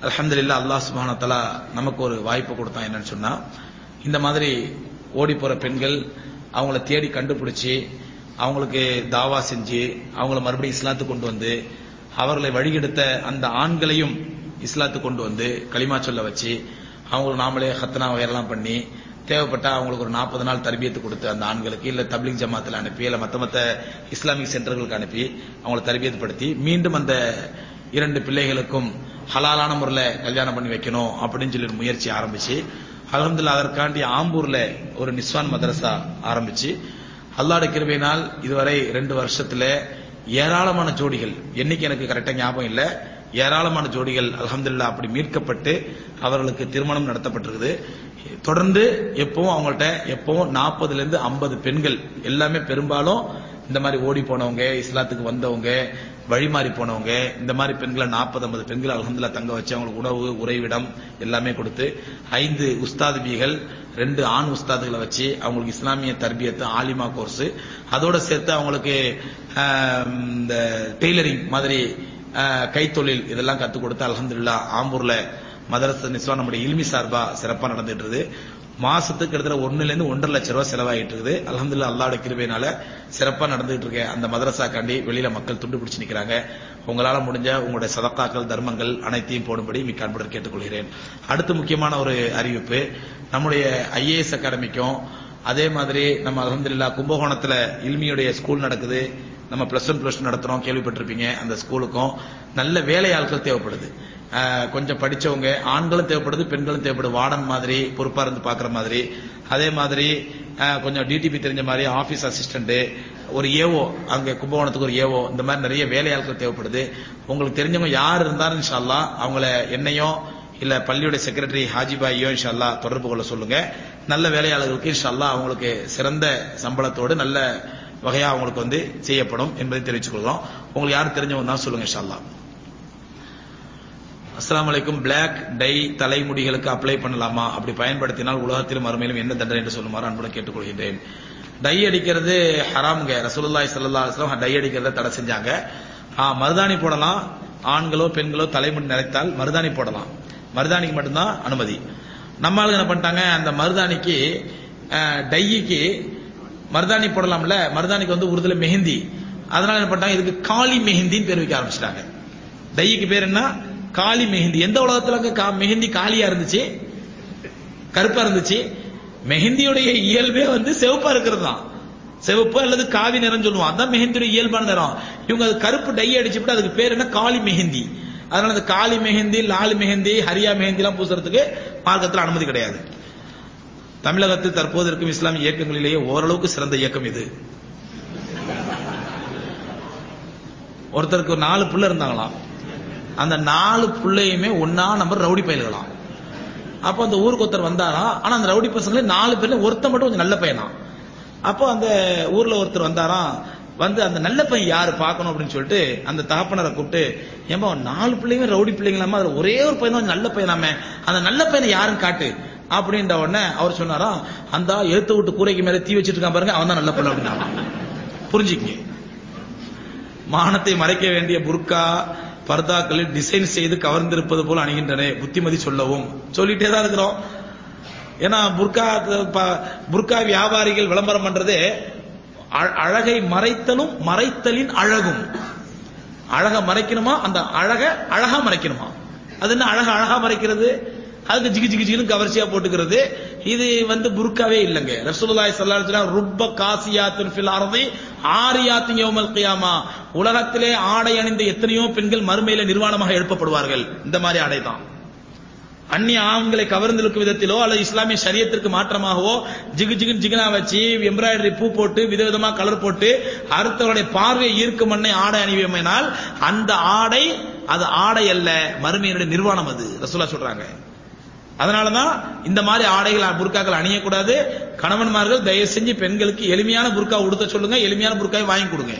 அல்ஹம்துலில்லாஹ் அல்லாஹ் சுப்ஹானஹு வ தஆலா நமக்கு ஒரு வாய்ப்பு கொடுத்தான் என்னன்னு சொன்னா இந்த மாதிரி ஓடி போற பெண்கள் அவங்கள தேடி கண்டுபிடிச்சு அவங்களுக்கு தாவா செஞ்சு அவங்கள மறுபடியும் இஸ்லாத்துக்கு கொண்டு வந்து அவர்களை வழிகெடுத்த அந்த ஆண்களையும் இஸ்லாத்துக்கு கொண்டு வந்து களிமா சொல்ல வச்சு அவங்களுக்கு நாமளே ஹத்தனா வயரெல்லாம் பண்ணி தேவைப்பட்டா அவங்களுக்கு ஒரு நாற்பது நாள் தர்பியத்து கொடுத்து அந்த ஆண்களுக்கு இல்ல தப்லீக் ஜமாத்தில் அனுப்பி இல்ல மத்த மத்த இஸ்லாமிக் சென்டர்களுக்கு அனுப்பி அவங்கள தர்பியத்து படுத்தி மீண்டும் அந்த இரண்டு பிள்ளைகளுக்கும் ஹலாலான முறையில் கல்யாணம் பண்ணி வைக்கணும் அப்படின்னு சொல்லி ஒரு முயற்சி ஆரம்பிச்சு அலமதுல்லா அதற்காண்டி ஆம்பூர்ல ஒரு நிஸ்வான் மதரசா ஆரம்பிச்சு அல்லாட கிருபையினால் இதுவரை ரெண்டு வருஷத்துல ஏராளமான ஜோடிகள் என்னைக்கு எனக்கு கரெக்டா ஞாபகம் இல்ல ஏராளமான ஜோடிகள் அல்ஹம்துலில்லாஹ் அப்படி மீட்கப்பட்டு அவர்களுக்கு திருமணம் நடத்தப்பட்டிருக்குது தொடர்ந்து எப்பவும் அவங்கள்ட்ட எப்பவும் நாற்பதுல இருந்து ஐம்பது பெண்கள் எல்லாமே பெரும்பாலும் இந்த மாதிரி ஓடி போனவங்க இஸ்லாத்துக்கு வந்தவங்க வழிமாறி போனவங்க இந்த மாதிரி பெண்களை நாற்பது ஐம்பது பெண்கள் அலமதுல்லா தங்க வச்சு அவங்களுக்கு உணவு உறைவிடம் எல்லாமே கொடுத்து ஐந்து உஸ்தாதுபிகள் ரெண்டு ஆண் உஸ்தாதுகளை வச்சு அவங்களுக்கு இஸ்லாமிய தர்பியத்து ஆலிமா கோர்ஸ் அதோட சேர்த்து அவங்களுக்கு ஆஹ், இந்த டெய்லரிங் மாதிரி ஆஹ், கைத்தொழில் இதெல்லாம் கத்துக் கொடுத்து அலமதுல்லா ஆம்பூர்ல மதரச நிஸ்வா நம்முடைய இல்மி சார்பா சிறப்பா நடந்துட்டு இருக்குது மாசத்துக்கு கிட்டத்தட்ட ஒண்ணுல இருந்து ஒன்றரை லட்சம் ரூபாய் செலவாயிட்டு இருக்குது அலமதுல்லா அல்லாட கிருபையினால சிறப்பா நடந்துட்டு இருக்க அந்த மதரசா காண்டி வெளியில மக்கள் துண்டு பிடிச்சு நிக்கிறாங்க உங்களால முடிஞ்ச உங்களுடைய சதக்காக்கள் தர்மங்கள் அனைத்தையும் போடும்படி மிக்க அன்புடன் கேட்டுக்கொள்கிறேன் அடுத்து முக்கியமான ஒரு அறிவிப்பு நம்முடைய ஐஏஎஸ் அகாடமிக்கும் அதே மாதிரி நம்ம அலமதுல்லா கும்பகோணத்துல இல்மியுடைய ஸ்கூல் நடக்குது நம்ம பிளஸ் ஒன் பிளஸ் டூ நடத்துறோம் கேள்விப்பட்டிருப்பீங்க அந்த ஸ்கூலுக்கும் நல்ல வேலையாட்கள் தேவைப்படுது ஆஹ் கொஞ்சம் படிச்சவங்க ஆண்களும் தேவைப்படுது பெண்களும் தேவைப்படுது வார்டன் மாதிரி பொறுப்பா இருந்து பாக்குற மாதிரி அதே மாதிரி ஆஹ் கொஞ்சம் டிடிபி தெரிஞ்ச மாதிரி ஆபீஸ் அசிஸ்டன்ட் ஒரு ஏஓ அங்க கும்பகோணத்துக்கு ஒரு ஏஓ இந்த மாதிரி நிறைய வேலையாட்கள் தேவைப்படுது உங்களுக்கு தெரிஞ்சவங்க யார் இருந்தாலும் இன்ஷால்லா அவங்கள என்னையோ இல்ல பள்ளியுடைய செக்ரட்டரி ஹாஜிபாயோ இன்ஷால்லா தொடர்பு கொள்ள சொல்லுங்க நல்ல வேலையாளர்களுக்கு இன்ஷால்லா அவங்களுக்கு சிறந்த சம்பளத்தோடு நல்ல வகையா அவங்களுக்கு வந்து செய்யப்படும் என்பதை தெரிவித்துக் கொள்கிறோம் உங்களுக்கு யார் தெரிஞ்சவங்க தான் சொல்லுங்க இன்ஷால்லா அஸ்ஸலாமு அலைக்கும் பிளாக் டை தலைமுடிகளுக்கு அப்ளை பண்ணலாமா அப்படி பயன்படுத்தினால் உலகத்திலும் மறுமையிலும் என்ன தண்டனை என்று சொல்லுமாறு அன்புடன் கேட்டுக்கொள்கின்றேன் டை அடிக்கிறது ஹராம்ங்க ரசூலுல்லாஹி ஸல்லல்லாஹு அலைஹி வஸல்லம் டை அடிக்கிறத தடை செஞ்சாங்க ஆ, மருதாணி போடலாம் ஆண்களோ பெண்களோ தலைமுடி நிறைத்தால் மருதாணி போடலாம் மருதாணிக்கு மட்டும்தான் அனுமதி நம்ம ஆளுங்க என்ன பண்ணிட்டாங்க அந்த மருதாணிக்கு அஹ், டைக்கு மருதாணி போடலாம்ல மருதாணிக்கு வந்து உருதுல மெஹந்தி அதனால என்ன பண்ணிட்டாங்க இதுக்கு காளி மெஹந்தின்னு பேர் வைக்க ஆரம்பிச்சிட்டாங்க டைக்கு பேர் என்ன காளி மெஹந்தி எந்த உலகத்துல அங்க கா- மெஹந்தி காளியா இருந்துச்சு கருப்பா இருந்துச்சு மெஹந்தியுடைய இயல்பே வந்து சிவப்பா இருக்கிறது தான் சிவப்பு அல்லது காவி நிறம் சொல்லுவோம் அதான் மெஹந்தியுடைய இயல்பான நிறம் இவங்க அது கருப்பு டை அடிச்சுட்டு அதுக்கு பேர் என்ன காளி மெஹந்தி அதனால அந்த காளி மெஹந்தி லால் மெஹந்தி ஹரியா மெஹந்தி எல்லாம் பூசுறதுக்கு மார்க்கத்தில் அனுமதி கிடையாது தமிழகத்தில் தற்போது இருக்கும் இஸ்லாமிய இயக்கங்களிலேயே ஓரளவுக்கு சிறந்த இயக்கம் இது ஒருத்தருக்கு ஒரு நாலு புள்ள இருந்தாங்களாம் அந்த நாலு புள்ளையுமே ஒன்னா நம்பர் ரவுடி பயல்களாம் அப்போ அந்த ஊருக்கு ஒருத்தர் வந்தாராம் ஆனா அந்த ரவுடி பசங்களே நாலு பேர்ல ஒருத்தன் மட்டும் கொஞ்சம் நல்ல பையனா அப்போ அந்த ஊர்ல ஒருத்தர் வந்தாராம் வந்து அந்த நல்ல பையன் யாரு பார்க்கணும் அப்படின்னு சொல்லிட்டு அந்த தகப்பனரை கூப்பிட்டு ஏம்பா நாலு பிள்ளைங்க ரவுடி பிள்ளைங்களாம அதுல ஒரே ஒரு பையன் தான் கொஞ்சம் நல்ல பையனாமே அந்த நல்ல பையனை யாருன்னு காட்டு அப்படின்ற உடனே அவர் சொன்னாராம் அந்த எழுத்து விட்டு கூரைக்கு மேல தீ வச்சிட்டு இருக்கான் பாருங்க அவன் தான் நல்ல பிள்ளை அப்படின்னா புரிஞ்சுக்கங்க மானத்தை மறைக்க வேண்டிய புர்கா பர்தாக்களில் டிசைன் செய்து கவர்ந்திருப்பது போல அணுகின்றன புத்திமதி சொல்லவும் சொல்லிட்டே தான் இருக்கிறோம் ஏன்னா புர்கா ப- புர்கா வியாபாரிகள் விளம்பரம் பண்றது அ- அழகை மறைத்தலும் மறைத்தலின் அழகும் அழக மறைக்கணுமா அந்த அழக அழகா மறைக்கணுமா அது என்ன அழக அழகா மறைக்கிறது அதுக்கு ஜிகி ஜிகி ஜிகின்னு கவர்ச்சியா போட்டுக்கிறது இது வந்து புர்காவே இல்லைங்க ரசூலுல்லாஹி ஸல்லல்லாஹு அலைஹி வஸல்லம் ருப்ப காசியாத்துன் ஃபில் அர்தி ஆரியாத்தின் யௌமல் கியாமா உலகத்திலே ஆடை அணிந்த எத்தனையோ பெண்கள் மறுமையில நிர்வாணமாக எழுப்பப்படுவார்கள் இந்த மாதிரி ஆடை தான் அந்நிய ஆண்களை கவர்ந்திருக்கும் விதத்திலோ அல்லது இஸ்லாமிய சரியத்திற்கு மாற்றமாகவோ ஜிகு ஜிகு ஜிகுனா வச்சு எம்ப்ராய்டரி பூ போட்டு விதவிதமா கலர் போட்டு அடுத்தவருடைய பார்வையை ஈர்க்கும் மண்ணை ஆடை அணிவியமைனால் அந்த ஆடை அது ஆடை அல்ல மறுமையினுடைய நிர்வாணம் அது ரசூலா சொல்றாங்க அதனாலதான் இந்த மாதிரி ஆடைகள் புர்காக்கள் அணியக்கூடாது கணவன்மார்கள் தயவு செஞ்சு பெண்களுக்கு எளிமையான புர்கா உடுத்த சொல்லுங்க எளிமையான புர்காவை வாங்கி கொடுங்க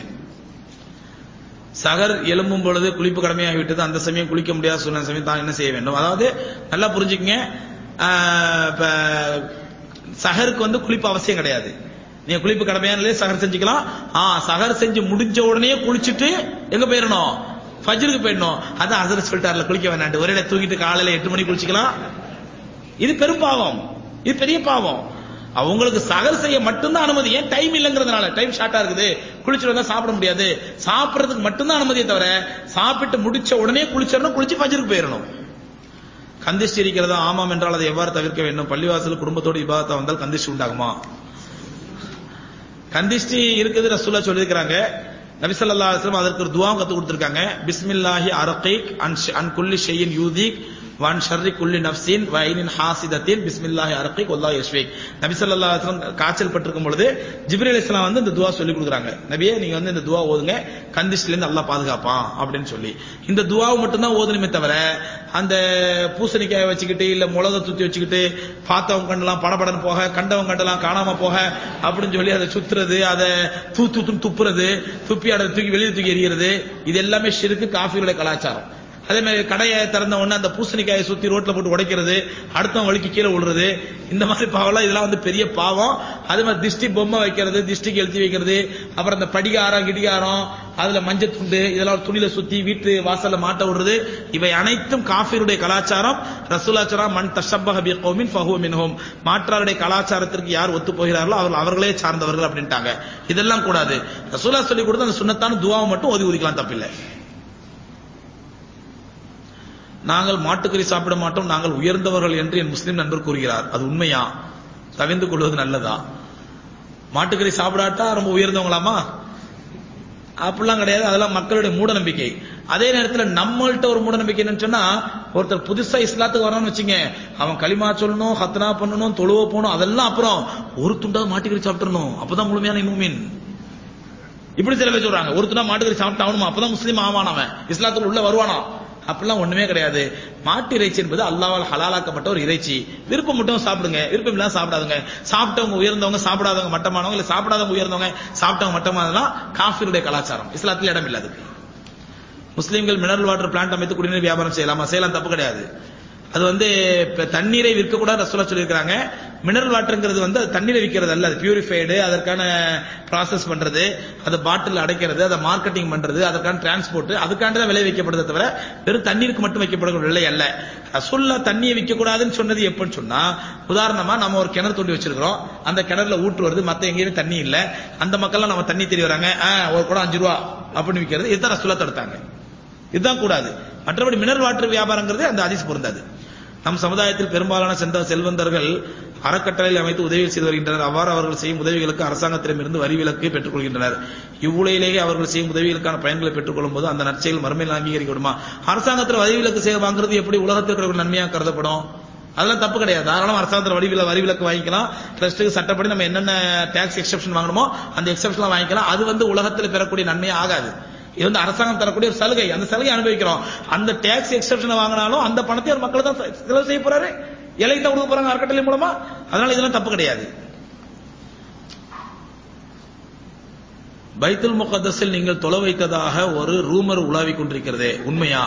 சகர் எழும்பும் பொழுது குளிப்பு கடமையாகி விட்டது அந்த சமயம் குளிக்க முடியாத சூழ்நிலை சமயம் தான் என்ன செய்ய வேண்டும் அதாவது நல்லா புரிஞ்சுக்கங்க ஆஹ், இப்ப சகருக்கு வந்து குளிப்பு அவசியம் கிடையாது நீங்க குளிப்பு கடமையான சகர் செஞ்சுக்கலாம் ஆ சகர் செஞ்சு முடிஞ்ச உடனே குளிச்சுட்டு எங்க போயிடணும் ஃபஜ்ருக்கு போயிடணும் அதான் ஹசரத் சொல்லிட்டார்ல குளிக்க வேணாண்டு ஒரே நேரம் தூங்கிட்டு காலையில எட்டு மணிக்கு குளிச்சுக்கலாம் இது பெரும் பாவம் இது பெரிய பாவம் அவங்களுக்கு சகர் செய்ய மட்டும்தான் அனுமதி ஏன் டைம் இல்லைங்கிறதுனால டைம் ஷார்ட்டா இருக்குது குளிச்சுட்டு வந்தா சாப்பிட முடியாது சாப்பிடுறதுக்கு மட்டும்தான் அனுமதியே தவிர சாப்பிட்டு முடிச்ச உடனே குளிச்சிடணும் குளிச்சு ஃபஜ்ருக்கு போயிடணும் கந்திஷ்டி இருக்கிறதா ஆமாம் என்றால் அதை எவ்வாறு தவிர்க்க வேண்டும் பள்ளிவாசல் குடும்பத்தோடு இபாதத்தா வந்தால் கந்திஷ்டி உண்டாகுமா கந்திஷ்டி இருக்குது ரசூல்லா சொல்லியிருக்கிறாங்க நபி ஸல்லல்லாஹு அலைஹி வஸல்லம் அதற்கு ஒரு துஆவும் கத்து கொடுத்திருக்காங்க பிஸ்மில்லாஹி அரகீக் அன் ஷ- அன் குல்லி ஷையின் யூதீக் வான் ஷர்ரி குல்லி நஃப்ஸின் வ ஐனின் ஹாசிதத்தின் பிஸ்மில்லாஹி அரகீக் வல்லாஹு யஷ்ஃபீக் நபி ஸல்லல்லாஹு அலைஹி வஸல்லம் காய்ச்சல் பட்டிருக்கும் பொழுது ஜிப்ரீல் அலைஹிஸ்ஸலாம் வந்து இந்த துஆ சொல்லி கொடுக்குறாங்க நபியே நீங்க வந்து இந்த துஆ ஓதுங்க கந்திஷ்டில இருந்து அல்லாஹ் பாதுகாப்பான் அப்படின்னு சொல்லி இந்த துஆவை மட்டும் தான் ஓதணுமே தவிர அந்த பூசணிக்காயை வச்சுக்கிட்டு இல்ல மிளகை தூத்தி வச்சுக்கிட்டு பார்த்தவங்க கண்டலாம் படபடன்னு போக கண்டவங்க கண்டலாம் காணாம போக அப்படின்னு சொல்லி அதை சுத்துறது அதை தூ தூத்துன்னு துப்புறது துப்பி அதை தூக்கி வெளியே தூக்கி எறிகிறது இது எல்லாமே ஷிருக்கு காஃபிகளுடைய கலாச்சாரம் அதே மாதிரி கடையை திறந்த உடனே அந்த பூசணிக்காயை சுத்தி ரோட்ல போட்டு உடைக்கிறது அடுத்தவங்க வழிக்கு கீழே விழுறது இந்த மாதிரி பாவம்லாம் இதெல்லாம் வந்து பெரிய பாவம் அதே மாதிரி திஷ்டி பொம்மை வைக்கிறது திஷ்டிக்கு எழுதி வைக்கிறது அப்புறம் அந்த படிகாரம் கிடிகாரம் அதுல மஞ்சள் துண்டு இதெல்லாம் துணியில சுத்தி வீட்டு வாசல்ல மாட்ட விடுறது இவை அனைத்தும் காஃபிருடைய கலாச்சாரம் ரசூலாச்சாரம் மண் தஷப்பக பி கௌமின் ஃபஹுவ மின்ஹும் மாற்றாருடைய கலாச்சாரத்திற்கு யார் ஒத்து போகிறார்களோ அவர்கள் அவர்களே சார்ந்தவர்கள் அப்படின்ட்டாங்க இதெல்லாம் கூடாது ரசூலா சொல்லி கொடுத்த அந்த சுன்னத்தான துவாவை மட்டும் ஒதுக்கி ஒதுக்கலாம் தப்பில்லை நாங்கள் மாட்டுக்கறி சாப்பிட மாட்டோம் நாங்கள் உயர்ந்தவர்கள் என்று என் முஸ்லிம் நண்பர் கூறுகிறார் அது உண்மையா தவிர்ந்து கொள்வது நல்லதா மாட்டுக்கறி சாப்பிடாட்டா ரொம்ப உயர்ந்தவங்களாமா அப்படிலாம் கிடையாது அதெல்லாம் மக்களுடைய மூட நம்பிக்கை அதே நேரத்தில் நம்மள்ட்ட ஒரு மூட நம்பிக்கை என்னன்னு சொன்னா ஒருத்தர் புதுசா இஸ்லாத்துக்கு வரான்னு வச்சுங்க அவன் களிமா சொல்லணும் ஹத்னா பண்ணணும் தொழுவ போகணும் அதெல்லாம் அப்புறம் ஒரு துண்டாவது மாட்டுக்கறி சாப்பிட்டுறணும் அப்பதான் முழுமையான மூமின் இப்படி சில பேர் சொல்றாங்க ஒரு துண்டா மாட்டுக்கறி சாப்பிட்டாகணுமா அப்பதான் முஸ்லீம் ஆவான் அவன் இஸ்லாத்துக்கு உள்ள வருவானா அப்படிலாம் ஒண்ணுமே கிடையாது மாட்டு இறைச்சி என்பது அல்லாவால் ஹலாலாக்கப்பட்ட ஒரு இறைச்சி விருப்பம் மட்டும் சாப்பிடுங்க விருப்பம் இல்லாம சாப்பிடாதுங்க சாப்பிட்டவங்க உயர்ந்தவங்க சாப்பிடாதவங்க மட்டமானவங்க இல்ல சாப்பிடாதவங்க உயர்ந்தவங்க சாப்பிட்டவங்க மட்டமானதெல்லாம் காஃபிருடைய கலாச்சாரம் இஸ்லாத்துல இடம் இல்லை அதுக்கு முஸ்லீம்கள் மினரல் வாட்டர் பிளான்ட் அமைத்து குடிநீர் வியாபாரம் செய்யலாமா செய்யலாம் தப்பு கிடையாது அது வந்து இப்ப தண்ணீரை விற்க கூட ரசூலா சொல்லியிருக்காங்க மினரல் வாட்டர்ங்கிறது வந்து அது தண்ணீரை விற்கிறது அல்ல அது பியூரிஃபைடு அதற்கான ப்ராசஸ் பண்றது அதை பாட்டில் அடைக்கிறது அதை மார்க்கெட்டிங் பண்றது அதற்கான டிரான்ஸ்போர்ட் அதுக்காண்டி தான் விலை வைக்கப்படுதே தவிர வெறும் தண்ணீருக்கு மட்டும் வைக்கப்படக்கூடிய விலை அல்ல ரசூல்லா தண்ணியை விற்க கூடாதுன்னு சொன்னது எப்பன்னு சொன்னா உதாரணமா நம்ம ஒரு கிணறு தோண்டி வச்சிருக்கிறோம் அந்த கிணறுல ஊற்று வருது மத்த எங்கேயுமே தண்ணி இல்ல அந்த மக்கள்லாம் நம்ம தண்ணி தெரிய வராங்க ஆ, ஒரு குடம் அஞ்சு ரூபா அப்படின்னு விற்கிறது இதுதான் ரசூலா தடுத்தாங்க இதுதான் கூடாது மற்றபடி மினரல் வாட்டர் வியாபாரங்கிறது அந்த அதிஸ் பொருந்தாது நம் சமுதாயத்தில் பெரும்பாலான சென்ற செல்வந்தர்கள் அறக்கட்டளையில் அமைத்து உதவி செய்து வருகின்றனர் அவ்வாறு அவர்கள் செய்யும் உதவிகளுக்கு அரசாங்கத்திடமிருந்து வரி விலக்கு பெற்றுக் கொள்கின்றனர் இவ்வுலையிலேயே அவர்கள் செய்யும் உதவிகளுக்கான பயன்களை பெற்றுக் கொள்ளும் போது அந்த நற்செயல் மறுமையில் அங்கீகரிக்கப்படுமா அரசாங்கத்தில் வரி விலக்கு செய்ய வாங்குறது எப்படி உலகத்தில் இருக்கிற நன்மையாக கருதப்படும் அதெல்லாம் தப்பு கிடையாது தாராளம் அரசாங்கத்தில் வரி வில- வரி விலக்கு வாங்கிக்கலாம் ட்ரஸ்ட்டுக்கு சட்டப்படி நம்ம என்னென்ன டாக்ஸ் எக்ஸப்ஷன் வாங்கணுமோ அந்த எக்ஸப்ஷன் வாங்கிக்கலாம் அது வந்து உலகத்தில் பெறக்கூடிய நன்மையே ஆகாது இது வந்து அரசாங்கம் தரக்கூடிய ஒரு சலுகை அந்த சலுகை அனுபவிக்கிறோம் அந்த டாக்ஸ் எக்ஸப்ஷனை வாங்கினாலும் அந்த பணத்தை ஒரு மக்கள் தான் செலவு செய்ய போறாரு இலைக்கு தான் கொடுக்க போறாங்க அறக்கட்டளை மூலமா அதனால இதெல்லாம் தப்பு கிடையாது பைத்துல் முகத்தஸில் நீங்கள் தொலை வைத்ததாக ஒரு ரூமர் உலாவிக் கொண்டிருக்கிறதே உண்மையா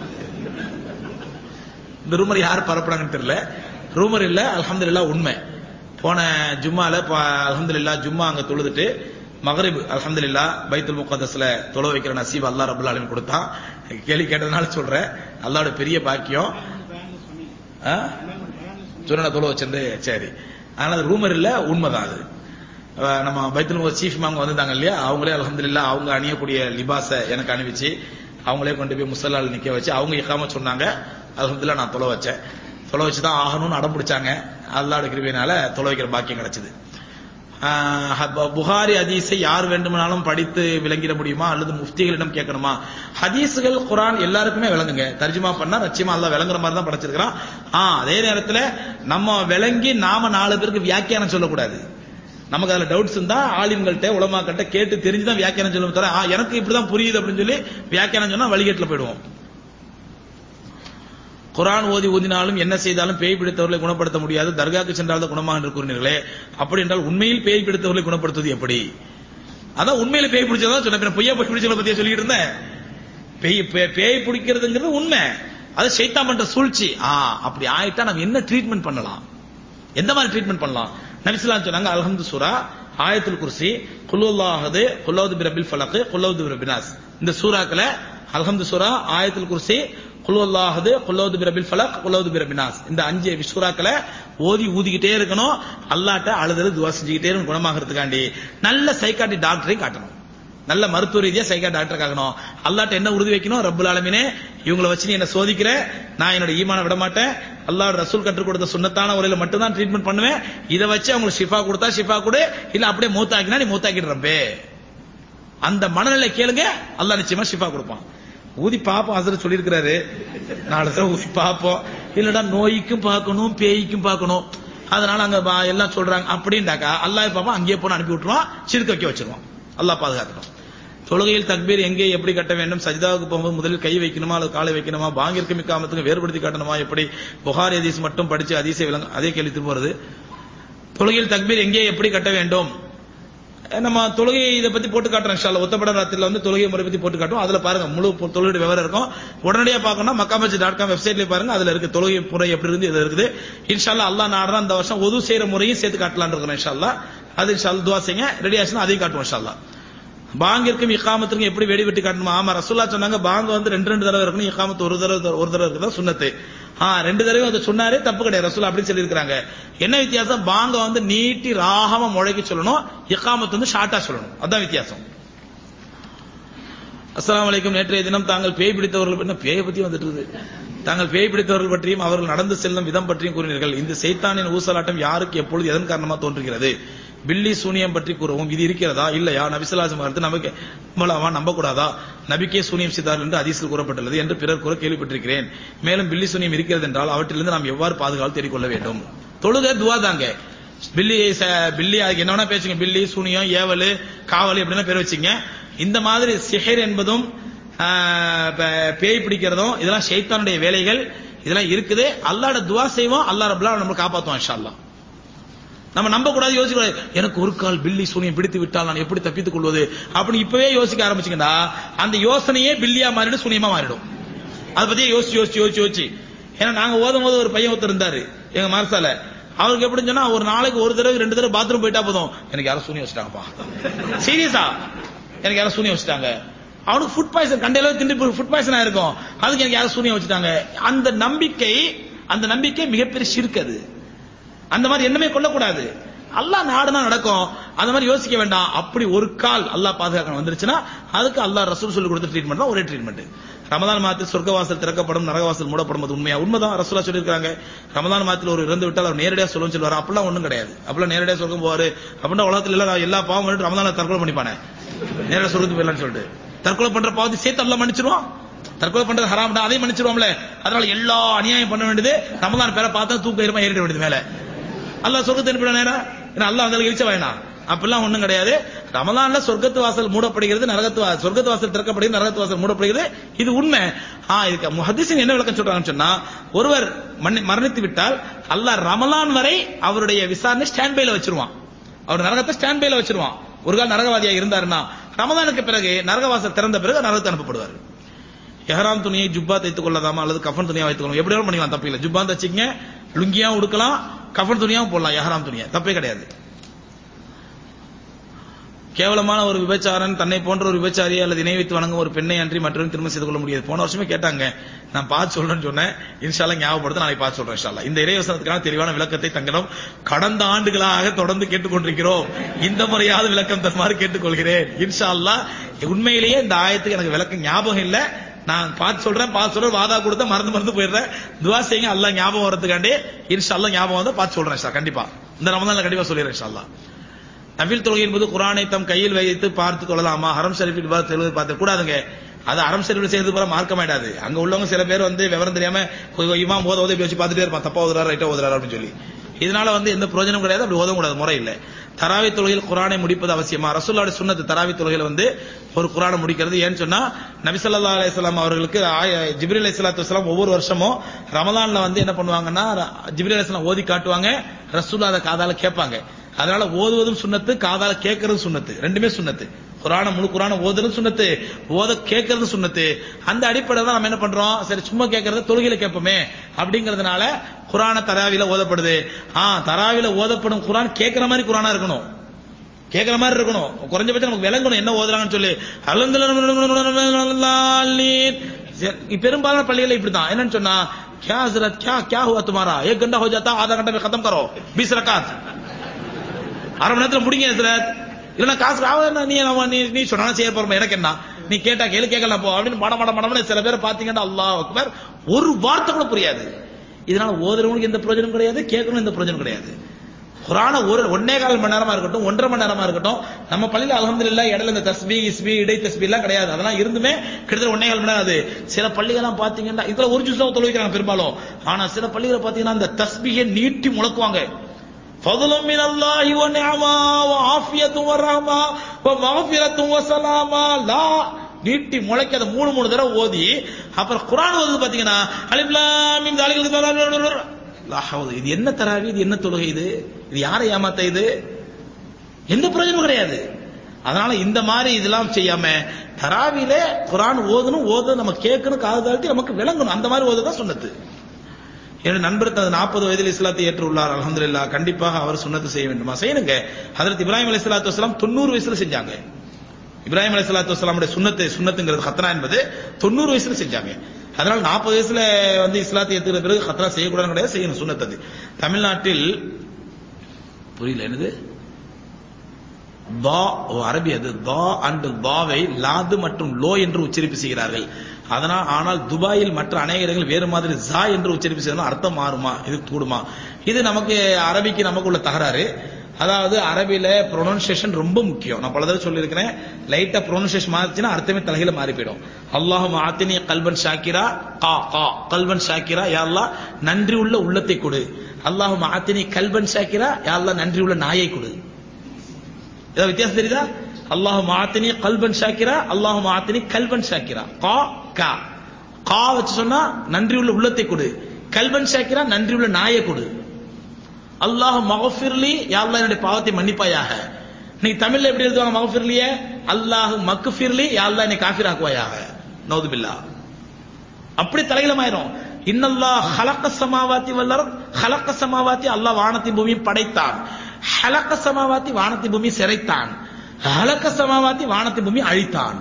இந்த ரூமர் யார் பரப்புறாங்கன்னு தெரியல ரூமர் இல்ல அல்ஹம்துலில்லாஹ் உண்மை போன ஜும்மால ப- அல்ஹம்துலில்லாஹ் ஜும்மா அங்க தொழுதுட்டு மகரிப் அல்ஹம்துலில்லாஹ் பைத்துல் முகத்தஸ்ல தொலை வைக்கிற நசீப் அல்லாஹ் ரபுல் ஆலமீன் கொடுத்தான் கேள்வி கேட்டதுனால சொல்றேன் அல்லாஹ்வோட பெரிய பாக்கியம் ஆ? சொன்ன தொலை வச்சிருந்து சரி அதனால அது ரூமர் இல்ல உண்மைதான் அது அஹ் நம்ம பைத்துல் சீஃப் இமாம் வந்திருந்தாங்க இல்லையா அவங்களே அல்ஹம்துலில்லாஹ் அவங்க அணியக்கூடிய லிபாஸை எனக்கு அணிவிச்சு அவங்களே கொண்டு போய் முசல்லால் நிக்க வச்சு அவங்க இக்காம சொன்னாங்க அல்ஹம்துலில்லாஹ் நான் தொலை வச்சேன் தொலை வச்சு தான் ஆகணும்னு அடம் பிடிச்சாங்க அல்லாஹ்வுடைய கிருபையினால தொலை வைக்கிற பாக்கியம் கிடைச்சது ஆஹ் ஹ- புகாரி ஹதீஸை யார் வேண்டுமானாலும் படித்து விளங்கிட முடியுமா அல்லது முஃப்திகளிடம் கேட்கணுமா ஹதீஸுகள் குரான் எல்லாருக்குமே விளங்குங்க தர்ஜுமா பண்ணா நிச்சயமா அல்லாஹ் விளங்குற மாதிரி தான் படைச்சிருக்கிறான் ஆ அதே நேரத்துல நம்ம விளங்கி நாம நாலு பேருக்கு வியாக்கியானம் சொல்லக்கூடாது நமக்கு அதுல டவுட்ஸ் இருந்தா ஆலிம்கள்ட்ட உலமாக்கள்ட்ட கேட்டு தெரிஞ்சுதான் வியாக்கியானம் சொல்லுவோம் தவிர ஆ, எனக்கு இப்படிதான் புரியுது அப்படின்னு சொல்லி வியாக்கியானம் சொன்னா வழிகேட்டுல போயிடுவோம் குரான் ஓதி ஓதினாலும் என்ன செய்தாலும் பேய் பிடித்தவர்களை குணப்படுத்த முடியாது தர்காக்கு சென்றால் தான் குணமாக என்று கூறினீர்களே அப்படி என்றால் உண்மையில் பேய் பிடித்தவர்களை குணப்படுத்துவது எப்படி அதான் உண்மையில பேய் பிடிச்சதான் சொன்ன பின்ன பொய்யா போய் பிடிச்சவங்களை பத்தியே சொல்லிட்டு இருந்தேன் பேய் பே- பேய் பிடிக்கிறதுங்கிறது உண்மை அது சைத்தான் பண்ற சூழ்ச்சி ஆ அப்படி ஆயிட்டா நம்ம என்ன ட்ரீட்மெண்ட் பண்ணலாம் எந்த மாதிரி ட்ரீட்மெண்ட் பண்ணலாம் நபிசுல்லாம் சொன்னாங்க அல்ஹம்து சூரா ஆயத்துல் குர்சி குல்லுல்லாஹது குல்லவுது பிரபில் ஃபலக் குல்லவுது பிரபினாஸ் இந்த சூறாக்களை அல்ஹம்து சூரா ஆயத்துல் குர்சி குல்வல்லாஹது குல்லோது பிரபில் ஃபலக் குல்லோது பிரபினாஸ் இந்த அஞ்சு விஸ்வராக்களை ஓதி ஊதிக்கிட்டே இருக்கணும் அல்லாட்ட அழுதல் துவா செஞ்சுக்கிட்டே இருக்கணும் குணமாகறதுக்காண்டி நல்ல சைக்காட்டி டாக்டரை காட்டணும் நல்ல மருத்துவ ரீதியா சைக்கா டாக்டர் காக்கணும் அல்லாட்ட என்ன உறுதி வைக்கணும் ரப்புல் ஆலமீனே இவங்களை வச்சு நீ என்ன சோதிக்கிற நான் என்னோட ஈமான விட மாட்டேன் அல்லாஹ் ரசூல் கற்றுக் கொடுத்த சுன்னத்தான முறையில மட்டும் தான் ட்ரீட்மெண்ட் பண்ணுவேன் இதை வச்சு அவங்களுக்கு ஷிஃபா கொடுத்தா ஷிஃபா கொடு இல்ல அப்படியே மூத்தாக்கினா நீ மூத்தாக்கிடுறப்பே அந்த மனநிலை கேளுங்க அல்லாஹ் நிச்சயமா ஷிஃபா கொடுப்பான் ஊதி பாப்போம் ஹசரத் சொல்லியிருக்கிறாரு நாலு தடவை ஊதி பார்ப்போம் இல்லடா நோய்க்கும் பார்க்கணும் பேய்க்கும் பார்க்கணும் அதனால அங்க பா- எல்லாம் சொல்றாங்க அப்படின்டாக்கா அல்லாஹ் பாப்பா அங்கேயே போன அனுப்பி விட்டுருவான் சிறுக்க வைக்க வச்சிருவான் அல்லாஹ் பாதுகாக்கட்டும் தொழுகையில் தக்பீர் எங்கே எப்படி கட்ட வேண்டும் சஜிதாவுக்கு போகும்போது முதலில் கை வைக்கணுமா அல்லது காலை வைக்கணுமா பாங்கிற்கு மிக்காமத்துக்கு வேறுபடுத்தி காட்டணுமா எப்படி புகாரி ஹதீஸ் மட்டும் படிச்சு அதிசய விளங்க அதே கேள்வி திரும்ப வருது தொழுகையில் தக்பீர் எங்கே எப்படி கட்ட வேண்டும் நம்ம தொழுகை இதை பத்தி போட்டு காட்டுறோம் இன்ஷால்லா ஒத்தப்பட ராத்திரில வந்து தொழுகை முறை பத்தி போட்டு காட்டுவோம் அதுல பாருங்க முழு பொ- தொழுகையோட விவரம் இருக்கும் உடனடியா பார்க்கணும்னா மக்காமச்சி டாட் காம் வெப்சைட்ல பாருங்க அதுல இருக்கு தொழுகை முறை எப்படி இருந்து இது இருக்குது இன்ஷால்லா அல்லாஹ் நாடுறா இந்த வருஷம் ஒது செய்யற முறையும் சேர்த்து காட்டலாம்னு இருக்கிறோம் இன்ஷால்லா அது இன்ஷால்லா துவா செய்யுங்க ரெடி ஆச்சுன்னா அதையும் காட்டுவோம் இன்ஷால்லா பாங்கிற்கும் இக்காமத்திற்கும் எப்படி வெடி வெட்டி காட்டணுமா ஆமா ரசூல்லா சொன்னாங்க பாங்க வந்து ரெண்டு ரெண்டு தடவை இருக்கணும் இக்காமத்து ஒரு தடவை ஒரு தடவை இருக்குதான் சுண்ணத்து ஆ ரெண்டு தடவை அதை சொன்னாரே தப்பு கிடையாது ரசூல் அப்படின்னு சொல்லியிருக்காங்க என்ன வித்தியாசம் பாங்க வந்து நீட்டி ராகமா முழக்கி சொல்லணும் இக்காமத்து வந்து ஷார்ட்டா சொல்லணும் அதான் வித்தியாசம் அஸ்ஸலாமு அலைக்கும் நேற்றைய தினம் தாங்கள் பேய் பிடித்தவர்கள் என்ன பேயை பத்தி வந்துட்டு இருக்குது தாங்கள் பேய் பிடித்தவர்கள் பற்றியும் அவர்கள் நடந்து செல்லும் விதம் பற்றியும் கூறினீர்கள் இந்த சைத்தானின் ஊசலாட்டம் யாருக்கு எப்பொழுது எதன் காரணமா தோன்றுகிறது பில்லி சூனியம் பற்றி கூறவும் இது இருக்கிறதா இல்லையா நபிசலாசம் கருத்து நமக்கு நம்பலாமா நம்பக்கூடாதா நபிக்கே சூனியம் செய்தார்கள் என்று அதிசல் கூறப்பட்டுள்ளது என்று பிறர் கூற கேள்விப்பட்டிருக்கிறேன் மேலும் பில்லி சூனியம் இருக்கிறது என்றால் அவற்றிலிருந்து நாம் எவ்வாறு பாதுகாப்பு தேடிக்கொள்ள வேண்டும் தொழுக துவா தாங்க பில்லி ச- பில்லி அதுக்கு என்ன வேணா பேசுங்க பில்லி சூனியம் ஏவல் காவல் எப்படின்னா பேர் வச்சுங்க இந்த மாதிரி சிஹர் என்பதும் ஆஹ், ப- பேய் பிடிக்கிறதும் இதெல்லாம் ஷைத்தானுடைய வேலைகள் இதெல்லாம் இருக்குது அல்லாட துவா செய்வோம் அல்லாஹ் ரபுல்லா நம்ம காப்பாத்துவோம் இன்ஷா அல்லாஹ் நம்ம நம்ப கூடாது யோசிக்க கூடாது எனக்கு ஒரு கால் பில்லி சூனியம் பிடித்து விட்டால் நான் எப்படி தப்பித்துக் கொள்வது அப்படி இப்பவே யோசிக்க ஆரம்பிச்சீங்கன்னா அந்த யோசனையே பில்லியா மாறிடும் சூனியமா மாறிடும் அதை பத்தியே யோசிச்சு யோசிச்சு யோசிச்சு யோசிச்சு ஏன்னா நாங்க ஓதும் போது ஒரு பையன் ஒருத்தர் இருந்தாரு எங்க மாரசால அவருக்கு எப்படின்னு சொன்னா ஒரு நாளைக்கு ஒரு தடவை ரெண்டு தடவை பாத்ரூம் போயிட்டா போதும் எனக்கு யாரும் சூனியம் வச்சுட்டாங்கப்பா சீரியஸா எனக்கு யாரும் சூனியம் வச்சுட்டாங்க அவனுக்கு ஃபுட் பாய்சன் கண்டையில திண்டு ஃபுட் பாய்சன் ஆயிருக்கும் அதுக்கு எனக்கு யாரும் சூனியம் வச்சுட்டாங்க அந்த நம்பிக்கை அந்த நம்பிக்கை மிகப்பெரிய சிறுக்கு அது அந்த மாதிரி எண்ணமே கொள்ளக்கூடாது அல்லாஹ் நாடுனா நடக்கும் அந்த மாதிரி யோசிக்க வேண்டாம் அப்படி ஒரு கால் அல்லாஹ் பாதுகாக்கணும் வந்துருச்சுன்னா அதுக்கு அல்லாஹ் ரசூல் சொல்லி கொடுத்த ட்ரீட்மெண்ட் தான் ஒரே ட்ரீட்மெண்ட் ரமதான் மாதத்தில் சொர்க்கவாசல் திறக்கப்படும் நரகவாசல் மூடப்படும் அது உண்மையா உண்மைதான் ரசூலா சொல்லியிருக்காங்க ரமதான் மாதத்தில் ஒரு இறந்து விட்டால் அவர் நேரடியா சொல்லுன்னு சொல்லுவார் அப்பெல்லாம் ஒண்ணும் கிடையாது அப்பெல்லாம் நேரடியா சொர்க்கம் போவாரு அப்படின்னா உலகத்துல எல்லாம் எல்லா பாவம் பண்ணிட்டு ரமதான தற்கொலை பண்ணிப்பானே நேரடியா சொர்க்கத்துக்கு போயிடலாம்னு சொல்லிட்டு தற்கொலை பண்ற பாவத்தை சேர்த்து அல்லாஹ் மன்னிச்சிருவான் தற்கொலை பண்றது ஹராம்டா அதையும் மன்னிச்சிருவோம்ல அதனால எல்லா அநியாயம் பண்ண வேண்டியது ரமதான் பேரை பார்த்தா தூக்க இருமா ஏறிட வேண்டியது மேல அல்லாஹ் சொர்க்கத்தை அனுப்பிட நேரம் ஏன்னா அல்லாஹ் வந்து இழிச்ச வேணாம் அப்படிலாம் ஒண்ணும் கிடையாது ரமலான்ல சொர்க்கத்து வாசல் மூடப்படுகிறது நரகத்து வா- சொர்க்கத்து வாசல் திறக்கப்படுகிறது நரகத்து வாசல் மூடப்படுகிறது இது உண்மை ஆ இதுக்கு முஹத்திஸின் என்ன விளக்கம் சொல்றாங்கன்னு சொன்னா ஒருவர் மன்னி- மரணித்து விட்டால் அல்லாஹ் ரமலான் வரை அவருடைய விசாரணை ஸ்டாண்ட் பைல வச்சிருவான் அவர் நரகத்தை ஸ்டாண்ட் பைல வச்சிருவான் ஒரு கால் நரகவாதியா இருந்தாருன்னா ரமலானுக்கு பிறகு நரகவாசல் திறந்த பிறகு நரகத்தை அனுப்பப்படுவார் எஹராம் துணியை ஜுப்பா தைத்துக் கொள்ளலாமா அல்லது கஃபன் துணியா வைத்துக் கொள்ளலாம் எப்படி வேணாலும் பண்ணிக்கலாம் தப்பு இல்லை ஜுப்பா தச்சிங்க லுங்கியாவும் உடுக்கலாம் கஃபன் துணியாவும் போடலாம் எஹராம் துணியா தப்பே கிடையாது கேவலமான ஒரு விபச்சாரன் தன்னை போன்ற ஒரு விபச்சாரி அல்லது இணை வைத்து வணங்கும் ஒரு பெண்ணை அன்றி மற்றவரும் திருமணம் செய்து கொள்ள முடியாது போன வருஷமே கேட்டாங்க நான் பார்த்து சொல்றேன்னு சொன்னேன் இன்ஷால்லா ஞாபகப்படுத்த நாளைக்கு பார்த்து சொல்றேன் இன்ஷால்லா இந்த இறைவசனத்துக்கான தெளிவான விளக்கத்தை தங்களிடம் கடந்த ஆண்டுகளாக தொடர்ந்து கேட்டுக்கொண்டிருக்கிறோம் இந்த முறையாவது விளக்கம் தருமாறு கேட்டுக்கொள்கிறேன் இன்ஷா அல்லாஹ் உண்மையிலேயே இந்த ஆயத்துக்கு எனக்கு விளக்கம் ஞாபகம் இல்ல நான் பார்த்து சொல்றேன் பார்த்து சொல்றேன் வாதா கொடுத்த மறந்து மறந்து போயிடுறேன் துவா செய்யுங்க அல்லாஹ் ஞாபகம் வரதுக்காண்டி இன்ஷா அல்லாஹ் ஞாபகம் வந்து பார்த்து சொல்றேன் இன்ஷா கண்டிப்பா இந்த ரமதான்ல கண்டிப்பா சொல்லிடுறேன் இன்ஷா அல்லாஹ் நபில் தொழுகை என்பது குரானை தம் கையில் வைத்து பார்த்து கொள்ளலாமா ஹரம் ஷரீஃபில் பார்த்து எழுதி பார்த்து கூடாதுங்க அது அறம் ஷரீஃபில் செய்யறது போல மார்க்கமாயிடாது அங்க உள்ளவங்க சில பேர் வந்து விவரம் தெரியாம கொ- இமாம் ஓத ஓத இப்படி வச்சு பார்த்துட்டே இருப்பான் தப்பா ஓதுறாரு ரைட்டா ஓதுறாரு அப்படின்னு சொல்லி இதனால வந்து எந்த பிரயோஜனம் கிடையாது அப்படி ஓத கூடாது முறை இல்லை தராவி தொழுகையில் குரானை முடிப்பது அவசியமா ரசூல்லோட சுன்னத்து தராவி தொழுகையில் வந்து ஒரு குரானை முடிக்கிறது ஏன்னு சொன்னா நபிசல்லா அலிஸ்லாம் அவர்களுக்கு ஆய- ஜிப்ரீல் அலிஸ்லாத்து வஸ்லாம் ஒவ்வொரு வருஷமும் ரமலான்ல வந்து என்ன பண்ணுவாங்கன்னா ர- ஜிப்ரீல் அலிஸ்லாம் ஓதி காட்டுவாங்க ரசூல்லா அதை காதால கேட்பாங்க அதனால ஓதுவதும் சுண்ணத்து காதால கேட்கறது சுண்ணத்து ரெண்டுமே சுண்ணத்து குரான முழு குரான ஓதுறது சுண்ணத்து ஓத கேட்கறது சுண்ணத்து அந்த அடிப்படையில் தான் நம்ம என்ன பண்றோம் சரி சும்மா கேட்கறத தொழுகையில கேட்போமே அப்படிங்கறதுனால குரான தராவில ஓதப்படுது ஆ தராவில ஓதப்படும் குரான் கேட்கிற மாதிரி குரானா இருக்கணும் கேட்கிற மாதிரி இருக்கணும் குறைஞ்சபட்சம் நமக்கு விளங்கணும் என்ன ஓதுறாங்கன்னு சொல்லி அலந்தலீன் பெரும்பாலான பள்ளிகள் இப்படிதான் என்னன்னு சொன்னா क्या हजरत क्या क्या हुआ तुम्हारा एक घंटा हो जाता आधा घंटा में खत्म करो बीस रकात அரை மணி நேரத்துல முடிங்க ஹசரத் இல்லைன்னா காசு ஆகுதுன்னா நீ நம்ம நீ நீ சொன்னா செய்ய போறோம் எனக்கு என்ன நீ கேட்டா கேளு கேட்கலாம் போ அப்படின்னு மட மட மடம்னு சில பேர் பாத்தீங்கன்னா அல்லாஹ் அக்பர் ஒரு வார்த்தை கூட புரியாது இதனால ஓதுறவனுக்கு எந்த பிரயோஜனம் கிடையாது கேட்கணும் எந்த பிரயோஜனம் கிடையாது குரான ஒரு ஒன்னே கால் மணி நேரமா இருக்கட்டும் ஒன்றரை மணி நேரமா இருக்கட்டும் நம்ம பள்ளியில அலமதுல்லா இடையில இந்த தஸ்பி இஸ்பி இடை தஸ்பி எல்லாம் கிடையாது அதெல்லாம் இருந்துமே கிட்டத்தட்ட ஒன்னே கால் மணி நேரம் அது சில பள்ளிகள்லாம் பாத்தீங்கன்னா இதுல ஒரு ஜூஸ் தான் தொழுவிக்கிறாங்க பெரும்பாலும் ஆனா சில பள்ளிகளை பாத்தீங்கன்னா அந்த தஸ்பியை நீட்டி முழக்குவாங்க فضل من الله ونعمة وعافية ورحمة ومغفرة وسلامة لا நீட்டி முளைக்க அதை மூணு மூணு தடவை ஓதி அப்புறம் குரான் ஓதுது பாத்தீங்கன்னா அலிப்லாமின் இது என்ன தராவி இது என்ன தொழுகை இது இது யாரை ஏமாத்த இது எந்த பிரயோஜனம் கிடையாது அதனால இந்த மாதிரி இதெல்லாம் செய்யாம தராவில குரான் ஓதணும் ஓத நம்ம கேட்கணும் காது தாழ்த்தி நமக்கு விளங்கணும் அந்த மாதிரி ஓதுதான் சொன்னது என்னுடைய நண்பர் தனது நாற்பது வயதில் இஸ்லாத்தை ஏற்றுள்ளார் அலமதுல்லா கண்டிப்பாக அவர் சுண்ணத்து செய்ய வேண்டுமா செய்யணுங்க ஹதரத் இப்ராஹிம் அலி சலாத்து வலாம் தொண்ணூறு வயசுல செஞ்சாங்க இப்ராஹிம் அலி சலாத்து வலாமுடைய சுண்ணத்து சுண்ணத்துங்கிறது ஹத்னா என்பது தொண்ணூறு வயசுல செஞ்சாங்க அதனால நாற்பது வயசுல வந்து இஸ்லாத்தை ஏத்துக்கிற பிறகு ஹத்னா செய்யக்கூடாது கிடையாது செய்யணும் சுண்ணத்தது தமிழ்நாட்டில் புரியல என்னது தா அரபி அது தா அண்ட் தாவை லாது மற்றும் லோ என்று உச்சரிப்பு செய்கிறார்கள் அதனால் ஆனால் துபாயில் மற்ற அநேக இடங்கள் வேறு மாதிரி ஜா என்று உச்சரிப்பு செய்யணும் அர்த்தம் மாறுமா இது கூடுமா இது நமக்கு அரபிக்கு நமக்கு உள்ள தகராறு அதாவது அரபியில ப்ரொனன்சியேஷன் ரொம்ப முக்கியம் நான் பல தடவை சொல்லியிருக்கிறேன் லைட்டா ப்ரொனன்சியேஷன் மாறிச்சுன்னா அர்த்தமே தலையில மாறி போயிடும் அல்லாஹ் ஆத்தினி கல்வன் ஷாக்கிரா கா கா கல்வன் ஷாக்கிரா யாழ்லா நன்றி உள்ள உள்ளத்தை கொடு அல்லாஹ் ஆத்தினி கல்வன் ஷாக்கிரா யாழ்லா நன்றி உள்ள நாயை கொடு ஏதாவது வித்தியாசம் தெரியுதா அல்லாஹு மாத்தினி கல்பன் ஷாக்கிரா அல்லாஹு மாத்தினி கல்பன் ஷாக்கிரா கா கா கா வச்சு சொன்னா நன்றி உள்ள உள்ளத்தை கொடு கல்பன் ஷாக்கிரா நன்றி உள்ள நாயை கொடு அல்லாஹ் மகஃபிர்லி யாழ்லா என்னுடைய பாவத்தை மன்னிப்பாயாக நீ தமிழ்ல எப்படி எழுதுவாங்க மகஃபிர்லிய அல்லாஹ் மக்குஃபிர்லி யாழ்லா என்னை காஃபிராக்குவாயாக நௌதுபில்லா அப்படி தலையிலமாயிரும் இன்னல்லா ஹலக்க சமாவாத்தி வல்லர் ஹலக்க சமாவாத்தி அல்லாஹ் வானத்தின் பூமியை படைத்தான் ஹலக்க சமாவாத்தி வானத்தின் பூமி சிறைத்தான் ஹலக்க சமாவாத்தி வானத்தின் பூமி அழித்தான்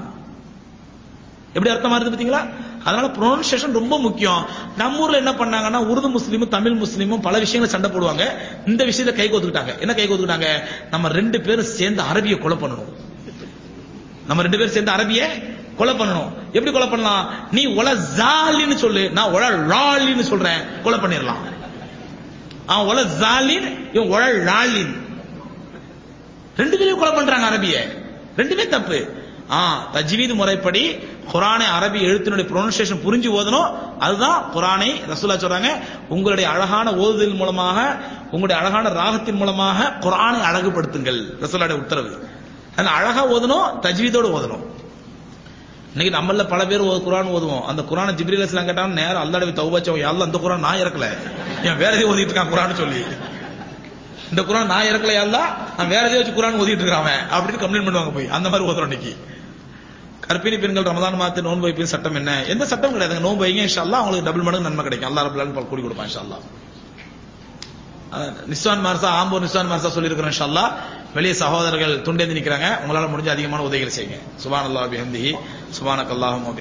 எப்படி அர்த்தமா இருக்கு பாத்தீங்களா அதனால ப்ரொனன்சியேஷன் ரொம்ப முக்கியம் நம்ம ஊர்ல என்ன பண்ணாங்கன்னா உருது முஸ்லீமும் தமிழ் முஸ்லீமும் பல விஷயங்களை சண்டை போடுவாங்க இந்த விஷயத்தை கை கோத்துக்கிட்டாங்க என்ன கை கோத்துக்கிட்டாங்க நம்ம ரெண்டு பேரும் சேர்ந்து அரபிய கொலை பண்ணணும் நம்ம ரெண்டு பேரும் சேர்ந்து அரபிய கொலை பண்ணணும் எப்படி கொலை பண்ணலாம் நீ ஒல ஜாலின்னு சொல்லு நான் ஒல லாலின்னு சொல்றேன் கொலை பண்ணிடலாம் அவன் ஒல ஜாலின் இவன் ஒல லாலின் ரெண்டு பேரையும் கொலை பண்றாங்க அரபிய ரெண்டுமே தப்பு ஆ தஜ்வீது முறைப்படி குரானை அரபி எழுத்தினுடைய ப்ரொனன்சியேஷன் புரிஞ்சு ஓதணும் அதுதான் குரானை ரசூலா சொல்றாங்க உங்களுடைய அழகான ஓதுதல் மூலமாக உங்களுடைய அழகான ராகத்தின் மூலமாக குரானை அழகுபடுத்துங்கள் ரசூலாடைய உத்தரவு அதனால அழகா ஓதணும் தஜ்வீதோடு ஓதணும் இன்னைக்கு நம்மள பல பேர் குரான் ஓதுவோம் அந்த குரான் ஜிப்ரீல் இஸ்லாம் கேட்டாங்க நேரம் அல்லாடவி தௌபாச்சவன் யாரும் அந்த குரான் நான் இறக்கல என் வேற எதையும் ஓதிட்டு இருக்கான் குரான் சொல்லி இந்த குரான் நான் இறக்கல யாருலா நான் வேற எதையும் வச்சு குரான் ஓதிட்டு இருக்கான் அப்படின்னு கம்ப்ளைண்ட் பண்ணுவாங்க போய் அந்த மாதிரி ஓதுறோம் இன்னைக்கு கர்ப்பிணி பெண்கள் ரமதான் மாத்து நோன்பு வைப்பின் சட்டம் என்ன எந்த சட்டம் கிடையாது நோன்பு வைங்க இன்ஷா அவங்களுக்கு டபுள் மடங்கு நன்மை கிடைக்கும் அல்லா ரபுல்லான்னு கூடி கொடுப்பான் இன்ஷா நிஸ்வான் மார்சா ஆம்பூர் நிஸ்வான் மார்சா சொல்லியிருக்கிறோம் இன்ஷா வெளியே சகோதரர்கள் துண்டேந்து நிக்கிறாங்க உங்களால முடிஞ்ச அதிகமான உதவிகள் செய்யுங்க சுபான் அல்லாஹ் பிஹம்திஹி சுபானக் அல்லாஹும்